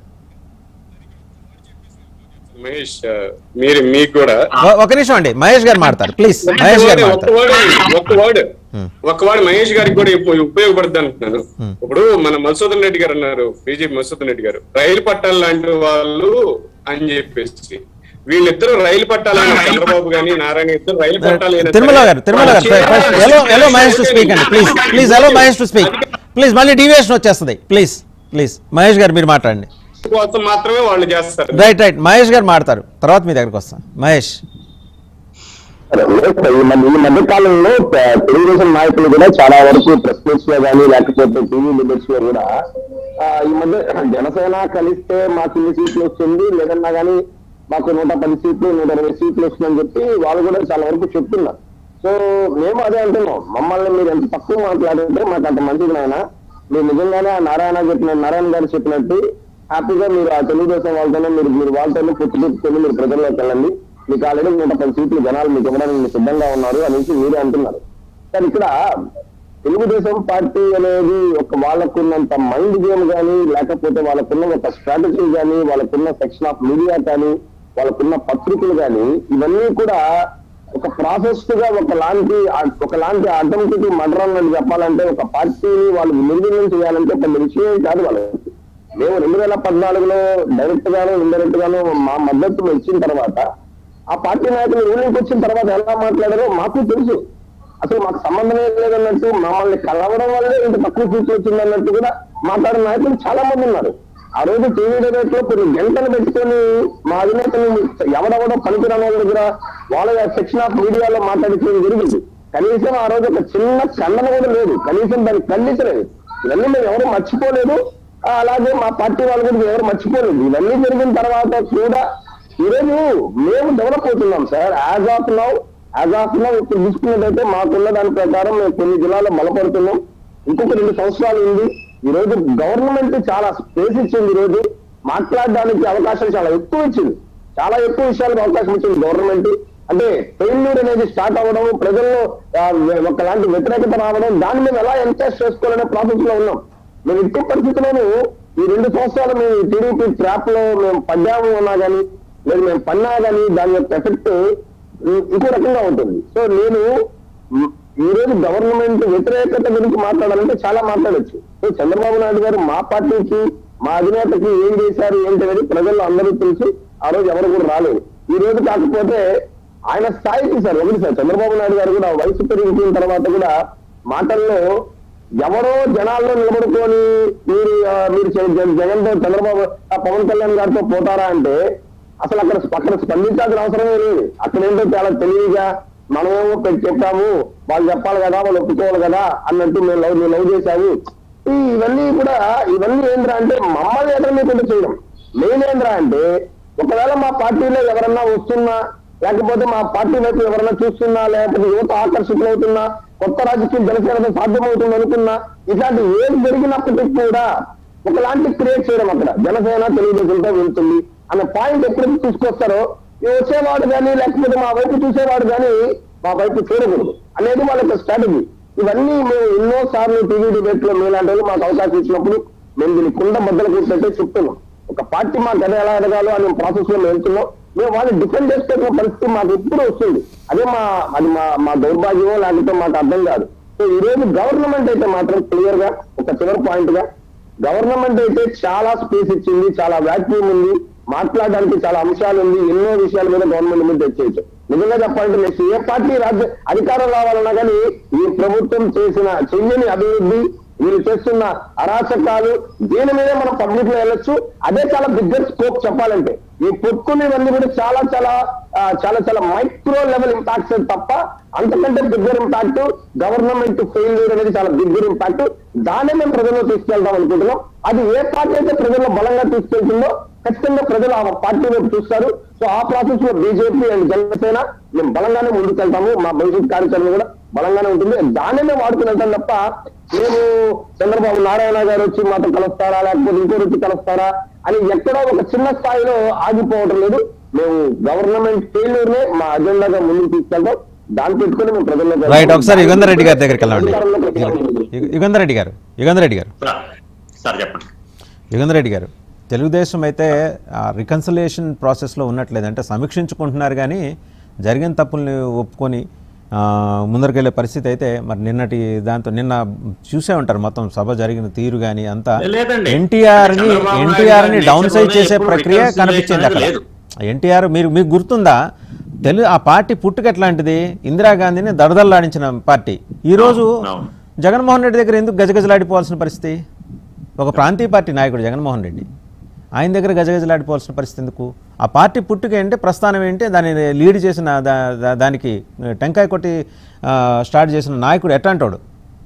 మహేష్ ఆ, మీరు మీకు కూడా ఒ- ఒక నిమిషం అండి మహేష్ గారు మాడతారు ప్లీజ్ మహేష్ గారు ఒక్క మాడతారు వర్డ్ ఒక్క వర్డ్ ఒక్క వర్డ్ మహేష్ గారికి కూడా ఉప- ఉపయోగపడుతుంది అంటున్నాను ఇప్పుడు మన మధుసూదన్ రెడ్డి గారు అన్నారు బీజేపీ మధుసూదన్ రెడ్డి గారు రైలు పట్టాలు లాంటి వాళ్ళు అని చెప్పేసి వీళ్ళిద్దరు రైలు పట్టాలని చంద్రబాబు గాని నారాయణ ఇద్దరు రైలు పట్టాలు అయినా తిరుమల సరే, గారు తిరుమల గారు వాళ్ళు first allow allow Mahesh to speak అండి please please allow Mahesh to speak please మళ్ళీ డీవియేషన్ వచ్చేస్తుంది ప్లీజ్ ప్లీజ్ మహేష్ గారు మీరు మాట్లాడండి కోసం మాత్రమే వాళ్ళు చేస్తారు రైట్ రైట్ మహేష్ గారు మాడతారు తర్వాత మీ దగ్గరకు వస్తాం మహేష్ సరే, లేదు సార్, ఈ మధ్య ఈ మధ్య కాలంలో ప- తెలుగుదేశం నాయకులు కూడా చాలా వరకు ప్రెస్ మీట్స్ లో కానీ లేకపోతే టీవీ డిబేట్స్ లో కూడా ఆ, ఈ మధ్య జనసేన కలిస్తే మాకు ఇన్ని సీట్లు వస్తుంది లేదన్నా కానీ మాకు నూట పది సీట్లు నూట ఇరవై సీట్లు వస్తుందని చెప్పి వాళ్ళు కూడా చాలా వరకు చెప్తున్నారు సో మేము అదే అంటున్నాం మమ్మల్ని మీరు ఎంత తక్కువ మాట్లాడితే మాకు అంత మంచిది నాయన మీరు నిజంగానే ఆ నారాయణ చెప్పిన నారాయణ గారు చెప్పినట్టు హ్యాపీగా మీరు ఆ తెలుగుదేశం వాళ్ళతోనే మీరు మీరు వాళ్ళతోనే పొత్తు పెట్టుకొని మీరు ప్రజల్లోకి వెళ్ళండి మీకు ఆల్రెడీ నూట పది సీట్లు జనాలు మీకు ఇవ్వడానికి మీరు సిద్ధంగా ఉన్నారు అనేసి మీరే అంటున్నారు కానీ ఇక్కడ తెలుగుదేశం పార్టీ అనేది ఒక వాళ్ళకున్నంత మైండ్ గేమ్ కానీ లేకపోతే వాళ్ళకున్న ఒక స్ట్రాటజీ కానీ వాళ్ళకున్న సెక్షన్ ఆఫ్ మీడియా కానీ వాళ్ళకున్న పత్రికలు కానీ ఇవన్నీ కూడా ఒక ప్రాసెస్ గా ఒకలాంటి ఒకలాంటి అటెంప్ట్ మర్డర్ అన్నట్టు చెప్పాలంటే ఒక పార్టీని వాళ్ళు నిర్వీర్యం చేయాలంటే పెద్ద విషయం కాదు వాళ్ళకి మేము రెండు వేల పద్నాలుగులో డైరెక్ట్ గాను ఇండైరెక్ట్ గాను మా మద్దతు ఇచ్చిన తర్వాత ఆ పార్టీ నాయకులు రూలింగ్ వచ్చిన తర్వాత ఎలా మాట్లాడారో మాకు తెలుసు అసలు మాకు సంబంధమే లేదన్నట్టు మమ్మల్ని కలవడం వల్లే ఇంత తక్కువ సీట్లు వచ్చిందన్నట్టు కూడా మాట్లాడిన నాయకులు చాలా మంది ఉన్నారు ఆ రోజు టీవీ డిబేట్ లో కొన్ని గంటలు పెట్టుకొని మా అధినేతలు ఎవడెవడో పనికిరాని వాళ్ళ దగ్గర వాళ్ళ సెక్షన్ ఆఫ్ మీడియాలో మాట్లాడించడం జరిగింది కనీసం ఆ రోజు ఒక చిన్న ఖండన కూడా లేదు కనీసం దాన్ని ఖండించలేదు ఇవన్నీ మేము ఎవరు మర్చిపోలేదు ఆ, అలాగే మా పార్టీ వాళ్ళు కూడా ఎవరు మర్చిపోలేదు ఇవన్నీ జరిగిన తర్వాత కూడా ఈరోజు మేము డెవలప్ అవుతున్నాం sir as of now as of now ఇప్పుడు చూసుకున్నట్టయితే మాకున్న దాని ప్రకారం మేము కొన్ని జిల్లాల్లో బలపడుతున్నాం ఇంకొక రెండు సంవత్సరాలు ఉంది ఈ రోజు గవర్నమెంట్ చాలా స్పేస్ ఇచ్చింది ఈ రోజు మాట్లాడడానికి అవకాశం చాలా ఎక్కువ ఇచ్చింది చాలా ఎక్కువ విషయాలకు అవకాశం ఇచ్చింది గవర్నమెంట్ అంటే ఫెయిల్యూర్ అనేది స్టార్ట్ అవ్వడం ప్రజల్లో ఆ, ఒకలాంటి వ్యతిరేకత రావడం దాన్ని మేము ఎలా ఎంకరేజ్ చేసుకోవాలనే ప్రాసెస్ లో ఉన్నాం మేము ఇట్టి పరిస్థితుల్లోనూ ఈ రెండు సంవత్సరాలు మేము టీడీపీ ట్రాప్ లో మేము పడ్డాము అన్నా కానీ లేదు మేము పన్నా కానీ దాని యొక్క ఎఫెక్ట్ ఇంకో రకంగా ఉంటుంది సో నేను మ్, ఈ రోజు గవర్నమెంట్ వ్యతిరేకత గురించి మాట్లాడాలంటే చాలా మాట్లాడొచ్చు సో చంద్రబాబు నాయుడు గారు మా పార్టీకి మా అధినేతకి ఏం చేశారు ఏంటి అనేది ప్రజల్లో అందరూ తెలుసు ఆ రోజు ఎవరు కూడా రాలేదు ఈ రోజు కాకపోతే ఆయన స్థాయికి సార్ ఒకటి సార్ చంద్రబాబు నాయుడు గారు కూడా వయసు పెరిగిన తర్వాత కూడా మాటల్లో ఎవరో జనాల్లో నిలబడుకొని మీరు ఆ, మీరు జ- జ- జగన్ తో చంద్రబాబు ఆ పవన్ కళ్యాణ్ గారితో పోతారా అంటే అసలు అక్కడ అక్కడ స్పందించాల్సిన అవసరమే లేదు అక్కడ ఏంటో చాలా తెలివిగా మనమేమో పెట్టి చెప్పాము వాళ్ళు చెప్పాలి కదా వాళ్ళు ఒప్పుకోవాలి కదా అన్నట్టు మేము లవ్ నువ్వు లవ్ చేశావు ఈ ఇవన్నీ కూడా ఇవన్నీ ఏంద్రా అంటే మమ్మల్ని ఎదురు చేయడం మెయిన్ ఏంద్రా అంటే ఒకవేళ మా పార్టీలో ఎవరన్నా వస్తున్నా లేకపోతే మా పార్టీ వైపు ఎవరన్నా చూస్తున్నా లేకపోతే యువత ఆకర్షితులవుతున్నా కొత్త రాజకీయం జనసేనతో సాధ్యమవుతుంది అనుకున్నా ఇట్లాంటి ఏది జరిగినప్పటికీ కూడా ఒకలాంటి క్రియేట్ చేయడం అక్కడ జనసేన తెలుగుదేశంతో వెళ్తుంది అనే పాయింట్ ఎప్పుడైతే తీసుకొస్తారో ఈ వచ్చేవాడు కానీ లేకపోతే మా వైపు చూసేవాడు కానీ మా వైపు చూడకూడదు అనేది వాళ్ళ యొక్క స్ట్రాటజీ ఇవన్నీ మేము ఎన్నో సార్లు టీవీ డిబేట్ లో మీలాంటి వాళ్ళు మాకు అవకాశం ఇచ్చినప్పుడు మేము దీన్ని కుండ బద్దలు కూర్చుంటే చెప్తున్నాం ఒక పార్టీ మాకు ఎద ఎలా ఎదగాలో అనే ప్రాసెస్ లో మేము వెళ్తున్నాం మేము వాళ్ళని డిఫెండ్ చేసుకునే పరిస్థితి మాకు ఎప్పుడు వస్తుంది అదే మా అది మా మా దౌర్భాగ్యమో లేకపోతే మాకు అర్థం కాదు సో ఈ రోజు గవర్నమెంట్ అయితే మాత్రం క్లియర్ గా ఒక చివరి పాయింట్ గా గవర్నమెంట్ అయితే చాలా స్పేస్ ఇచ్చింది చాలా వ్యాక్యూమ్ ఉంది మాట్లాడడానికి చాలా అంశాలు ఉంది ఎన్నో విషయాల మీద గవర్నమెంట్ మీద తెచ్చేయచ్చు నిజంగా చెప్పాలంటే నెక్స్ట్ ఏ పార్టీ రాజ్య అధికారం రావాలన్నా కానీ ఈ ప్రభుత్వం చేసిన చెయ్యని అభివృద్ధి వీళ్ళు చేస్తున్న అరాచకాలు దీని మీదే మనం పబ్లిక్ లో వెళ్ళొచ్చు అదే చాలా బిగ్గర్ స్కోప్ చెప్పాలంటే ఈ పొట్టుకునేవన్నీ కూడా చాలా చాలా ఆ, చాలా చాలా మైక్రో లెవెల్ ఇంపాక్ట్స్ తప్ప అంతకంటే బిగ్గర్ ఇంపాక్ట్ గవర్నమెంట్ ఫెయిల్యూర్ అనేది చాలా బిగ్గర్ ఇంపాక్ట్ దాన్నే మేము ప్రజల్లో తీసుకెళ్దాం అనుకుంటున్నాం అది ఏ పార్టీ అయితే ప్రజల్లో బలంగా తీసుకెళ్తుందో ఖచ్చితంగా ప్రజలు ఆ పార్టీ వైపు చూస్తారు సో ఆ ప్రాసెస్ లో బీజేపీ అండ్ జనసేన మేము బలంగానే ముందుకెళ్తాము మా భవిష్యత్ కార్యాచరణ కూడా బలంగానే ఉంటుంది దాన్నే మేము వాడుకుని వెళ్తాం తప్ప మేము చంద్రబాబు నారాయణ గారు వచ్చి మాతో కలుస్తారా లేకపోతే ఇంకోటి వచ్చి కలుస్తారా అని ఎక్కడో ఒక చిన్న స్థాయిలో ఆగిపోవడం లేదు మేము గవర్నమెంట్ ఫెయిల్యూర్ నే మా అజెండాగా ముందుకు తీసుకెళ్తాం దాన్ని పెట్టుకుని మేము ప్రజల్లో రైట్ ఒకసారి యుగంధర్ రెడ్డి గారి దగ్గరికి వెళ్ళండి అధికారంలోకి వచ్చాము. యు- యుగంధర్ రెడ్డి గారు యుగంధర్ రెడ్డి గారు సార్, సార్ చెప్పండి యుగంధర్ రెడ్డి గారు తెలుగుదేశం అయితే రికన్సలేషన్ ప్రాసెస్లో ఉన్నట్లేదు అంటే సమీక్షించుకుంటున్నారు కానీ జరిగిన తప్పుల్ని ఒప్పుకొని ఆ, ముందరికెళ్ళే పరిస్థితి అయితే మరి నిన్నటి దాంతో నిన్న చూసే ఉంటారు మొత్తం సభ జరిగిన తీరు కానీ అంతా లేదండి. ఎన్టీఆర్ని చంద్రబాబు నాయుడు ఎన్టీఆర్ని గారి డౌన్ సైడ్ నేచర్లోనే చేసే ఎప్పుడు ప్రక్రియ reconciliation కనిపించింది అక్కడ లేదు. ఎన్టీఆర్ మీరు మీకు గుర్తుందా తెలుగు ఆ పార్టీ పుట్టుక ఎట్లాంటిది ఇందిరాగాంధీని దడదల్లాడించిన పార్టీ ఈరోజు అవును. జగన్మోహన్ రెడ్డి దగ్గర ఎందుకు గజగజలాడిపోవాల్సిన పరిస్థితి ఒక ప్రాంతీయ పార్టీ నాయకుడు జగన్మోహన్ రెడ్డి ఆయన దగ్గర గజగజలాడిపోవాల్సిన పరిస్థితి ఎందుకు ఆ పార్టీ పుట్టుక ఏంటి ప్రస్థానం ఏంటి దాన్ని లీడ్ చేసిన దా- దా- దానికి టెంకాయ కొట్టి ఆ, స్టార్ట్ చేసిన నాయకుడు ఎట్లాంటోడు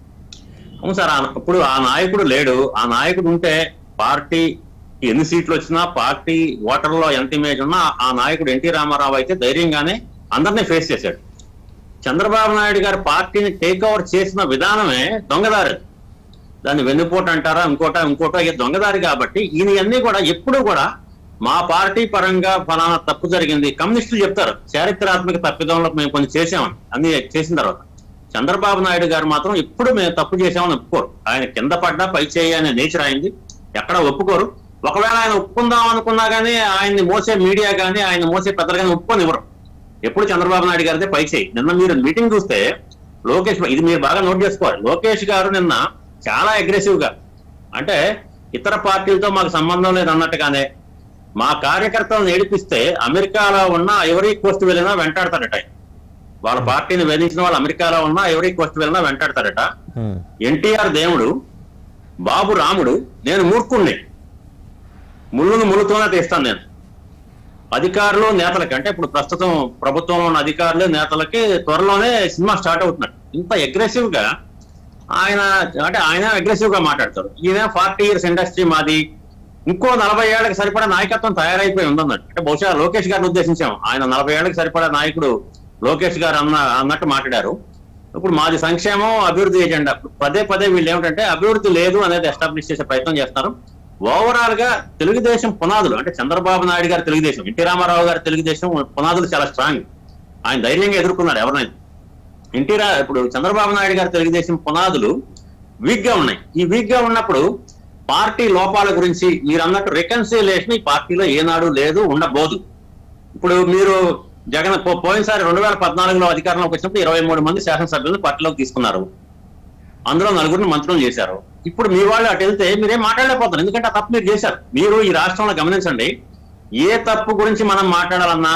అవును సార్ ఆ- ఇప్పుడు ఆ నాయకుడు లేడు ఆ నాయకుడు ఉంటే పార్టీ ఎన్ని సీట్లు వచ్చినా పార్టీ ఓటర్లో ఎంత ఇమేజ్ ఉన్నా ఆ నాయకుడు ఎన్టీ రామారావు అయితే ధైర్యంగానే అందరినీ ఫేస్ చేశాడు చంద్రబాబు నాయుడు గారి పార్టీని టేక్ ఓవర్ చేసిన విధానమే దొంగదారి దాన్ని వెన్నుపోటు అంటారా ఇంకోట ఇంకోటో ఇది దొంగదారి కాబట్టి ఈయన అన్ని కూడా ఎప్పుడు కూడా మా పార్టీ పరంగా ఫలానా తప్పు జరిగింది కమ్యూనిస్టులు చెప్తారు చారిత్రాత్మక తప్పిదంలో మేము కొన్ని చేసామని అన్ని చేసిన తర్వాత చంద్రబాబు నాయుడు గారు మాత్రం ఎప్పుడు మేము తప్పు చేసామని ఒప్పుకోరు ఆయన కింద పడ్డా పై చేయి అనే నేచర్ అయింది ఎక్కడ ఒప్పుకోరు ఒకవేళ ఆయన ఒప్పుకుందాం అనుకున్నా గానీ ఆయన్ని మోసే మీడియా గానీ ఆయన మోసే పెద్దలు కానీ ఒప్పుకొని ఇవ్వరు ఎప్పుడు చంద్రబాబు నాయుడు గారిదే పై చేయి నిన్న మీరు మీటింగ్ చూస్తే లోకేష్ ఇది మీరు బాగా నోట్ చేసుకోవాలి లోకేష్ గారు నిన్న చాలా అగ్రెసివ్ గా అంటే ఇతర పార్టీలతో మాకు సంబంధం లేదు అన్నట్టుగానే మా కార్యకర్తలను ఏడిపిస్తే అమెరికాలో ఉన్న ఎవరి కోస్ట్ వెళ్ళినా వెంటాడతాడట ఆయన. వాళ్ళ పార్టీని వేధించిన వాళ్ళు అమెరికాలో ఉన్నా ఎవరి కోస్ట్ వెళ్ళినా వెంటాడతాడట హ్మ్. ఎన్టీఆర్ దేవుడు బాబు రాముడు నేను మూర్ఖుణ్ణి ముళ్ళును ముళ్ళుతోనే తీస్తాను నేను అధికారులు నేతలకి అంటే ఇప్పుడు ప్రస్తుతం ప్రభుత్వంలో ఉన్న అధికారులు నేతలకి త్వరలోనే సినిమా స్టార్ట్ అవుతున్నాడు ఇంత అగ్రెసివ్ గా ఆయన అంటే ఆయన అగ్రెసివ్ గా మాట్లాడతారు ఈయన ఫార్టీ ఇయర్స్ ఇండస్ట్రీ మాది ఇంకో నలభై ఏళ్ళకి సరిపడా నాయకత్వం తయారైపోయి ఉందన్నట్టు అంటే బహుశా లోకేష్ గారిని ఉద్దేశించాం ఆయన నలభై ఏళ్ళకి సరిపడా నాయకుడు లోకేష్ గారు అన్న అన్నట్టు మాట్లాడారు ఇప్పుడు మాది సంక్షేమం అభివృద్ధి ఎజెండా పదే పదే వీళ్ళు ఏమిటంటే అభివృద్ధి లేదు అనేది ఎస్టాబ్లిష్ చేసే ప్రయత్నం చేస్తారు ఓవరాల్ గా తెలుగుదేశం పునాదులు అంటే చంద్రబాబు నాయుడు గారి తెలుగుదేశం ఎన్టీ రామారావు గారి తెలుగుదేశం పునాదులు చాలా స్ట్రాంగ్ ఆయన ధైర్యంగా ఎదుర్కొన్నాడు ఎవరినైనా ఎన్టీ రా ఇప్పుడు చంద్రబాబు నాయుడు గారి తెలుగుదేశం పునాదులు వీక్ గా ఉన్నాయి ఈ వీక్ గా ఉన్నప్పుడు పార్టీ లోపాల గురించి మీరు అన్నట్టు రికన్సిలేషన్ ఈ పార్టీలో ఏనాడు లేదు ఉండబోదు ఇప్పుడు మీరు జగన్ పో- పోయినసారి రెండు వేల పద్నాలుగులో అధికారంలోకి వచ్చినప్పుడు ఇరవై మూడు మంది శాసనసభ్యులను పార్టీలోకి తీసుకున్నారు అందులో నలుగురిని మంత్రులు చేశారు ఇప్పుడు మీ వాళ్ళు అటు వెళ్తే మీరేం మాట్లాడలేకపోతారు ఎందుకంటే ఆ తప్పు మీరు చేశారు మీరు ఈ రాష్ట్రంలో గమనించండి ఏ తప్పు గురించి మనం మాట్లాడాలన్నా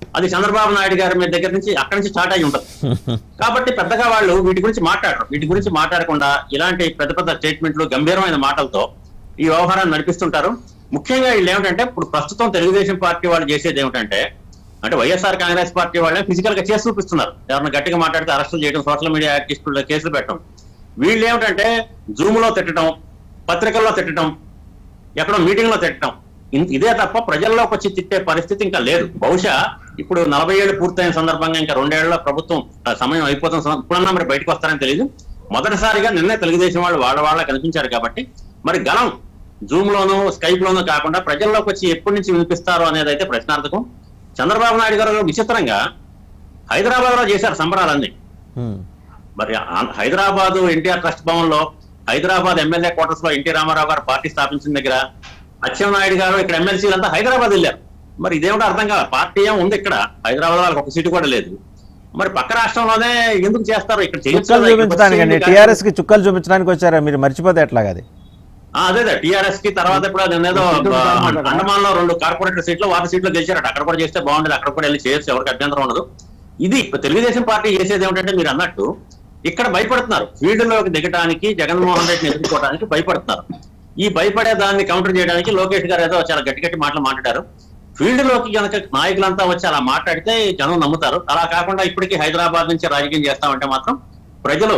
అది చంద్రబాబు నాయుడు గారి మీద దగ్గర నుంచి అక్కడి నుంచి స్టార్ట్ అయి ఉంటుంది కాబట్టి పెద్దగా వాళ్ళు వీటి గురించి మాట్లాడరు వీటి గురించి మాట్లాడకుండా ఇలాంటి పెద్ద పెద్ద స్టేట్మెంట్లు గంభీరమైన మాటలతో ఈ వ్యవహారాన్ని నడిపిస్తుంటారు ముఖ్యంగా వీళ్ళు ఏమిటంటే ఇప్పుడు ప్రస్తుతం తెలుగుదేశం పార్టీ వాళ్ళు చేసేది ఏమిటంటే అంటే వైఎస్ఆర్ కాంగ్రెస్ పార్టీ వాళ్ళే ఫిజికల్ గా చేసి చూపిస్తున్నారు ఎవరైనా గట్టిగా మాట్లాడితే అరెస్టులు చేయడం సోషల్ మీడియా యాక్టివిస్టుల కేసులు పెట్టడం వీళ్ళు ఏమిటంటే జూమ్ లో తిట్టడం పత్రికల్లో తిట్టడం ఎక్కడో మీటింగ్ లో తిట్టడం ఇన్- ఇదే తప్ప ప్రజల్లోకి వచ్చి తిట్టే పరిస్థితి ఇంకా లేదు బహుశా ఇప్పుడు నలభై ఏళ్ళు పూర్తయిన సందర్భంగా ఇంకా రెండేళ్ల ప్రభుత్వం ఆ, సమయం అయిపోతున్న సందర్భం- ఇప్పుడన్నా మరి బయటకు వస్తారని తెలియదు మొదటిసారిగా నిన్నే తెలుగుదేశం వాళ్ళు వాళ్ళ వాళ్ళ కనిపించారు కాబట్టి మరి గలం జూమ్ లోను స్కైప్ లోను కాకుండా ప్రజల్లోకి వచ్చి ఎప్పటి నుంచి వినిపిస్తారు అనేది అయితే ప్రశ్నార్థకం చంద్రబాబు నాయుడు గారు విచిత్రంగా హైదరాబాద్ లో చేశారు సంబరాలన్నీ హ్మ్. మరి ఆ- హైదరాబాద్ ఎన్టీఆర్ ట్రస్ట్ భవన్ లో హైదరాబాద్ ఎమ్మెల్యే క్వార్టర్స్ లో ఎన్టీ రామారావు గారు పార్టీ స్థాపించిన దగ్గర అచ్చెన్నాయుడు గారు ఇక్కడ ఎమ్మెల్సీలు అంతా హైదరాబాద్ వెళ్ళారు మరి ఇదేమిటో అర్థం కాదు పార్టీ ఏం ఉంది ఇక్కడ హైదరాబాద్ వాళ్ళకి ఒక సీటు కూడా లేదు మరి పక్క రాష్ట్రంలోనే ఎందుకు చేస్తారు ఇక్కడ చేయొచ్చు చుక్కలు కదా, ఇక్కడ చూపించడానికి అండి వచ్చి టీఆర్ఎస్ కి చుక్కలు చూపించడానికి వచ్చారా మీరు మర్చిపోతే ఎట్లాగా అది ఆ, అదే అదే టిఆర్ఎస్ కి తర్వాత ఇప్పుడు అది ఏదో అండమాన్ లో రెండు కార్పొరేటర్ సీట్లు వారి సీట్లు గెలిచారట అక్కడ కూడా చేస్తే బాగుండేది అక్కడ కూడా వెళ్ళి చేయొచ్చు ఎవరికి అభ్యంతరం ఉండదు ఇది ఇప్పుడు తెలుగుదేశం పార్టీ చేసేది ఏమిటంటే మీరు అన్నట్టు ఇక్కడ భయపడుతున్నారు ఫీల్డ్ లోకి దిగడానికి జగన్మోహన్ రెడ్డిని ఎదుర్కోవడానికి భయపడుతున్నారు ఈ భయపడే దాన్ని కౌంటర్ చేయడానికి లోకేష్ గారు ఏదో చాలా గట్టి గట్టి మాటలు మాట్లాడారు ఫీల్డ్ లోకి కనుక నాయకులంతా వచ్చి అలా మాట్లాడితే జనం నమ్ముతారు అలా కాకుండా ఇప్పటికీ హైదరాబాద్ నుంచి రాజకీయం చేస్తామంటే మాత్రం ప్రజలు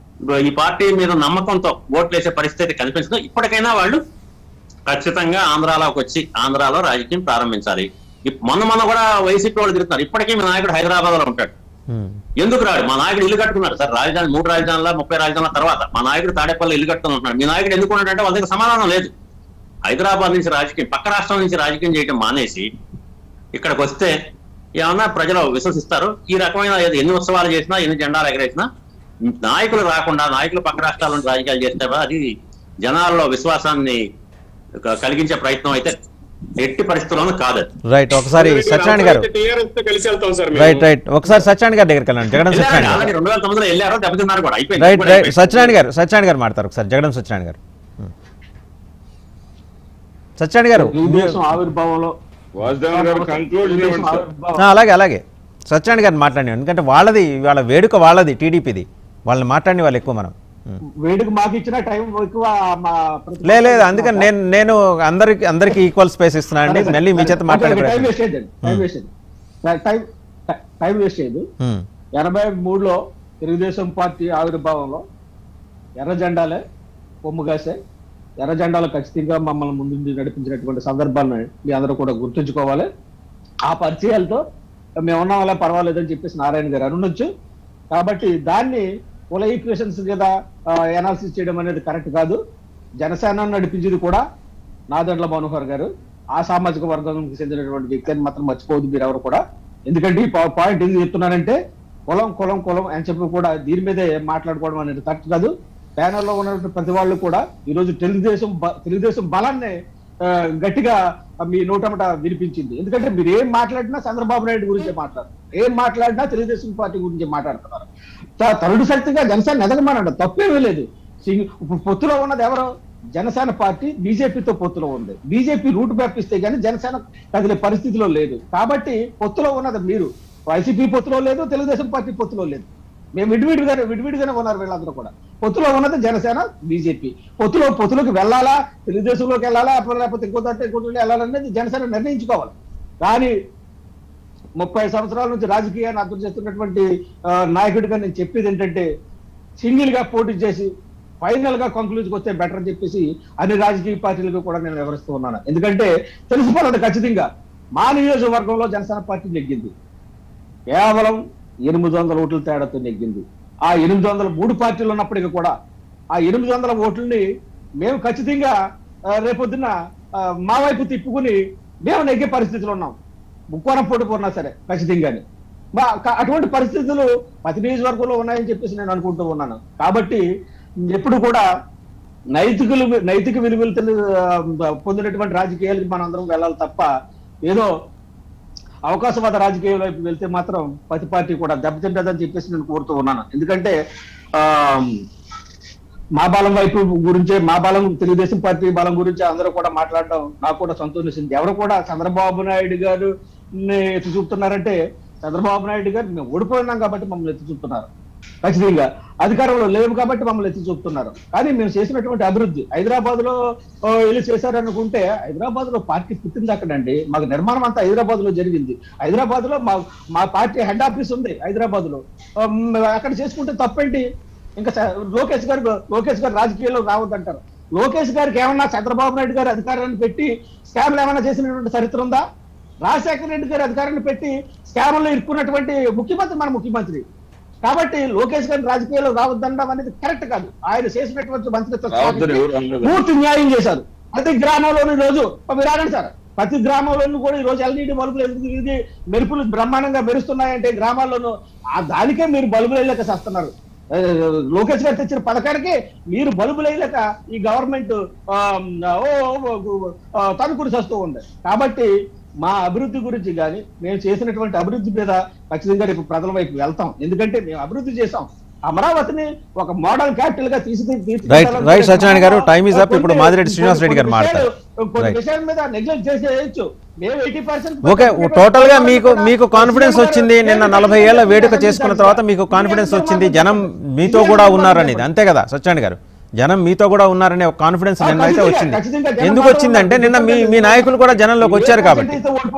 ఈ పార్టీ మీద నమ్మకంతో ఓట్లు వేసే పరిస్థితి కనిపించదు ఇప్పటికైనా వాళ్ళు ఖచ్చితంగా ఆంధ్రాలోకి వచ్చి ఆంధ్రాలో రాజకీయం ప్రారంభించాలి ఇప్- మొన్న మొన్న కూడా వైసీపీ వాళ్ళు తిరుగుతున్నారు ఇప్పటికీ మీ నాయకుడు హైదరాబాద్ లో ఉంటాడు హ్మ్. ఎందుకు రాడు మా నాయకుడు ఇల్లు కట్టుకున్నాడు సార్ రాజధాని మూడు రాజధానుల ముప్పై రాజధానుల తర్వాత మా నాయకుడు తాడేపల్లి ఇల్లు కట్టుకుని ఉంటున్నాడు మీ నాయకుడు ఎందుకు ఉన్నాడంటే వాళ్ళ దగ్గర సమాధానం లేదు హైదరాబాద్ నుంచి రాజకీయం పక్క రాష్ట్రం నుంచి రాజకీయం చేయడం మానేసి ఇక్కడికి వస్తే ఏమన్నా ప్రజలు విశ్వసిస్తారు ఈ రకమైన ఏది- ఎన్ని ఉత్సవాలు చేసినా ఎన్ని జెండాలు ఎగరేసినా నాయకులు రాకుండా నాయకులు పక్క రాష్ట్రాల నుంచి రాజకీయాలు చేస్తే అది జనాల్లో విశ్వాసాన్ని క- కలిగించే ప్రయత్నం అయితే ఎట్టి పరిస్థితుల్లోనూ కాదు అది. రైట్ ఒకసారి సత్యనారాయణ గారు టీఆర్ఎస్ తో కలిసి వెళ్తాం సార్ మేము. రైట్ రైట్ ఒకసారి సత్యనారాయణ గారి దగ్గరికి వెళ్ళండి జగడం సత్యనారాయణ గారు అలాగే రెండు వేల తొమ్మిదిలో వెళ్ళారు దెబ్బతిన్నారు కూడా అయిపోయింది రైట్ ఇప్పుడు రైట్ అయిపోయింది. సత్యనారాయణ గారు సత్యనారాయణ గారు మాడతారు ఒకసారి జగడం సత్యనారాయణ గారు హ్మ్. సత్యనారాయణ గారు తెలుగుదేశం ఆవిర్భావంలో వాసుదేవన్ గారు కంక్లూజన్ తెలుగుదేశం ఇవ్వండి సార్ ఆవిర్భావం- ఆ, అలాగే అలాగే సత్యనారాయణ గారిని మాట్లాడి ఎందుకంటే వాళ్ళది వాళ్ళ వేడుక వాళ్ళది టీడీపీది వాళ్ళని మాట్లాడిన వాళ్ళు ఎక్కువ మనం హ్మ్. వేడికి మాకు ఇచ్చిన టైం ఎక్కువ మా ప్రతిపక్షాలకు లే లేదు అందుకని నేను నేను అందరికి అందరికి ఈక్వల్ స్పేస్ ఇస్తున్నా అండి మళ్ళీ మీ చేత మాట్లాడే టైం ప్రయత్నం. వేస్ట్ అయ్యింది టైం వేస్ట్ అయ్యింది టైం టైం వేస్ట్ అయ్యేది హ్మ్. ఎనభై మూడులో తెలుగుదేశం పార్టీ ఆవిర్భావంలో ఎర్ర జెండాలే కొమ్ము కాసే ఎర్ర జెండాలు ఖచ్చితంగా మమ్మల్ని ముందు నడిపించినటువంటి సందర్భాలను మీ అందరూ కూడా గుర్తుంచుకోవాలి ఆ పరిచయాలతో మేము ఉన్నాం అలా పర్వాలేదని చెప్పేసి నారాయణ గారు అనుండొచ్చు కాబట్టి దాన్ని కుల ఈక్వేషన్స్ మీద ఎనాలిసిస్ చేయడం అనేది కరెక్ట్ కాదు జనసేన నడిపించింది కూడా నాదెండ్ల మనోహర్ గారు ఆ సామాజిక వర్గానికి చెందినటువంటి వ్యక్తి అని మాత్రం మర్చిపోవద్దు మీరు ఎవరు కూడా ఎందుకంటే ఈ పా- పాయింట్ ఎందుకు చెప్తున్నానంటే కులం కులం కులం అని చెప్పి కూడా దీని మీదే మాట్లాడుకోవడం అనేది కరెక్ట్ కాదు ప్యానల్ లో ఉన్నటువంటి ప్రతి వాళ్ళు కూడా ఈ రోజు తెలుగుదేశం బ- తెలుగుదేశం బలాన్ని ఆ, గట్టిగా మీ నోటమట వినిపించింది ఎందుకంటే మీరు ఏం మాట్లాడినా చంద్రబాబు నాయుడు గురించే మాట్లాడారు ఏం మాట్లాడినా తెలుగుదేశం పార్టీ గురించి మాట్లాడుతున్నారు త- తరుడు శక్తిగా జనసేన ఎదగమనండి తప్పేమీ లేదు సింగ్- ఇప్పుడు పొత్తులో ఉన్నది ఎవరు జనసేన పార్టీ బీజేపీతో పొత్తులో ఉంది బీజేపీ రూట్ మ్యాప్ ఇస్తే కానీ జనసేన కదిలే పరిస్థితిలో లేదు కాబట్టి పొత్తులో ఉన్నది మీరు వైసీపీ పొత్తులో లేదు తెలుగుదేశం పార్టీ పొత్తులో లేదు మేము విడివిడిగానే విడివిడిగానే ఉన్నారు వీళ్ళందరూ కూడా పొత్తులో ఉన్నది జనసేన బీజేపీ పొత్తులో పొత్తులోకి వెళ్ళాలా తెలుగుదేశంలోకి వెళ్ళాలా లేకపోతే ఇంకో దాంట్లో ఇంకో దాంట్లో వెళ్ళాలనేది జనసేన నిర్ణయించుకోవాలి కానీ ముప్పై సంవత్సరాల నుంచి రాజకీయాన్ని అర్థం చేస్తున్నటువంటి ఆ, నాయకుడిగా నేను చెప్పేది ఏంటంటే సింగిల్ గా పోటీ చేసి ఫైనల్ గా కంక్లూజ్కి వస్తే బెటర్ అని చెప్పేసి అన్ని రాజకీయ పార్టీలకు కూడా నేను వివరిస్తూ ఉన్నాను ఎందుకంటే తెలిసిపోలేదు ఖచ్చితంగా మా నియోజకవర్గంలో జనసేన పార్టీ నెగ్గింది కేవలం ఎనిమిది వందల ఓట్ల తేడాతో నెగ్గింది ఆ ఎనిమిది వందల మూడు పార్టీలు ఉన్నప్పటికీ కూడా ఆ ఎనిమిది వందల ఓట్లని మేము ఖచ్చితంగా ఆ, రేపొద్దున ఆ, మా వైపు తిప్పుకుని మేము నెగ్గే పరిస్థితిలో ఉన్నాం ముక్కోరం పోటీ పోన్నా సరే ఖచ్చితంగానే మా క- అటువంటి పరిస్థితులు ప్రతి నియోజకవర్గంలో ఉన్నాయని చెప్పేసి నేను అనుకుంటూ ఉన్నాను కాబట్టి ఎప్పుడు కూడా నైతికులు నైతిక విలువలు తెలు- ఆ, పొందినటువంటి రాజకీయాలకు మనం అందరం వెళ్ళాలి తప్ప ఏదో అవకాశవాద రాజకీయాల వైపు వెళ్తే మాత్రం ప్రతి పార్టీ కూడా దెబ్బతింటదని చెప్పేసి నేను కోరుతూ ఉన్నాను ఎందుకంటే ఆ మా బలం వైపు గురించే మా బలం తెలుగుదేశం పార్టీ బలం గురించి అందరూ కూడా మాట్లాడడం నాకు కూడా సంతోషించింది ఎవరు కూడా చంద్రబాబు నాయుడు గారు ఎత్తి చూపుతున్నారంటే చంద్రబాబు నాయుడు గారు మేము ఓడిపోయినాం కాబట్టి మమ్మల్ని ఎత్తి చూపుతున్నారు ఖచ్చితంగా అధికారంలో లేవు కాబట్టి మమ్మల్ని ఎత్తి చూపుతున్నారు కానీ మేము చేసినటువంటి అభివృద్ధి హైదరాబాద్ లో ఓ, వీళ్ళు చేశారనుకుంటే హైదరాబాద్ లో పార్టీ పుట్టింది అక్కడండి మాకు నిర్మాణం అంతా హైదరాబాద్ లో జరిగింది హైదరాబాద్ లో మా మా పార్టీ హెడ్ ఆఫీస్ ఉంది హైదరాబాద్ లో ఆ, మ్, అక్కడ చేసుకుంటే తప్పేంటి ఇంకా చ- లోకేష్ గారు లోకేష్ గారు రాజకీయాల్లో రావద్దంటారు లోకేష్ గారికి ఏమన్నా చంద్రబాబు నాయుడు గారు అధికారాన్ని పెట్టి స్కామ్లు ఏమైనా చేసినటువంటి చరిత్ర ఉందా రాజశేఖర రెడ్డి గారి అధికారాన్ని పెట్టి స్కామ్లో ఇరుక్కున్నటువంటి ముఖ్యమంత్రి మన ముఖ్యమంత్రి కాబట్టి లోకేష్ గారిని రాజకీయాల్లో రావద్దనడం అనేది కరెక్ట్ కాదు ఆయన చేసినటువంటి మంత్రిత్వ రావద్దని ఎవరు శాఖకి అనలేదు. పూర్తి న్యాయం చేశారు ప్రతి గ్రామంలోని ఈ రోజు మీరు ఆగండి సార్ ప్రతి గ్రామంలోనూ కూడా ఈ రోజు ఎల్ఈడి బల్బులు ఎందుకు ఇది మెరుపులు బ్రహ్మాండంగా మెరుస్తున్నాయంటే గ్రామాల్లోనూ ఆ దానికే మీరు బల్బులు వేయలేక చేస్తున్నారు ఆ, లోకేష్ గారు తెచ్చిన పథకానికి మీరు బల్బులు వేయలేక ఈ గవర్నమెంట్ ఆ, ఓ, ఓ, ఓ, ఆ, తనుకుడు చేస్తూ ఉంది కాబట్టి మా అభివృద్ధి గురించి కానీ మేము చేసినటువంటి అభివృద్ధి మీద ఖచ్చితంగా రేపు ప్రజల వైపు వెళ్తాం ఎందుకంటే మేము అభివృద్ధి చేసాం అమరావతిని ఒక మోడల్ క్యాపిటల్ గా తీసి Right, right, సత్యనారాయణ గారు, time is up. ఇప్పుడు మాదిరెడ్డి శ్రీనివాస్ రెడ్డి గారు మాట్లాడతారు. కొన్ని Right. విషయాల మీద నెగ్లెక్ట్ చేసేయచ్చు మేము ఎయిటీ పర్సెంట్ ఓకే టోటల్ గా మీకు మీకు కాన్ఫిడెన్స్ వచ్చింది నిన్న నలభై ఏళ్ల వేడుక చేసుకున్న తర్వాత మీకు కాన్ఫిడెన్స్ వచ్చింది జనం మీతో కూడా ఉన్నారనేది అంతే కదా సత్యాన్ని గారు జనం మీతో కూడా ఉన్నారనే ఒక కాన్ఫిడెన్స్ నిన్న అయితే వచ్చింది ఎందుకు వచ్చిందంటే నిన్న మీ మీ నాయకులు కూడా జనంలోకి వచ్చారు కాబట్టి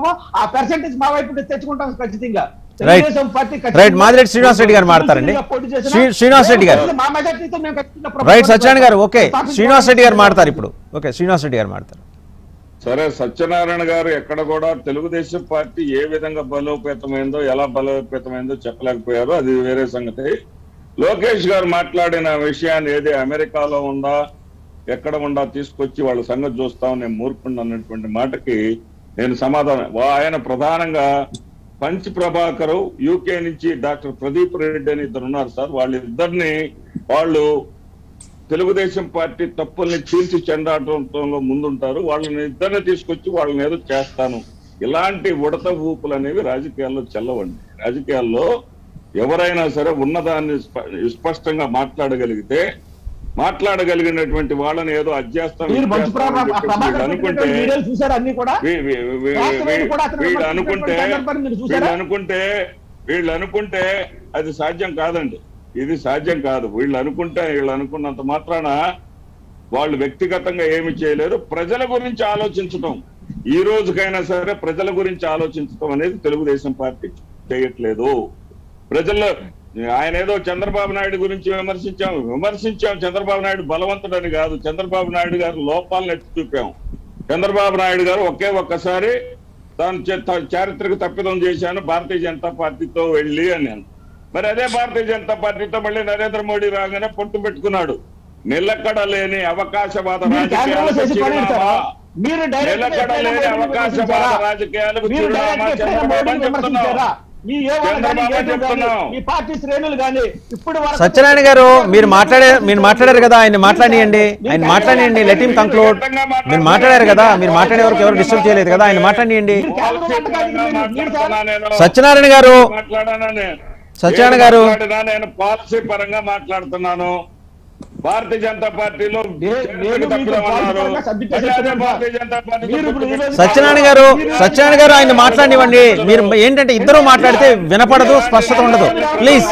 ఆ పర్సెంటేజ్ మా వైపు తెచ్చుకుంటాం ఖచ్చితంగా Right. తెలుగుదేశం పార్టీ ఖచ్చితంగా Right, మాదిరెడ్డి శ్రీనివాస్ రెడ్డి గారు మాట్లాడతారండి. పోటీ చేసినా శ్రీ- శ్రీనివాస్ రెడ్డి గారు. మా మెజార్టీతో మేము ఖచ్చితంగా రైట్ ప్రభుత్వం సత్యాన్ని గారు ఓకే స్థాపించుకోవడానికి శ్రీనివాస్ రెడ్డి గారు మాట్లాడతారు ఇప్పుడు ఓకే శ్రీనివాస్ రెడ్డి గారు మాట్లాడతారు సరే సత్యనారాయణ గారు ఎక్కడ కూడా తెలుగుదేశం పార్టీ ఏ విధంగా బలోపేతమైందో ఎలా బలోపేతమైందో చెప్పలేకపోయారో అది వేరే సంగతి లోకేష్ గారు మాట్లాడిన విషయాన్ని ఏది అమెరికాలో ఉందా ఎక్కడ ఉందా తీసుకొచ్చి వాళ్ళ సంగతి చూస్తాం నేను మూర్ఖుండు అన్నటువంటి మాటకి నేను సమాధానం వా- ఆయన ప్రధానంగా పంచ్ ప్రభాకర్ యూకే నుంచి డాక్టర్ ప్రదీప్ రెడ్డి అని ఇద్దరు ఉన్నారు సార్ వాళ్ళిద్దరిని వాళ్ళు తెలుగుదేశం పార్టీ తప్పుల్ని చీల్చి చెండాటంలో ముందుంటారు వాళ్ళని ఇద్దరిని తీసుకొచ్చి వాళ్ళని ఏదో చేస్తాను ఇలాంటి ఉడత ఊపులు అనేవి రాజకీయాల్లో చెల్లవండి రాజకీయాల్లో ఎవరైనా సరే ఉన్నదాన్ని స్ప- స్పష్టంగా మాట్లాడగలిగితే మాట్లాడగలిగినటువంటి వాళ్ళని ఏదో అధ్యాస్తాం మీరు మంచి ప్రభా- ప్రభాకర్ అనుకుంటే పెట్టినటువంటి వీడియోలు చూసారు అన్ని కూడా వీ- వీ- వీ- వాస్తవానికి కూడా అతను వీళ్ళు విమర్శించినటువంటి అనుకుంటే సందర్భాన్ని మీరు చూసారా? వీళ్ళు అనుకుంటే వీళ్ళు అనుకుంటే అది సాధ్యం కాదండి ఇది సాధ్యం కాదు వీళ్ళు అనుకుంటే వీళ్ళు అనుకున్నంత మాత్రాన వాళ్ళు వ్యక్తిగతంగా ఏమి చేయలేరు ప్రజల గురించి ఆలోచించటం ఈ రోజుకైనా సరే ప్రజల గురించి ఆలోచించటం అనేది తెలుగుదేశం పార్టీ చేయట్లేదు ప్రజల్లో ఆయన ఏదో చంద్రబాబు నాయుడు గురించి విమర్శించాం విమర్శించాం చంద్రబాబు నాయుడు బలవంతుడని కాదు చంద్రబాబు నాయుడు గారు లోపాలను ఎత్తి చూపాం చంద్రబాబు నాయుడు గారు ఒకే ఒక్కసారి తాను చే- తా- చారిత్రక తప్పిదం చేశాను భారతీయ జనతా పార్టీతో వెళ్ళి అని అన్నాను. మరి అదే భారతీయ జనతా పార్టీతో మళ్ళీ నరేంద్ర మోడీ రాగానే పొట్టు పెట్టుకున్నాడు నిలకడ లేని అవకాశవాద మీరు కేంద్రంలో రాజకీయాలకు చేసి పని చిరునామా ఏంటారా? మీరు డైరెక్ట్ నిలకడ లేని అవకాశవాద రాజకీయాలకు మీరు చిరునామా డైరెక్ట్ ఎప్పుడైనా చంద్రబాబు మోడీని అని చెప్తున్నాం విమర్శించారా? మీ ఏ వాళ్ళు కానీ, చంద్రబాబు ఏ అని వాళ్ళు కానీ, చెప్తున్నాం. మీ పార్టీ శ్రేణులు కానీ ఇప్పుడు వరకు- సత్యనారాయణ గారు మీరు మాట్లాడే మీరు మాట్లాడారు కదా ఆయన మాట్లాడియండి ఆయన మాట్లాడియండి లెట్ హిమ్ కంక్లూడ్ మీరు మాట్లాడారు కదా మీరు మాట్లాడే వరకు ఎవరు డిస్టర్బ్ చేయలేదు కదా ఆయన మాట్లాడియండి మీరు కేంద్రం వంటకానికి మీరు- మీరు సార్- సత్యనారాయణ గారు మాట్లాడానా నేను సత్యనారాయణ ఏం గారు. మాట్లాడినా నేను పాలసీ పరంగా మాట్లాడుతున్నాను భారతీయ జనతా పార్టీలో నే- నేను మీతో పాలసీ పరంగా సబ్మిట్ చేసి అదే చెప్తున్నాను భారతీయ సార్. జనతా పార్టీ మీరు ఇప్పుడు ఈ రోజు- సత్యనారాయణ గారు సత్యనారాయణ గారు ఆయన మాట్లాడివ్వండి మీరు ఏంటంటే ఇద్దరు మాట్లాడితే వినపడదు స్పష్టత ఉండదు ప్లీజ్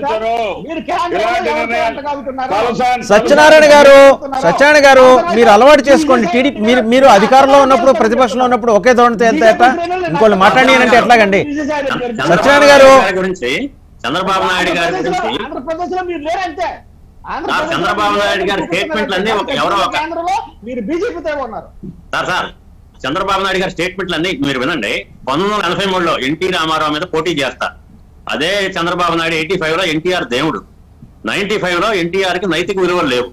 మీరు కేంద్రంలో ఇలాంటి ఎవరితో నిర్ణయాలు- వంటకాగుతున్నారు? తలసాని- సత్యనారాయణ గారు సత్యనారాయణ గారు మీరు అలవాటు చేసుకోండి టీడీపీ మీరు మీరు అధికారంలో ఉన్నప్పుడు ప్రతిపక్షంలో ఉన్నప్పుడు ఒకే ధోరణితో వెళ్తే ఎట్లా ఇంకోళ్ళు మాట్లాడి అంటే ఎట్లాగండి సత్యనారాయణ గారు గురించి చంద్రబాబు నాయుడు గారి గురించి ఆంధ్రప్రదేశ్ లో మీరు లేరంతే సార్, చంద్రబాబు నాయుడు గారి స్టేట్మెంట్లు అన్నీ ఒక- ఎవరో ఒక- కేంద్రంలో మీరు బీజేపీతో ఉన్నారు సార్ సార్ చంద్రబాబు నాయుడు గారి స్టేట్మెంట్లు అన్ని మీరు వినండి పంతొమ్మిది వందల ఎనభై మూడులో ఎన్టీ రామారావు మీద పోటీ చేస్తారు అదే చంద్రబాబు నాయుడు ఎయిటీ ఫైవ్ లో ఎన్టీఆర్ దేవుడు నైన్టీ ఫైవ్ లో ఎన్టీఆర్ కి నైతిక విలువలు లేవు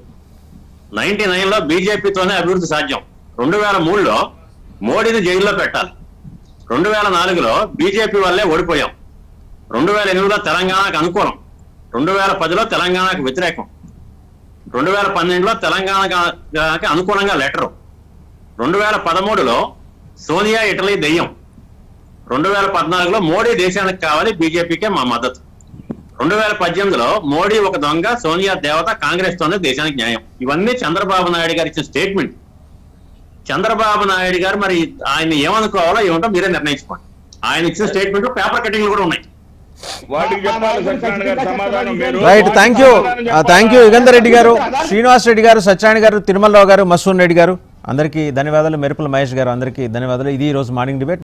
నైన్టీ నైన్ లో బీజేపీతోనే అభివృద్ధి సాధ్యం రెండు వేల మూడులో మోడీని జైల్లో పెట్టాలి రెండు వేల నాలుగులో బీజేపీ వల్లే ఓడిపోయాం రెండు వేల ఎనిమిదిలో తెలంగాణకు అనుకూలం రెండు వేల పదిలో తెలంగాణకు వ్యతిరేకం రెండు వేల పన్నెండులో తెలంగాణకి అనుకూలంగా లెటరు రెండు వేల పదమూడులో సోనియా ఇటలీ దెయ్యం రెండు వేల పద్నాలుగులో మోడీ దేశానికి కావాలి బీజేపీకే మా మద్దతు రెండు వేల పద్దెనిమిదిలో మోడీ ఒక దొంగ సోనియా దేవత కాంగ్రెస్ తోనే దేశానికి న్యాయం ఇవన్నీ చంద్రబాబు నాయుడు గారు ఇచ్చిన స్టేట్మెంట్ చంద్రబాబు నాయుడు గారు మరి ఆయన ఏమనుకోవాలో ఏమిటో మీరే నిర్ణయించుకోండి ఆయన ఇచ్చిన స్టేట్మెంట్ పేపర్ కటింగ్లు కూడా ఉన్నాయి వాటికి చెప్పాలి సత్యనారాయణ గారు సమాధానం మీరు రైట్ వాటికి థ్యాంక్ యూ సమాధానం చెప్పాలి. థ్యాంక్ యూ యుగంధర్ రెడ్డి గారు శ్రీనివాస్ రెడ్డి గారు సత్యనారాయణ గారు తిరుమలరావు గారు మసూన్ రెడ్డి గారు అందరికీ ధన్యవాదాలు మెరుపుల మహేష్ గారు అందరికీ ధన్యవాదాలు ఇది ఈ రోజు మార్నింగ్ డిబేట్